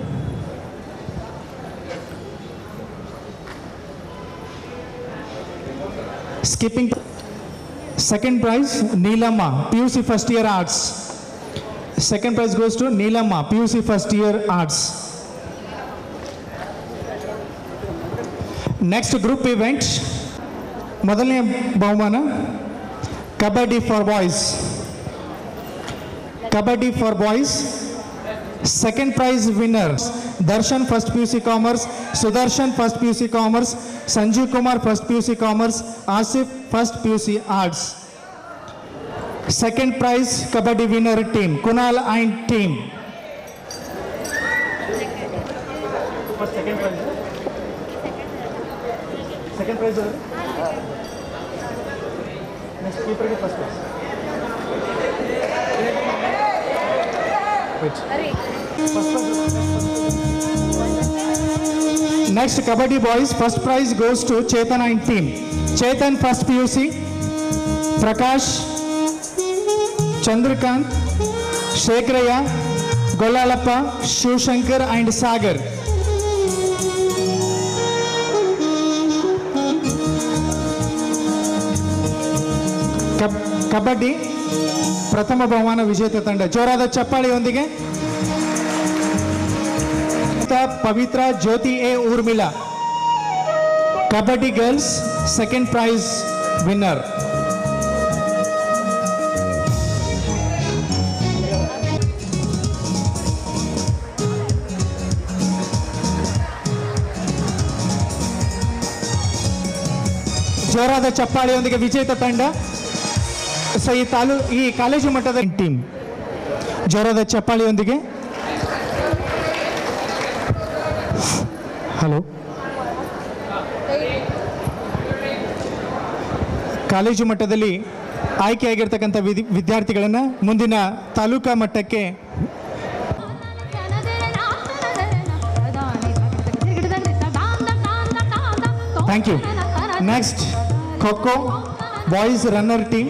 skipping second prize Neelamma P U C first year arts second prize goes to Neelamma P U C first year arts next group event ಮೊದಲನೇ ಬಹುಮಾನ kabaddi for boys kabaddi for boys second prize winners Darshan first P U C commerce Sudarshan first P U C commerce Sanjeev Kumar first P U C commerce Asif first P U C arts second prize kabaddi winner team Kunal and team second prize next ಕೀಪರ್ಗೆ first prize Next, Kabaddi boys, first prize goes to Chetan and team. Chetan first PUC, Prakash, Chandrakant, Shekraya, Golalappa, Shivshankar and Sagar. ಕಬ್ ಕಬಡ್ಡಿ ಪ್ರಥಮ ಬಹುಮಾನ ವಿಜೇತ ತಂಡ ಜೋರಾದ ಚಪ್ಪಾಳಿಯೊಂದಿಗೆ Pavitra Jyoti A Urmila kabaddi girls second prize winner ಜೋರಾದ ಚಪ್ಪಾಳಿಯೊಂದಿಗೆ ವಿಜೇತ ತಂಡ ಸೊ ಈ ತಾಲೂ ಈ ಕಾಲೇಜು ಮಟ್ಟದ ಟೀಮ್ ಜೋರಾದ ಚಪ್ಪಾಳಿಯೊಂದಿಗೆ ಹಲೋ ಕಾಲೇಜು ಮಟ್ಟದಲ್ಲಿ ಆಯ್ಕೆಯಾಗಿರ್ತಕ್ಕಂಥ ವಿಧಿ ವಿದ್ಯಾರ್ಥಿಗಳನ್ನು ಮುಂದಿನ ತಾಲೂಕಾ ಮಟ್ಟಕ್ಕೆ thank you next kho kho boys runner team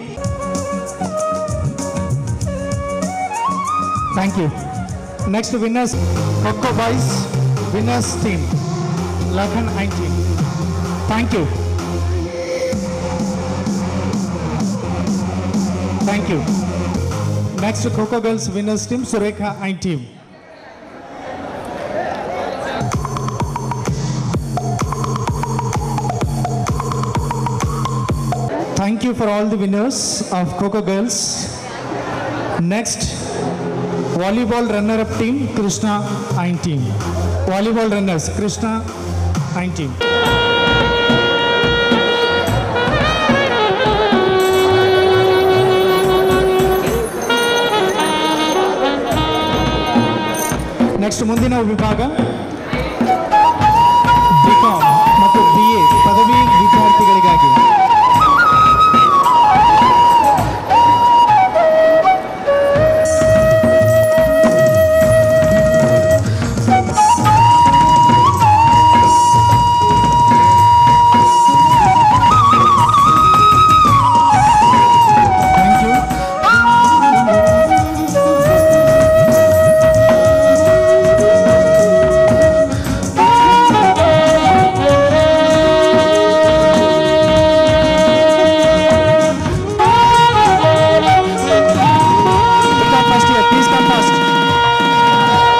thank you next winners kho kho boys winners team Lakhan Ain team thank you thank you next kho kho girls winners team Surekha Ain team Thank you for all the winners of Coco Girls. Next, volleyball runner-up team, Krishna Ain team. Volleyball runners, Krishna Ain team. Next ಮುಂದಿನ ವಿಭಾಗ BCom ಮತ್ತು B A ಪದವಿ ವಿದ್ಯಾರ್ಥಿಗಳಿಗಾಗಿ thank you Come first here, please come first.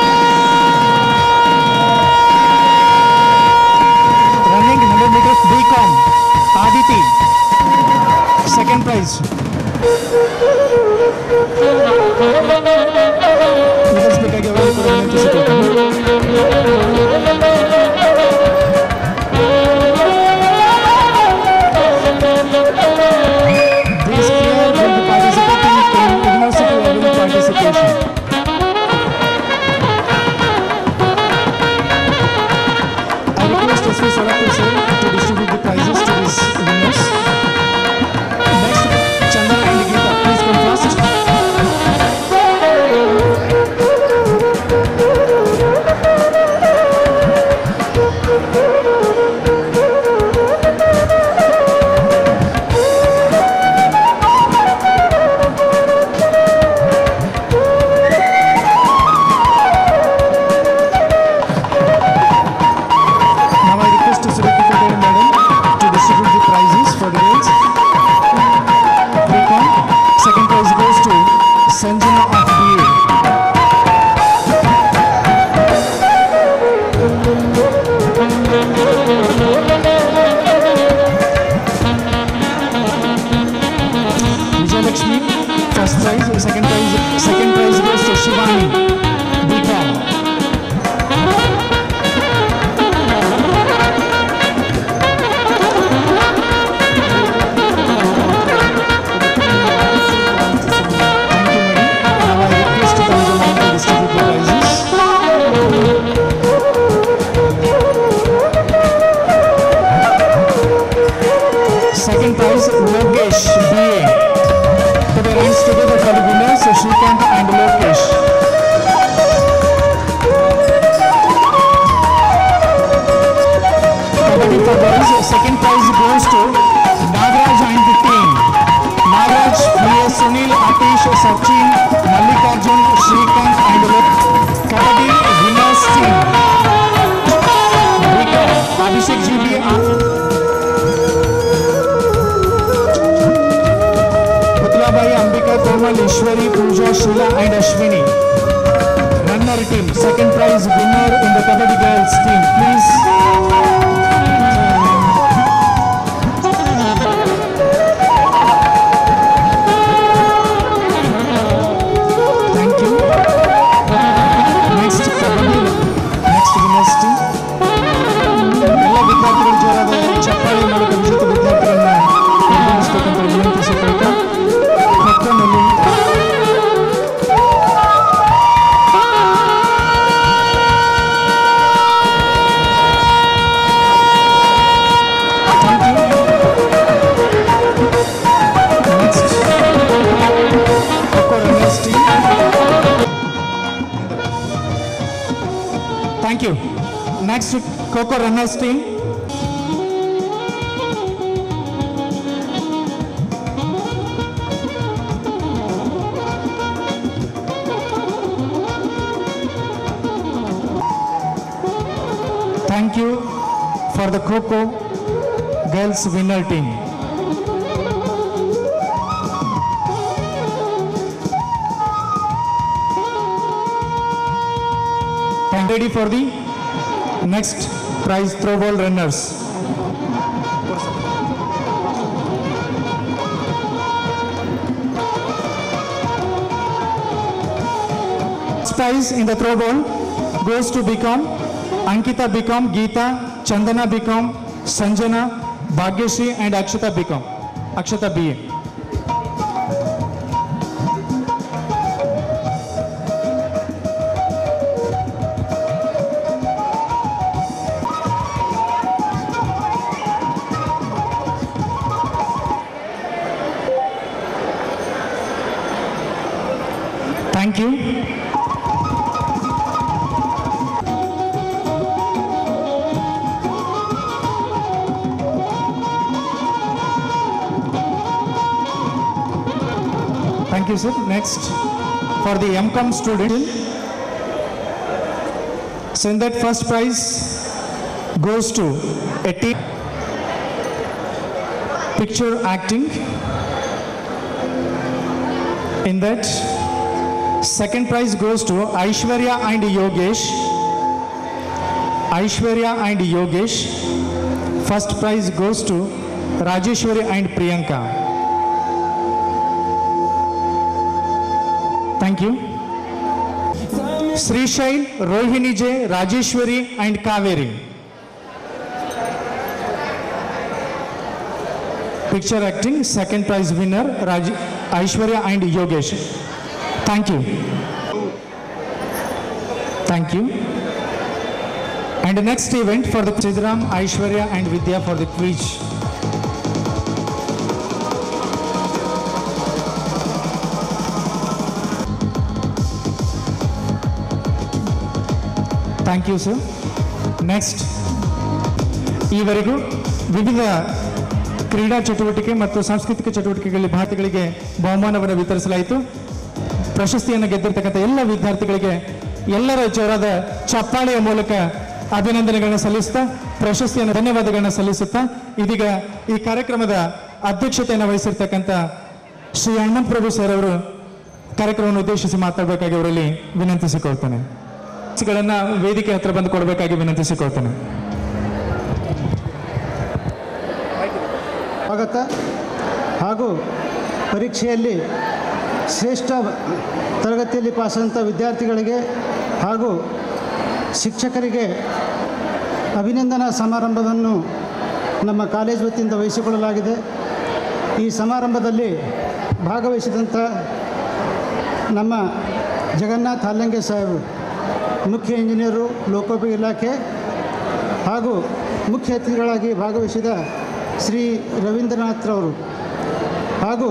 Running 100 meters BCom, Aditi. Second prize. ವಿವರಿಸಬೇಕಾಗಿ ಅವರಿಗೆ ಕೂಡ ವಿನಂತಿಸುತ್ತೇನೆ. These player will be participating in university level participation. I request SV Solapur sir to distribute the prizes to these winners. Next, Chandana and Geeta, please come first. Vijayalakshmi, first prize, second prize, second prize goes to Shivani, BCom. Thank you, madam. Now I request Kanju ma'am to distribute the prizes. Second prize, Lokesh, BA. Put your hands together for the winners, Shrikant and Lokesh. Kabaddi for boys, second prize goes to Nagraj and the team. Nagraj, BA, Sunil, Atish, Sachin, Mallikarjun, Shrikant and Lokesh. Kabaddi winners team. Vika, Abhishek GB, Putlabai, Ambika, Komal, Ishwari, Pooja, Sheila and Ashwini. Runner team, second prize winner in the Kabaddi girls team. Please. Thank you. Next Kabaddi, next winners team. ಎಲ್ಲ ವಿದ್ಯಾರ್ಥಿಗಳು ಜೋರಾದ ಚಪ್ಪಾಳೆ ಮೂಲಕ ವಿಜೇತ ವಿದ್ಯಾರ್ಥಿಗಳನ್ನ ನಿರ್ಗಮಿಸಬೇಕಂತ ವಿನಂತಿಸಿಕೊಳ್ತಾ ಮತ್ತೊಂದಲ್ಲಿ Next. Coco runners team. Thank you. Next, Coco runners team. Thank you for the Coco girls winner team. And ready for the next prize throw ball runners. First prize in the throw ball goes to Bicom, Ankita Bicom, Geeta, Chandana Bicom, Sanjana, Bhagyashree and Akshata Bicom. Akshata BA. Thank you. Thank you, sir. Next, for the MCOM student, send that first prize goes to a team picture acting. In that, second prize goes to Aishwarya and Yogesh. Aishwarya and Yogesh. First prize goes to Rajeshwari and Priyanka. Thank you. Srishail, Rohini J, Rajeshwari and Kaveri. Picture acting, second prize winner, Raj Aishwarya and Yogesh. Thank you. Thank you. And the next event for the Chidram, Aishwarya and Vidya for the quiz. Thank you sir next ಈವರೆಗೂ ವಿವಿಧ ಕ್ರೀಡಾ ಚಟುವಟಿಕೆ ಮತ್ತು ಸಾಂಸ್ಕೃತಿಕ ಚಟುವಟಿಕೆಗಳಲ್ಲಿ ಭಾರತಗಳಿಗೆ ಬಹುಮಾನವನ್ನು ವಿತರಿಸಲಾಯಿತು ಪ್ರಶಸ್ತಿಯನ್ನು ಗೆದ್ದಿರ್ತಕ್ಕಂಥ ಎಲ್ಲ ವಿದ್ಯಾರ್ಥಿಗಳಿಗೆ ಎಲ್ಲರ ಜೋರಾದ ಚಪ್ಪಾಳೆಯ ಮೂಲಕ ಅಭಿನಂದನೆಗಳನ್ನು ಸಲ್ಲಿಸ್ತಾ ಪ್ರಶಸ್ತಿಯನ್ನು ಧನ್ಯವಾದಗಳನ್ನ ಸಲ್ಲಿಸುತ್ತಾ ಇದೀಗ ಈ ಕಾರ್ಯಕ್ರಮದ ಅಧ್ಯಕ್ಷತೆಯನ್ನು ವಹಿಸಿರ್ತಕ್ಕಂಥ ಶ್ರೀ ಹನುಮಂತ ಪ್ರಭು ಸರ್ ಅವರು ಕಾರ್ಯಕ್ರಮವನ್ನು ಉದ್ದೇಶಿಸಿ ಮಾತಾಡಬೇಕಾಗಿ ಅವರಲ್ಲಿ ವಿನಂತಿಸಿಕೊಳ್ತಾನೆ ಗಳನ್ನ ವೇದಿಕೆ ಹತ್ರ ಬಂದು ಕೊಡಬೇಕಾಗಿ ವಿನಂತಿಸಿಕೊಳ್ತಾನೆ ಸ್ವಾಗತ ಹಾಗೂ ಪರೀಕ್ಷೆಯಲ್ಲಿ ಶ್ರೇಷ್ಠ ತರಗತಿಯಲ್ಲಿ ಪಾಸಂಥ ವಿದ್ಯಾರ್ಥಿಗಳಿಗೆ ಹಾಗೂ ಶಿಕ್ಷಕರಿಗೆ ಅಭಿನಂದನಾ ಸಮಾರಂಭವನ್ನು ನಮ್ಮ ಕಾಲೇಜ್ ವತಿಯಿಂದ ವಹಿಸಿಕೊಳ್ಳಲಾಗಿದೆ ಈ ಸಮಾರಂಭದಲ್ಲಿ ಭಾಗವಹಿಸಿದಂಥ ನಮ್ಮ ಜಗನ್ನಾಥ್ ಹಾಲಂಗೆ ಸಾಹೇಬರು ಮುಖ್ಯ ಇಂಜಿನಿಯರು ಲೋಕೋಪಯೋಗಿ ಇಲಾಖೆ ಹಾಗೂ ಮುಖ್ಯ ಅತಿಥಿಗಳಾಗಿ ಭಾಗವಹಿಸಿದ ಶ್ರೀ ರವೀಂದ್ರನಾಥ್ರವರು ಹಾಗೂ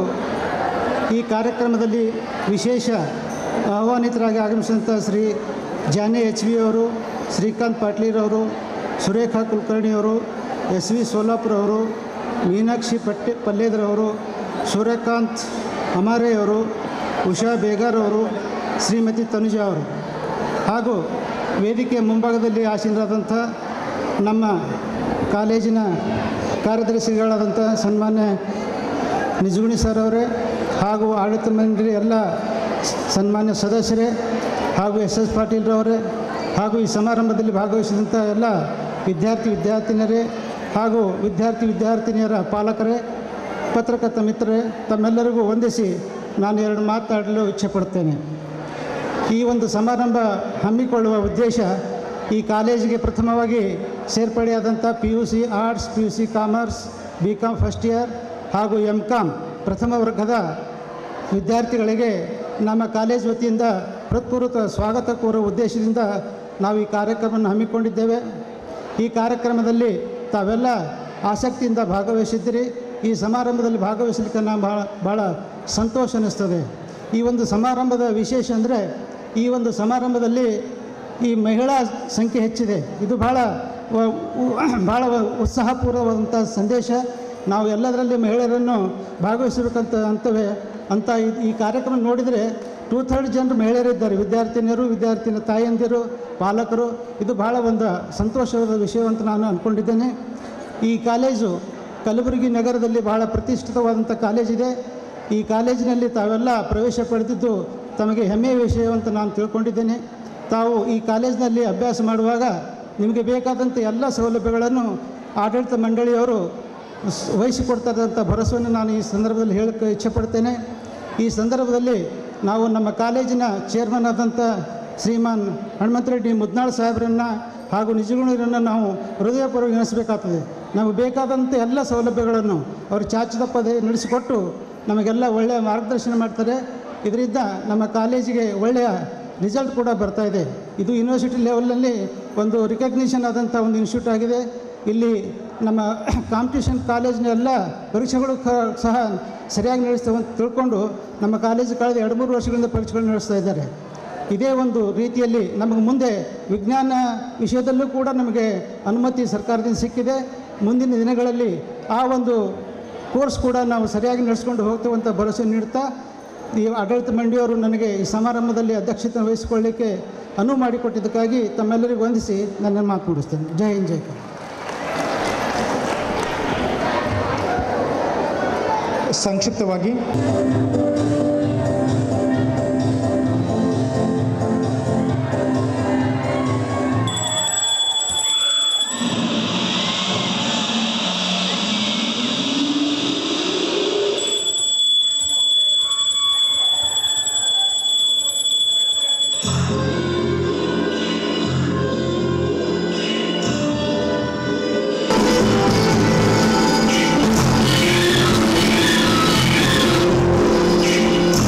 ಈ ಕಾರ್ಯಕ್ರಮದಲ್ಲಿ ವಿಶೇಷ ಆಹ್ವಾನಿತರಾಗಿ ಆಗಮಿಸಿದಂಥ ಶ್ರೀ ಜಾನೆ ಎಚ್ ವಿ ಅವರು ಶ್ರೀಕಾಂತ್ ಪಾಟೀಲ್ರವರು ಸುರೇಖಾ ಕುಲಕರ್ಣಿಯವರು ಎಸ್ ವಿ ಸೋಲಾಪುರ ಅವರು ಮೀನಾಕ್ಷಿ ಪಟ್ಟೆ ಪಲ್ಲೇದ್ರವರು ಸೂರ್ಯಕಾಂತ್ ಅಮಾರೆಯವರು ಉಷಾ ಬೇಗಾರ್ ಅವರು ಶ್ರೀಮತಿ ತನುಜಾ ಅವರು ಹಾಗೂ ವೇದಿಕೆಯ ಮುಂಭಾಗದಲ್ಲಿ ಆಸೀನರಾದಂಥ ನಮ್ಮ ಕಾಲೇಜಿನ ಕಾರ್ಯದರ್ಶಿಗಳಾದಂಥ ಸನ್ಮಾನ್ಯ ನಿಜಗುಣಿ ಸರ್ ಅವರೇ ಹಾಗೂ ಆಡಳಿತ ಮಂಡಳಿ ಎಲ್ಲ ಸನ್ಮಾನ್ಯ ಸದಸ್ಯರೇ ಹಾಗೂ ಎಸ್ ಎಸ್ ಪಾಟೀಲ್ರವರೇ ಹಾಗೂ ಈ ಸಮಾರಂಭದಲ್ಲಿ ಭಾಗವಹಿಸಿದಂಥ ಎಲ್ಲ ವಿದ್ಯಾರ್ಥಿ ವಿದ್ಯಾರ್ಥಿನಿಯರೇ ಹಾಗೂ ವಿದ್ಯಾರ್ಥಿ ವಿದ್ಯಾರ್ಥಿನಿಯರ ಪಾಲಕರೇ ಪತ್ರಕರ್ತ ಮಿತ್ರರೇ ತಮ್ಮೆಲ್ಲರಿಗೂ ವಂದಿಸಿ ನಾನು ಎರಡು ಮಾತಾಡಲು ಇಚ್ಛೆಪಡ್ತೇನೆ ಈ ಒಂದು ಸಮಾರಂಭ ಹಮ್ಮಿಕೊಳ್ಳುವ ಉದ್ದೇಶ ಈ ಕಾಲೇಜಿಗೆ ಪ್ರಥಮವಾಗಿ ಸೇರ್ಪಡೆಯಾದಂಥ P U C arts P U C commerce B com first year ಹಾಗೂ ಎಮ್ ಕಾಮ್ ಪ್ರಥಮ ವರ್ಗದ ವಿದ್ಯಾರ್ಥಿಗಳಿಗೆ ನಮ್ಮ ಕಾಲೇಜ್ ವತಿಯಿಂದ ಹೃತ್ಪೂರ್ವಕ ಸ್ವಾಗತ ಕೋರುವ ಉದ್ದೇಶದಿಂದ ನಾವು ಈ ಕಾರ್ಯಕ್ರಮವನ್ನು ಹಮ್ಮಿಕೊಂಡಿದ್ದೇವೆ ಈ ಕಾರ್ಯಕ್ರಮದಲ್ಲಿ ತಾವೆಲ್ಲ ಆಸಕ್ತಿಯಿಂದ ಭಾಗವಹಿಸಿದ್ದೀರಿ ಈ ಸಮಾರಂಭದಲ್ಲಿ ಭಾಗವಹಿಸಲಿಕ್ಕೆ ನಾವು ಭಾಳ ಭಾಳ ಸಂತೋಷ ಅನ್ನಿಸ್ತದೆ ಈ ಒಂದು ಸಮಾರಂಭದ ವಿಶೇಷ ಅಂದರೆ ಈ ಒಂದು ಸಮಾರಂಭದಲ್ಲಿ ಈ ಮಹಿಳಾ ಸಂಖ್ಯೆ ಹೆಚ್ಚಿದೆ ಇದು ಭಾಳ ವ- ಉ- ಭಾಳ ಉತ್ಸಾಹಪೂರ್ವವಾದಂಥ ಸಂದೇಶ ನಾವು ಎಲ್ಲದರಲ್ಲಿ ಮಹಿಳೆಯರನ್ನು ಭಾಗವಹಿಸಬೇಕಂತ ಅಂತವೆ ಅಂತ ಈ- ಈ ಕಾರ್ಯಕ್ರಮ ನೋಡಿದರೆ ಟೂ ಥರ್ಡ್ ಜನರು ಮಹಿಳೆಯರಿದ್ದಾರೆ ವಿದ್ಯಾರ್ಥಿನಿಯರು ವಿದ್ಯಾರ್ಥಿನ ತಾಯಂದಿರು ಪಾಲಕರು ಇದು ಭಾಳ ಒಂದು ಸಂತೋಷವಾದ ವಿಷಯ ಅಂತ ನಾನು ಅಂದ್ಕೊಂಡಿದ್ದೇನೆ ಈ ಕಾಲೇಜು ಕಲಬುರಗಿ ನಗರದಲ್ಲಿ ಬಹಳ ಪ್ರತಿಷ್ಠಿತವಾದಂಥ ಕಾಲೇಜಿದೆ ಈ ಕಾಲೇಜಿನಲ್ಲಿ ತಾವೆಲ್ಲ ಪ್ರವೇಶ ಪಡೆದಿದ್ದು ತಮಗೆ ಹೆಮ್ಮೆಯ ವಿಷಯ ಅಂತ ನಾನು ತಿಳ್ಕೊಂಡಿದ್ದೇನೆ ತಾವು ಈ ಕಾಲೇಜಿನಲ್ಲಿ ಅಭ್ಯಾಸ ಮಾಡುವಾಗ ನಿಮಗೆ ಬೇಕಾದಂಥ ಎಲ್ಲ ಸೌಲಭ್ಯಗಳನ್ನು ಆಡಳಿತ ಮಂಡಳಿಯವರು ಸ್- ವಹಿಸಿಕೊಡ್ತಾರಂಥ ಭರವಸೆಯನ್ನು ನಾನು ಈ ಸಂದರ್ಭದಲ್ಲಿ ಹೇಳಕ್ಕೆ ಇಚ್ಛೆಪಡ್ತೇನೆ ಈ ಸಂದರ್ಭದಲ್ಲಿ ನಾವು ನಮ್ಮ ಕಾಲೇಜಿನ ಚೇರ್ಮನ್ ಆದಂಥ ಶ್ರೀಮಾನ್ ಹನುಮಂತರೆಡ್ಡಿ ಮುದ್ನಾಳ್ ಸಾಹೇಬರನ್ನು ಹಾಗೂ ನಿಜಗುಣರನ್ನು ನಾವು ಹೃದಯಪೂರ್ವಕ ಎನಿಸಬೇಕಾಗ್ತದೆ ನಮಗೆ ಬೇಕಾದಂಥ ಎಲ್ಲ ಸೌಲಭ್ಯಗಳನ್ನು ಅವರು ಚಾಚಿದಪ್ಪದೆ ನಡೆಸಿಕೊಟ್ಟು ನಮಗೆಲ್ಲ ಒಳ್ಳೆಯ ಮಾರ್ಗದರ್ಶನ ಮಾಡ್ತಾರೆ ಇದರಿಂದ ನಮ್ಮ ಕಾಲೇಜಿಗೆ ಒಳ್ಳೆಯ ರಿಸಲ್ಟ್ ಕೂಡ ಬರ್ತಾ ಇದೆ ಇದು ಯೂನಿವರ್ಸಿಟಿ ಲೆವೆಲ್ನಲ್ಲಿ ಒಂದು ರಿಕಗ್ನಿಷನ್ ಆದಂಥ ಒಂದು ಇನ್ಸ್ಟಿಟ್ಯೂಟ್ ಆಗಿದೆ ಇಲ್ಲಿ ನಮ್ಮ ಕಾಂಪಿಟೇಷನ್ ಕಾಲೇಜಿನ ಎಲ್ಲ ಪರೀಕ್ಷೆಗಳು ಕ- ಸಹ ಸರಿಯಾಗಿ ನಡೆಸ್ತವೆ ಅಂತ ತಿಳ್ಕೊಂಡು ನಮ್ಮ ಕಾಲೇಜು ಕಳೆದ ಎರಡು ಮೂರು ವರ್ಷಗಳಿಂದ ಪರೀಕ್ಷೆಗಳು ನಡೆಸ್ತಾ ಇದ್ದಾರೆ ಇದೇ ಒಂದು ರೀತಿಯಲ್ಲಿ ನಮಗೆ ಮುಂದೆ ವಿಜ್ಞಾನ ವಿಷಯದಲ್ಲೂ ಕೂಡ ನಮಗೆ ಅನುಮತಿ ಸರ್ಕಾರದಿಂದ ಸಿಕ್ಕಿದೆ ಮುಂದಿನ ದಿನಗಳಲ್ಲಿ ಆ ಒಂದು ಕೋರ್ಸ್ ಕೂಡ ನಾವು ಸರಿಯಾಗಿ ನಡೆಸ್ಕೊಂಡು ಹೋಗ್ತೇವೆ ಅಂತ ಭರವಸೆ ನೀಡ್ತಾ ಈ ಆಡಳಿತ ಮಂಡಳಿಯವರು ನನಗೆ ಈ ಸಮಾರಂಭದಲ್ಲಿ ಅಧ್ಯಕ್ಷತೆ ವಹಿಸಿಕೊಳ್ಳಲಿಕ್ಕೆ ಅನುವು ಮಾಡಿಕೊಟ್ಟಿದ್ದಕ್ಕಾಗಿ ತಮ್ಮೆಲ್ಲರಿಗೂ ವಂದಿಸಿ ನನ್ನ ಮಾತು ಮುಗಿಸ್ತೇನೆ ಜೈ ಹಿಂದ್ ಜೈ ಕರ್ನಾಟಕ. ಸಂಕ್ಷಿಪ್ತವಾಗಿ ಿ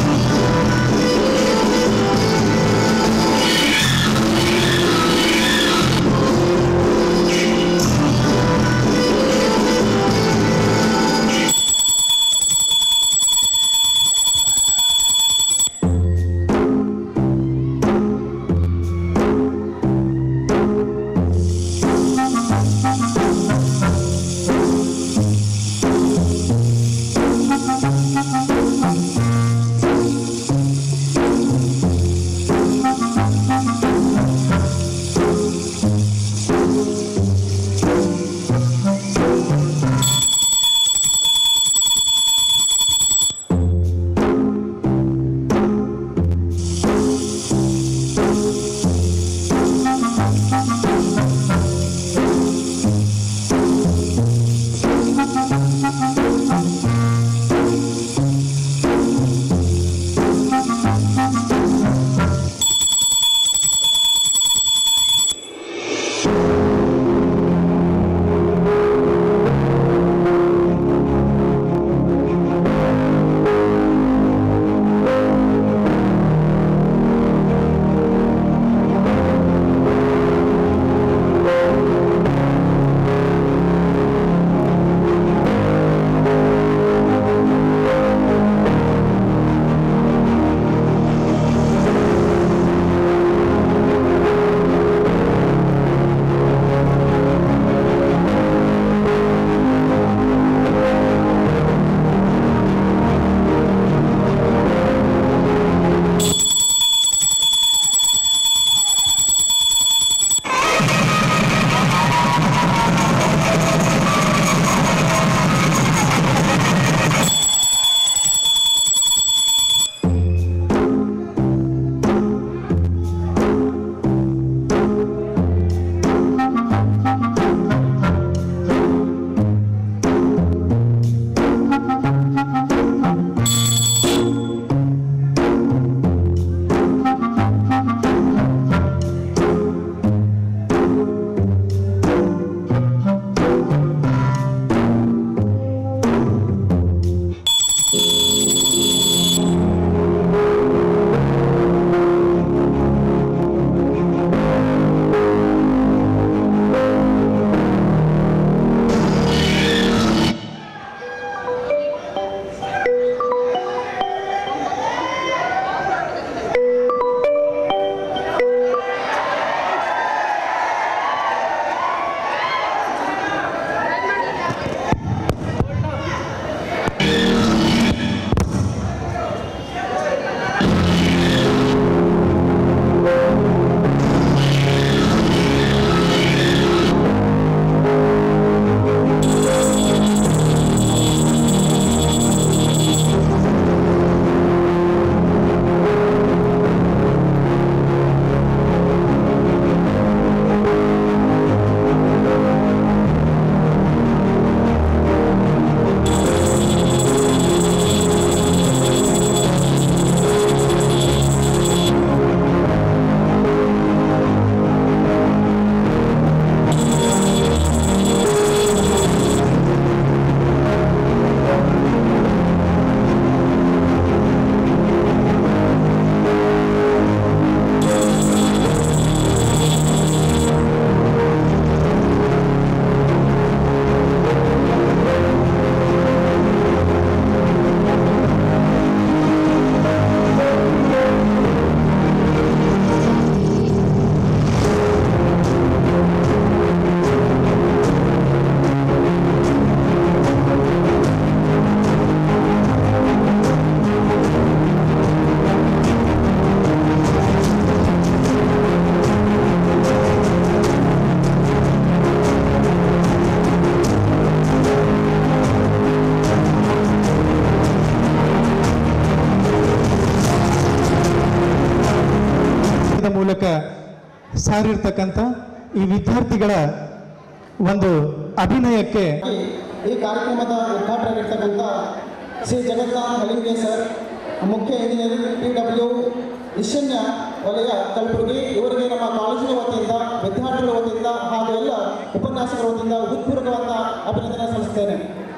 ಸಾರಿರ್ತಕ್ಕಂಥ ಈ ವಿದ್ಯಾರ್ಥಿಗಳ ಒಂದು ಅಭಿನಯಕ್ಕೆ ಈ ಕಾರ್ಯಕ್ರಮದ ಉದ್ಘಾಟನೆಯಾಗಿರ್ತಕ್ಕಂಥ ಶ್ರೀ ಜಗನ್ನಾಥ್ ಹಲಿಂಗೆ ಸರ್ ಮುಖ್ಯ ಇಂಜಿನಿಯರ್ ಪಿ ಡಬ್ಲ್ಯೂ ಈಶಾನ್ಯ ವಲಯ ಕಲಬುರಗಿ ಇವರಿಗೆ ನಮ್ಮ ಕಾಲೇಜಿನ ವತಿಯಿಂದ ವಿದ್ಯಾರ್ಥಿಗಳ ವತಿಯಿಂದ ಹಾಗೂ ಎಲ್ಲ ಉಪನ್ಯಾಸಕರ ವತಿಯಿಂದ ಹೃತ್ಪೂರ್ವಕವಾದ ಅಭಿನಂದನೆ ಸಲ್ಲಿಸ್ತೇನೆ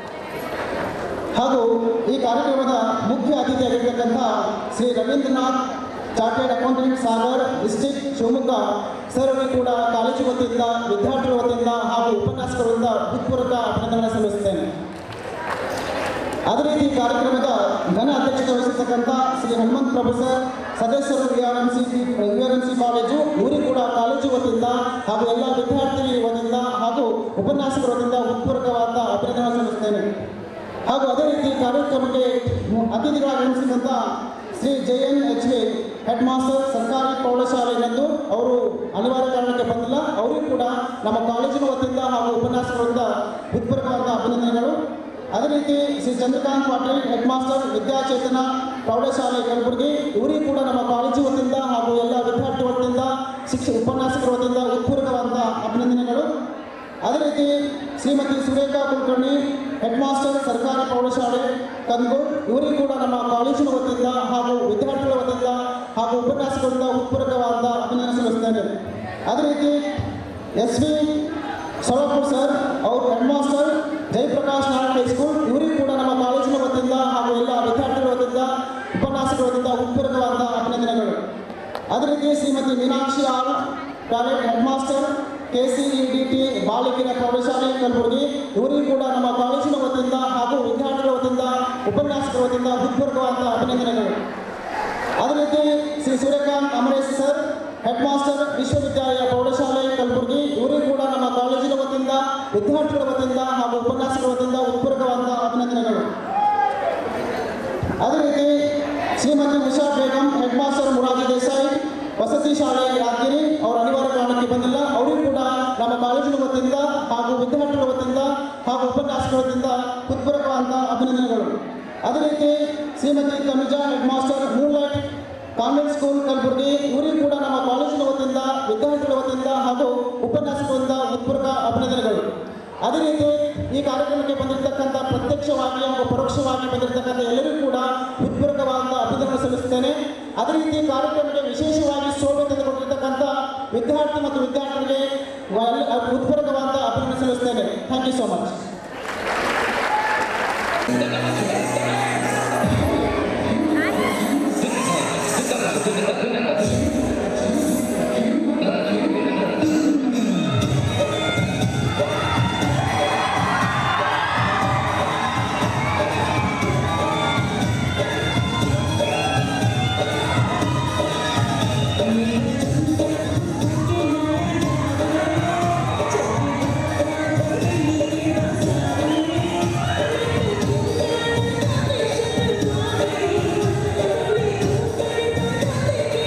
ಹಾಗೂ ಈ ಕಾರ್ಯಕ್ರಮದ ಮುಖ್ಯ ಅತಿಥಿಯಾಗಿರ್ತಕ್ಕಂಥ Shri Ravindranath chartered accountant Sagar district Shivamogga sir ಅವರಿಗೆ ಕೂಡ ಕಾಲೇಜು ವತಿಯಿಂದ ವಿದ್ಯಾರ್ಥಿಗಳ ವತಿಯಿಂದ ಹಾಗೂ ಉಪನ್ಯಾಸಕರಿಂದ ಹೃತ್ಪೂರ್ವಕ ಅಭಿನಂದನೆ ಸಲ್ಲಿಸುತ್ತೇನೆ ಅದೇ ರೀತಿ ಈ ಕಾರ್ಯಕ್ರಮದ ಘನ ಅಧ್ಯಕ್ಷತೆ ವಹಿಸಿರ್ತಕ್ಕಂಥ ಶ್ರೀ ಹನುಮಂತ್ ಪ್ರಭು ಸರ್ ಸದಸ್ಯರು V R M C V R M C college ಇವರಿಗೆ ಕೂಡ ಕಾಲೇಜು ವತಿಯಿಂದ ಹಾಗೂ ಎಲ್ಲ ವಿದ್ಯಾರ್ಥಿ ವತಿಯಿಂದ ಹಾಗೂ ಉಪನ್ಯಾಸಕರ ವತಿಯಿಂದ ಹೃತ್ಪೂರ್ವಕವಾದ ಅಭಿನಂದನೆ ಸಲ್ಲಿಸುತ್ತೇನೆ ಹಾಗೂ ಅದೇ ರೀತಿ ಕಾರ್ಯಕ್ರಮಕ್ಕೆ ಅತಿಥಿಗಳಾಗಿ ಆಗಮಿಸಿದಂಥ Shri J N H V head master ಸರ್ಕಾರಿ ಪ್ರೌಢಶಾಲೆಯಲ್ಲಿದ್ದು ಅವರು ಅನಿವಾರ್ಯ ಕಾರಣಕ್ಕೆ ಬಂದಿಲ್ಲ ಅವರಿಗೂ ಕೂಡ ನಮ್ಮ ಕಾಲೇಜಿನ ವತಿಯಿಂದ ಹಾಗೂ ಉಪನ್ಯಾಸಕರಿಂದ ಹೃತ್ಪೂರ್ವಕವಾದ ಅಭಿನಂದನೆಗಳು ಅದೇ ರೀತಿ ಶ್ರೀ ಚಂದ್ರಕಾಂತ್ ಪಾಟೀಲ್ ಹೆಡ್ ಮಾಸ್ಟರ್ ವಿದ್ಯಾಚೇತನ ಪ್ರೌಢಶಾಲೆ ಕಲಬುರಗಿ ಇವರಿಗೂ ಕೂಡ ನಮ್ಮ ಕಾಲೇಜು ವತಿಯಿಂದ ಹಾಗೂ ಎಲ್ಲ ವಿದ್ಯಾರ್ಥಿ ವತಿಯಿಂದ ಶಿಕ್ಷಕ ಉಪನ್ಯಾಸಕರ ವತಿಯಿಂದ ಹೃತ್ಪೂರ್ವಕವಾದ ಅಭಿನಂದನೆಗಳು ಅದೇ ರೀತಿ ಶ್ರೀಮತಿ ಸುರೇಖಾ ಕುಲಕರ್ಣಿ ಹೆಡ್ ಮಾಸ್ಟರ್ ಸರ್ಕಾರಿ ಪ್ರೌಢಶಾಲೆ ಕಂದೂರ್ ಇವರಿಗೂ ಕೂಡ ನಮ್ಮ ಕಾಲೇಜಿನ ವತಿಯಿಂದ ಹಾಗೂ ವಿದ್ಯಾರ್ಥಿಗಳ ವತಿಯಿಂದ ಹಾಗೂ ಉಪನ್ಯಾಸಕರಿಂದ ಹೃತ್ಪೂರ್ವಕವಾದ ಅಭಿನಂದನೆ ಸಲ್ಲಿಸ್ತೇನೆ ಅದೇ ರೀತಿ ಎಸ್ ವಿ ಸೊಳಪುರ್ ಸರ್ ಅವರು head master Jayaprakash Narayana high school ಇವರಿಗೂ ಕೂಡ ನಮ್ಮ ಕಾಲೇಜಿನ ವತಿಯಿಂದ ಹಾಗೂ ಎಲ್ಲ ವಿದ್ಯಾರ್ಥಿಗಳ ವತಿಯಿಂದ ಉಪನ್ಯಾಸಕರ ವತಿಯಿಂದ ಹೃತ್ಪೂರ್ವಕವಾದ ಅಭಿನಂದನೆಗಳು ಅದೇ ರೀತಿ Shrimati Meenakshi R private head master K C E D T ಬಾಲಕಿಯರ ಪ್ರೌಢಶಾಲೆ ಕಲಬುರಗಿ ಇವರಿಗೂ ಕೂಡ ನಮ್ಮ ಕಾಲೇಜಿನ ವತಿಯಿಂದ ಹಾಗೂ ವಿದ್ಯಾರ್ಥಿಗಳ ವತಿಯಿಂದ ಉಪನ್ಯಾಸಕರ ವತಿಯಿಂದ ಹೃತ್ಪೂರ್ವಕವಾದ ಅಭಿನಂದನೆಗಳು ಅದೇ ರೀತಿ Shri Suryakant Amaresh sir head master ವಿಶ್ವವಿದ್ಯಾಲಯ ಪ್ರೌಢಶಾಲೆ ಕಲಬುರಗಿ ಇವರಿಗೂ ಕೂಡ ನಮ್ಮ ಕಾಲೇಜಿನ ವತಿಯಿಂದ ವಿದ್ಯಾರ್ಥಿಗಳ ವತಿಯಿಂದ ಹಾಗೂ ಉಪನ್ಯಾಸಕರ ವತಿಯಿಂದ ಹೃತ್ಪೂರ್ವಕವಾದ ಅಭಿನಂದನೆಗಳು ಅದೇ ರೀತಿ ಶ್ರೀಮತಿ ಉಷಾ ಬೇಗಂ ಹೆಡ್ ಮಾಸ್ಟರ್ ಮುರಾಜಿ ದೇಸಾಯಿ ವಸತಿ ಶಾಲೆ ಯಾದಗಿರಿ ಅವರು ಅನಿವಾರ್ಯ ಕಾರಣಕ್ಕೆ ಬಂದಿಲ್ಲ ಅವರಿಗೂ ಕೂಡ ನಮ್ಮ ಕಾಲೇಜಿನ ವತಿಯಿಂದ ಹಾಗೂ ವಿದ್ಯಾರ್ಥಿಗಳ ವತಿಯಿಂದ ಹಾಗೂ ಉಪನ್ಯಾಸಕರ ವತಿಯಿಂದ ಹೃತ್ಪೂರ್ವಕವಾದ ಅಭಿನಂದನೆಗಳು ಅದೇ ರೀತಿ Shrimati Tanuja head master moonlight convent school Kalaburagi ಇವರಿಗೂ ಕೂಡ ನಮ್ಮ ಕಾಲೇಜಿನ ವತಿಯಿಂದ ವಿದ್ಯಾರ್ಥಿಗಳ ವತಿಯಿಂದ ಹಾಗೂ ಉಪನ್ಯಾಸಕರಿಂದ ಹೃತ್ಪೂರ್ವಕ ಅಭಿನಂದನೆಗಳು ಅದೇ ರೀತಿ ಈ ಕಾರ್ಯಕ್ರಮಕ್ಕೆ ಬಂದಿರತಕ್ಕಂಥ ಪ್ರತ್ಯಕ್ಷವಾಗಿ ಹಾಗೂ ಪರೋಕ್ಷವಾಗಿ ಬಂದಿರತಕ್ಕಂಥ ಎಲ್ಲರಿಗೂ ಕೂಡ ಹೃತ್ಪೂರ್ವಕವಾದ ಅಭಿನಂದನೆ ಸಲ್ಲಿಸುತ್ತೇನೆ ಅದೇ ರೀತಿ ಕಾರ್ಯಕ್ರಮಕ್ಕೆ ವಿಶೇಷವಾಗಿ ಶೋಭೆ ತಂದುಕೊಂಡಿರ್ತಕ್ಕಂಥ ವಿದ್ಯಾರ್ಥಿ ಮತ್ತು ವಿದ್ಯಾರ್ಥಿಗಳಿಗೆ ವ- ಹೃತ್ಪೂರ್ವಕವಾದ ಅಭಿನಂದನೆ ಸಲ್ಲಿಸುತ್ತೇನೆ ಥ್ಯಾಂಕ್ ಯು ಸೋ ಮಚ್ ಿ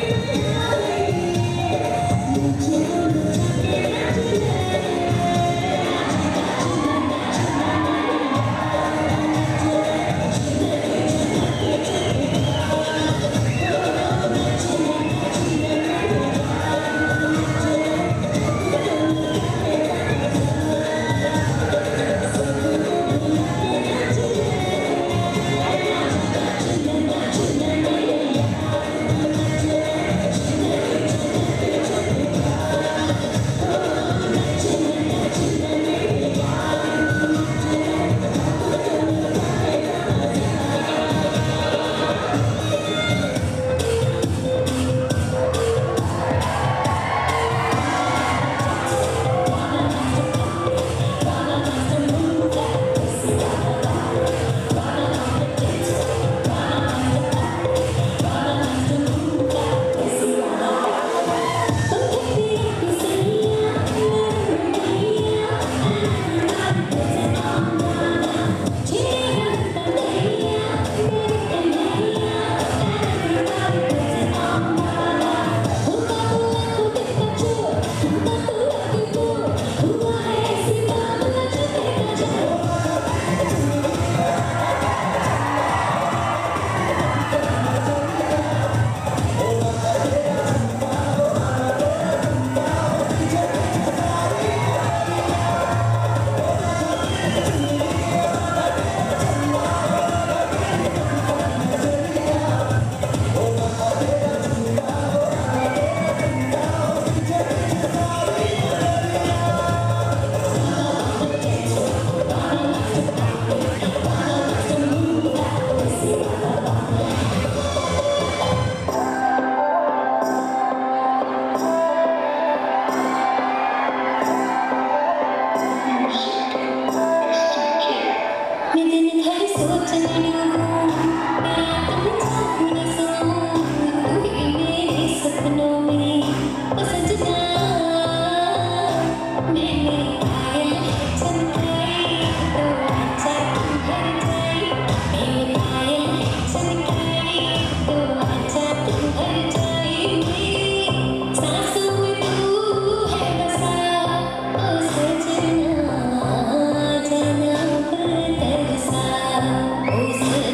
Oh,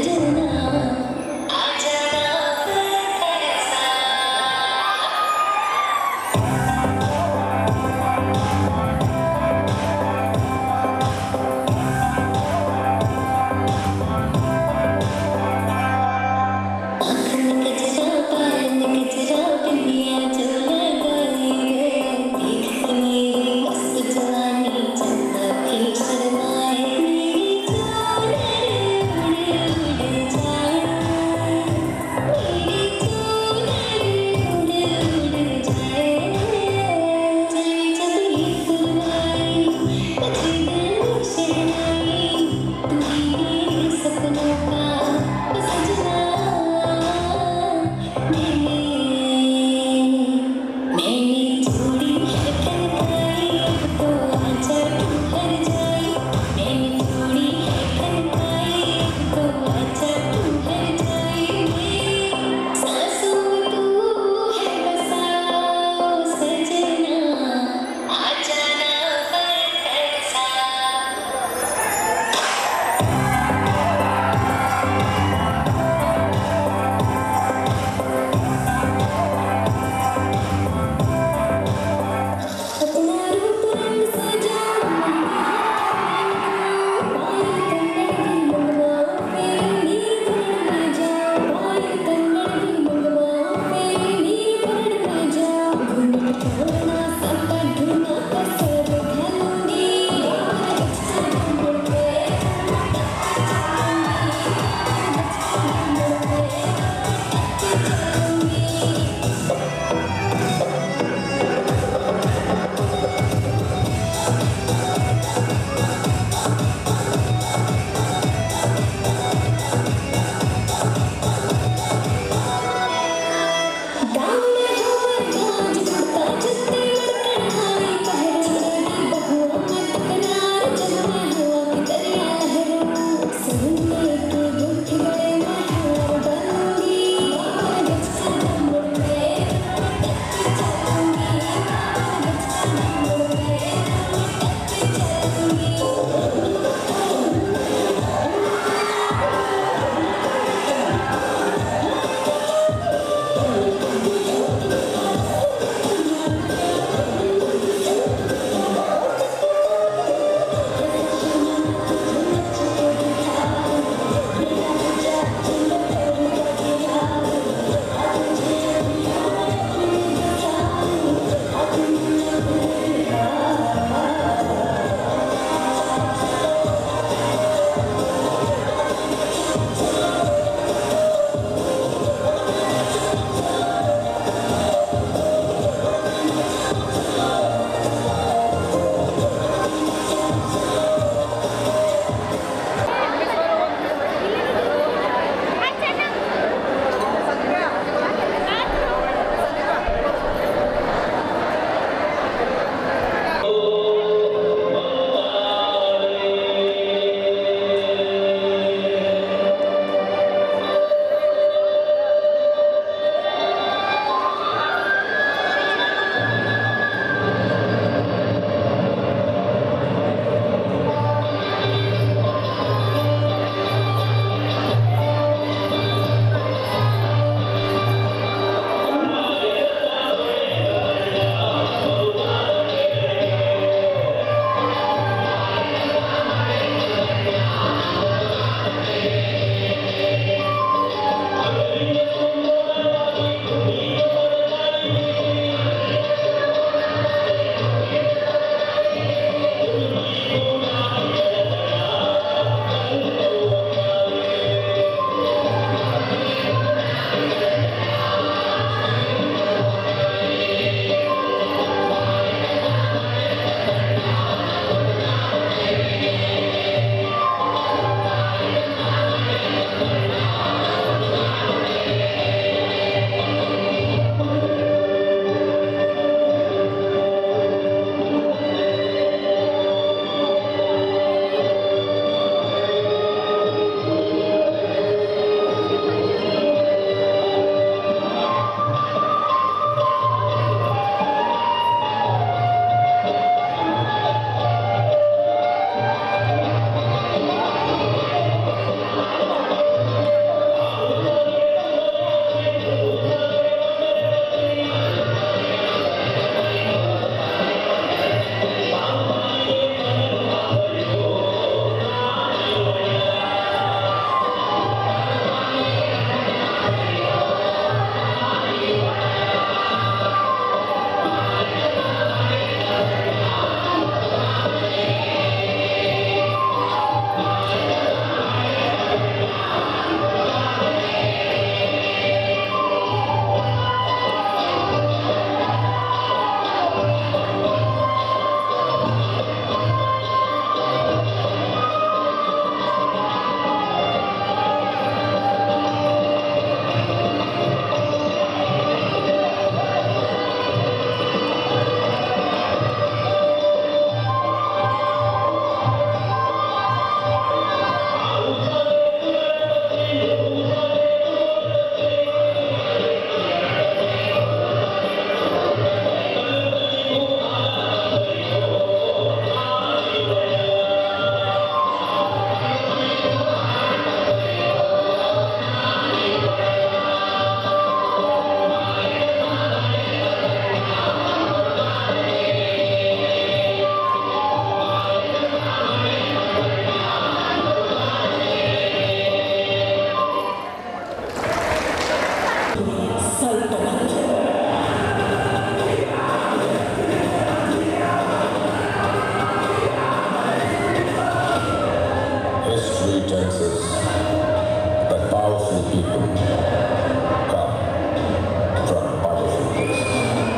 people come from powerful places.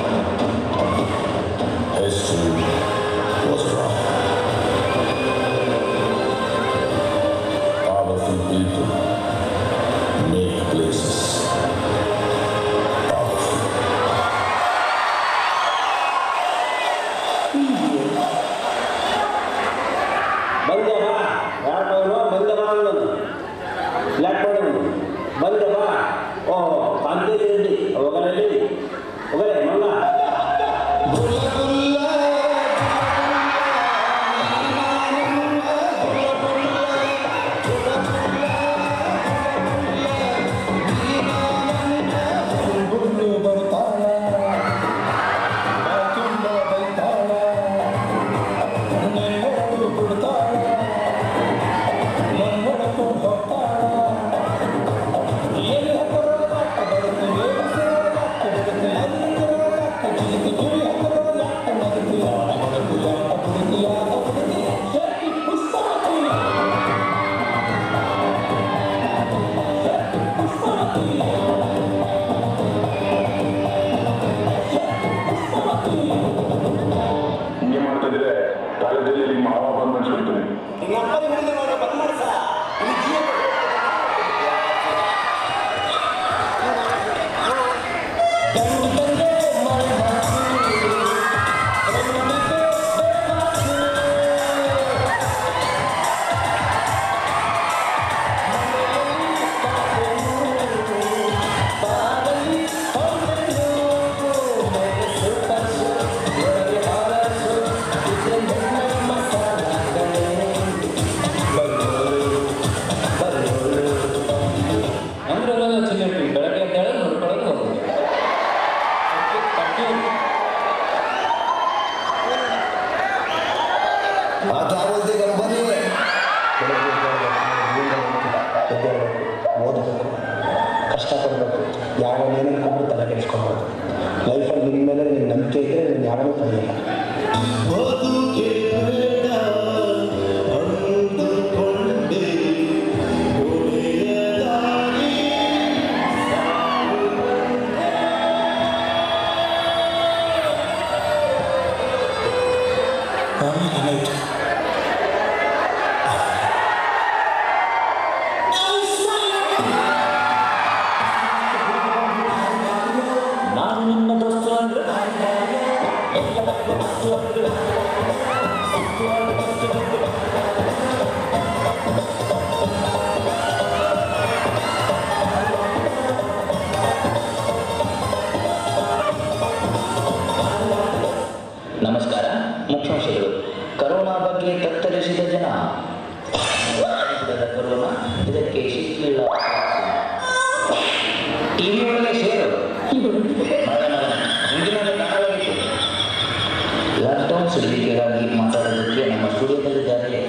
History was wrong. Powerful people make places powerful. ಬಂದೆ ಬಾ ಯಾರು ಬರುವ ಬಂದೆ ಬಾ ಅನ್ನೋದು ಲ್ಯಾಕ್ ಮಾಡೋದು ಬಂದೆ ಬಾ ಓ ಕಾಂತಿ ರೆಡ್ಡಿ ಹೋಗಲಿ ಹೋಗಲೇ ಮಂಗ ಹಿಂಗೆ ಮಾಡ್ತಿದ್ರೆ ಕಾಲೇಜಲ್ಲಿ ನಿಮ್ಮ ಮಾವ ಬಂದು ಅನ್ಸ್ಬಿಡ್ತೀನಿ ಅಂದ್ರೆ ಚಿನ್ನಟ್ಟಿ ಬೆಳಗ್ಗೆ ಅಂತ ಹೇಳಿ ನೋಡ್ಕೊಳ್ಳೋದು ಹೋಗೋದು ಓದಬೇಕು ಕಷ್ಟಪಡಬೇಕು ಯಾವ ಏನೇನು ತಲೆ ಕೆಡಿಸ್ಕೊಬಾರ್ದು ಲೈಫಲ್ಲಿ ನಿಮ್ಮ ಮೇಲೆ ನಿನ್ನ ನಂಬಿಕೆ ಇದ್ದರೆ ನೀನು ಯಾವನೂ ತಡೆಯಲ್ಲ ನಾನು ನಿನ್ನ ದೋಸ್ತು ಅಂದ್ರೆ ನಮಸ್ಕಾರ ಮುಖ್ಯಾಂಶಗಳು ಕರೋನಾ ಬಗ್ಗೆ ತತ್ತರಿಸಿದ ಜನ ಭಾರತದ ಕರೋನಾ ಇದಕ್ಕೆ ಶಿಥಿಲ ಟಿವಿ ಒಳಗೆ ಶೇರು ಮಗನ ಮುಂದಿನ ಕಾಣಲಾಗಿತ್ತು ಲಾಕ್ಡೌನ್ ಸಡಿಲಿಕೆಗಾಗಿ ಮಾತಾಡೋದಕ್ಕೆ ನಮ್ಮ ಸ್ಟುಡಿಯೋದಲ್ಲಿದ್ದಾರೆ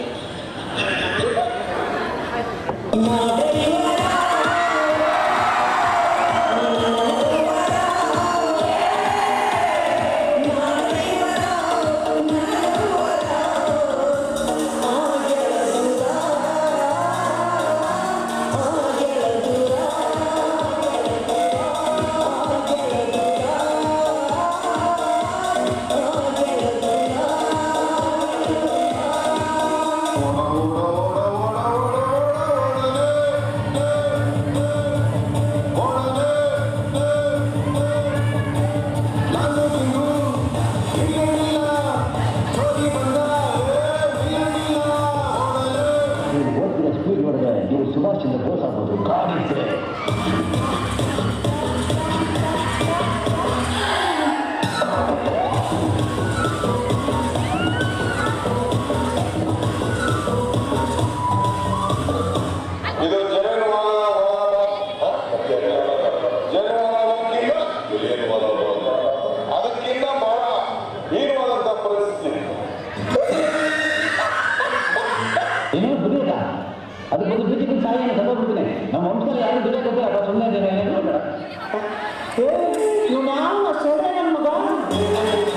ನೀವು ಓದ್ತಿರೋ ಸ್ಪೀಡ್ ನೋಡಿದ್ರೆ ನೀವು ಸುಭಾಷ್ ಚಂದ್ರ ಬೋಸ್ ಆಗ್ಬೋದು ಗಾಡಿ ಇದ್ರೆ ಇದು ಜನವಾದ ಜನವಾದಕ್ಕಿಂತ ವಿಲೀನವಾದ ಅದಕ್ಕಿಂತ ಬಹಳ ಹೀನವಾದಂತಹ ಪರಿಸ್ಥಿತಿ ಏನೋ ದುಡಿಯೋದ ಅದು ಬಂದು ಬಿದ್ದು ಸಾಯಿ ಅಂತ ಸತ್ತೋಗ್ಬಿಡ್ತೀನಿ ನಮ್ಮ ವಂಶದಲ್ಲಿ ಯಾರು ದುಡಿಯೋಕೆ ಗೊತ್ತಿಲ್ಲ ಸುಮ್ಮನೆ ಏನು ನೋಡಬೇಡ ಇವನು ಯಾವ ಸೊಳ್ಳೆ ನನ್ನ ಮಗ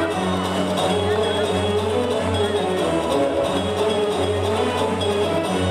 ಆ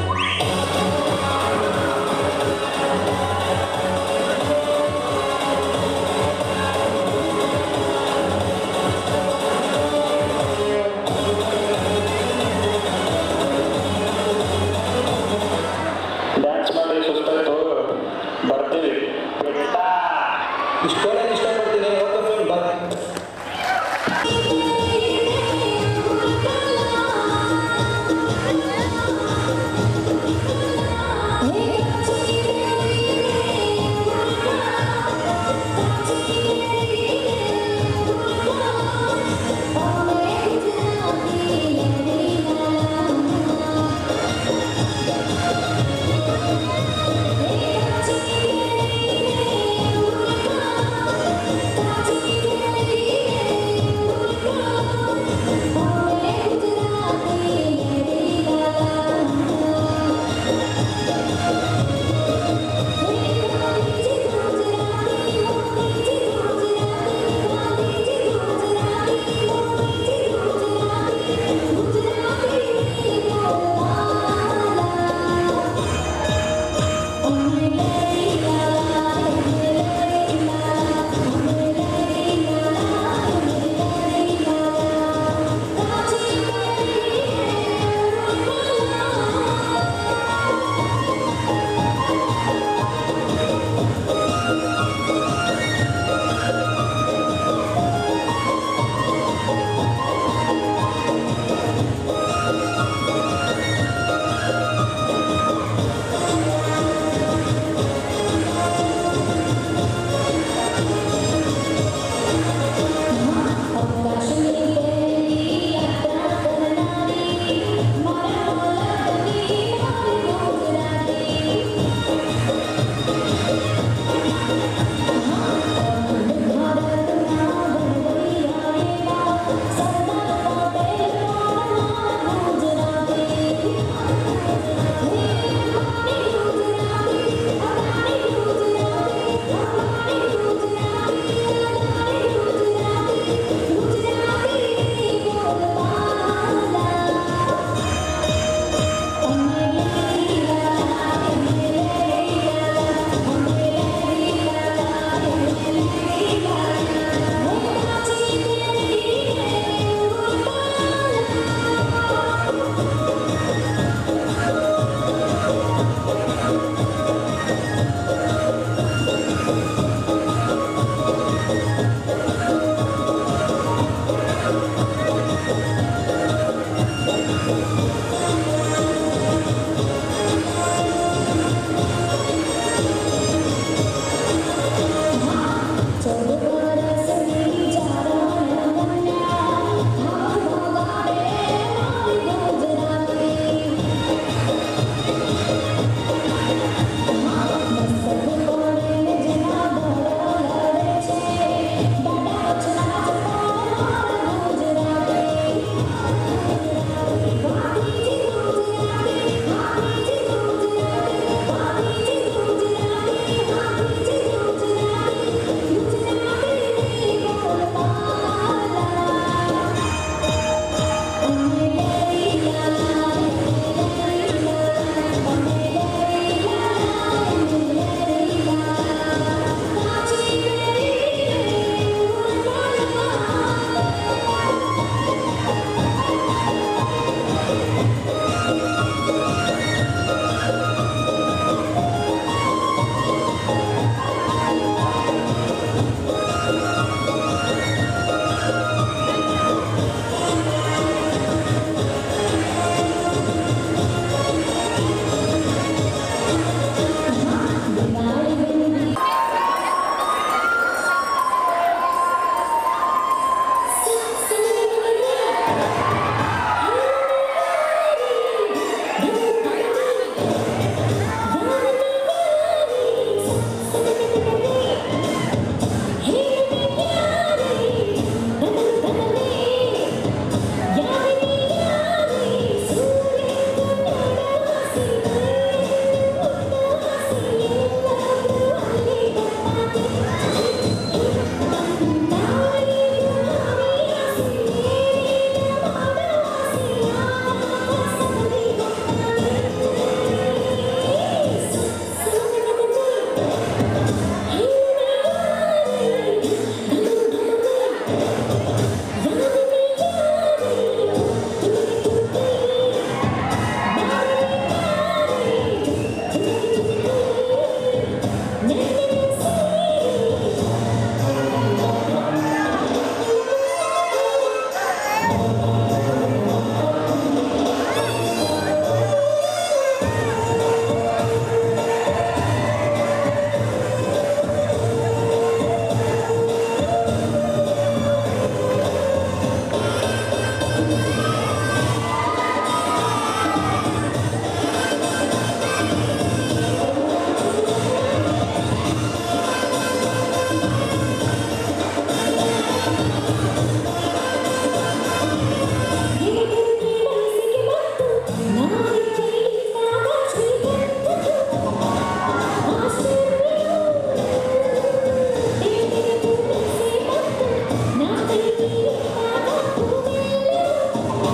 Thank you.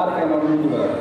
ಕಾರ್ಯಕ್ರಮವನ್ನು ಮುಂದುವರೆದ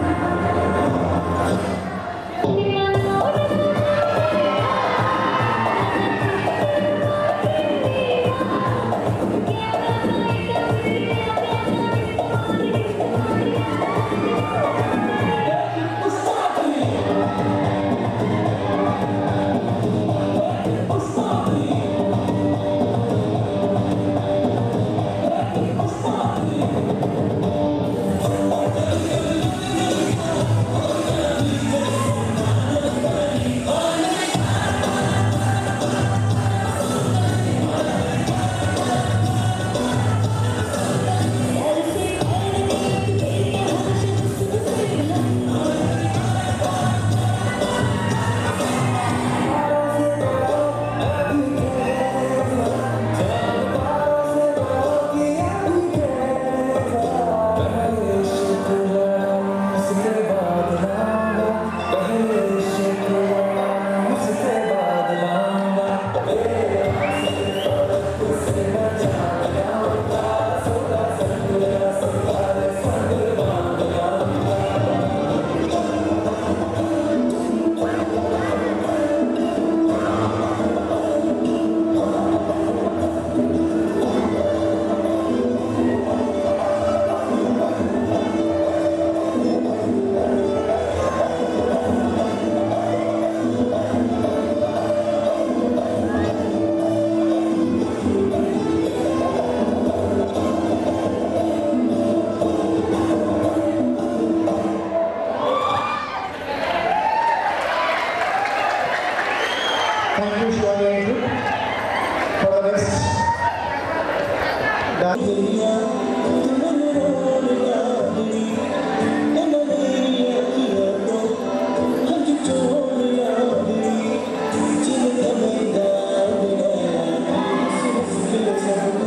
Thank you, Shivani Andrew, for the next Thank you.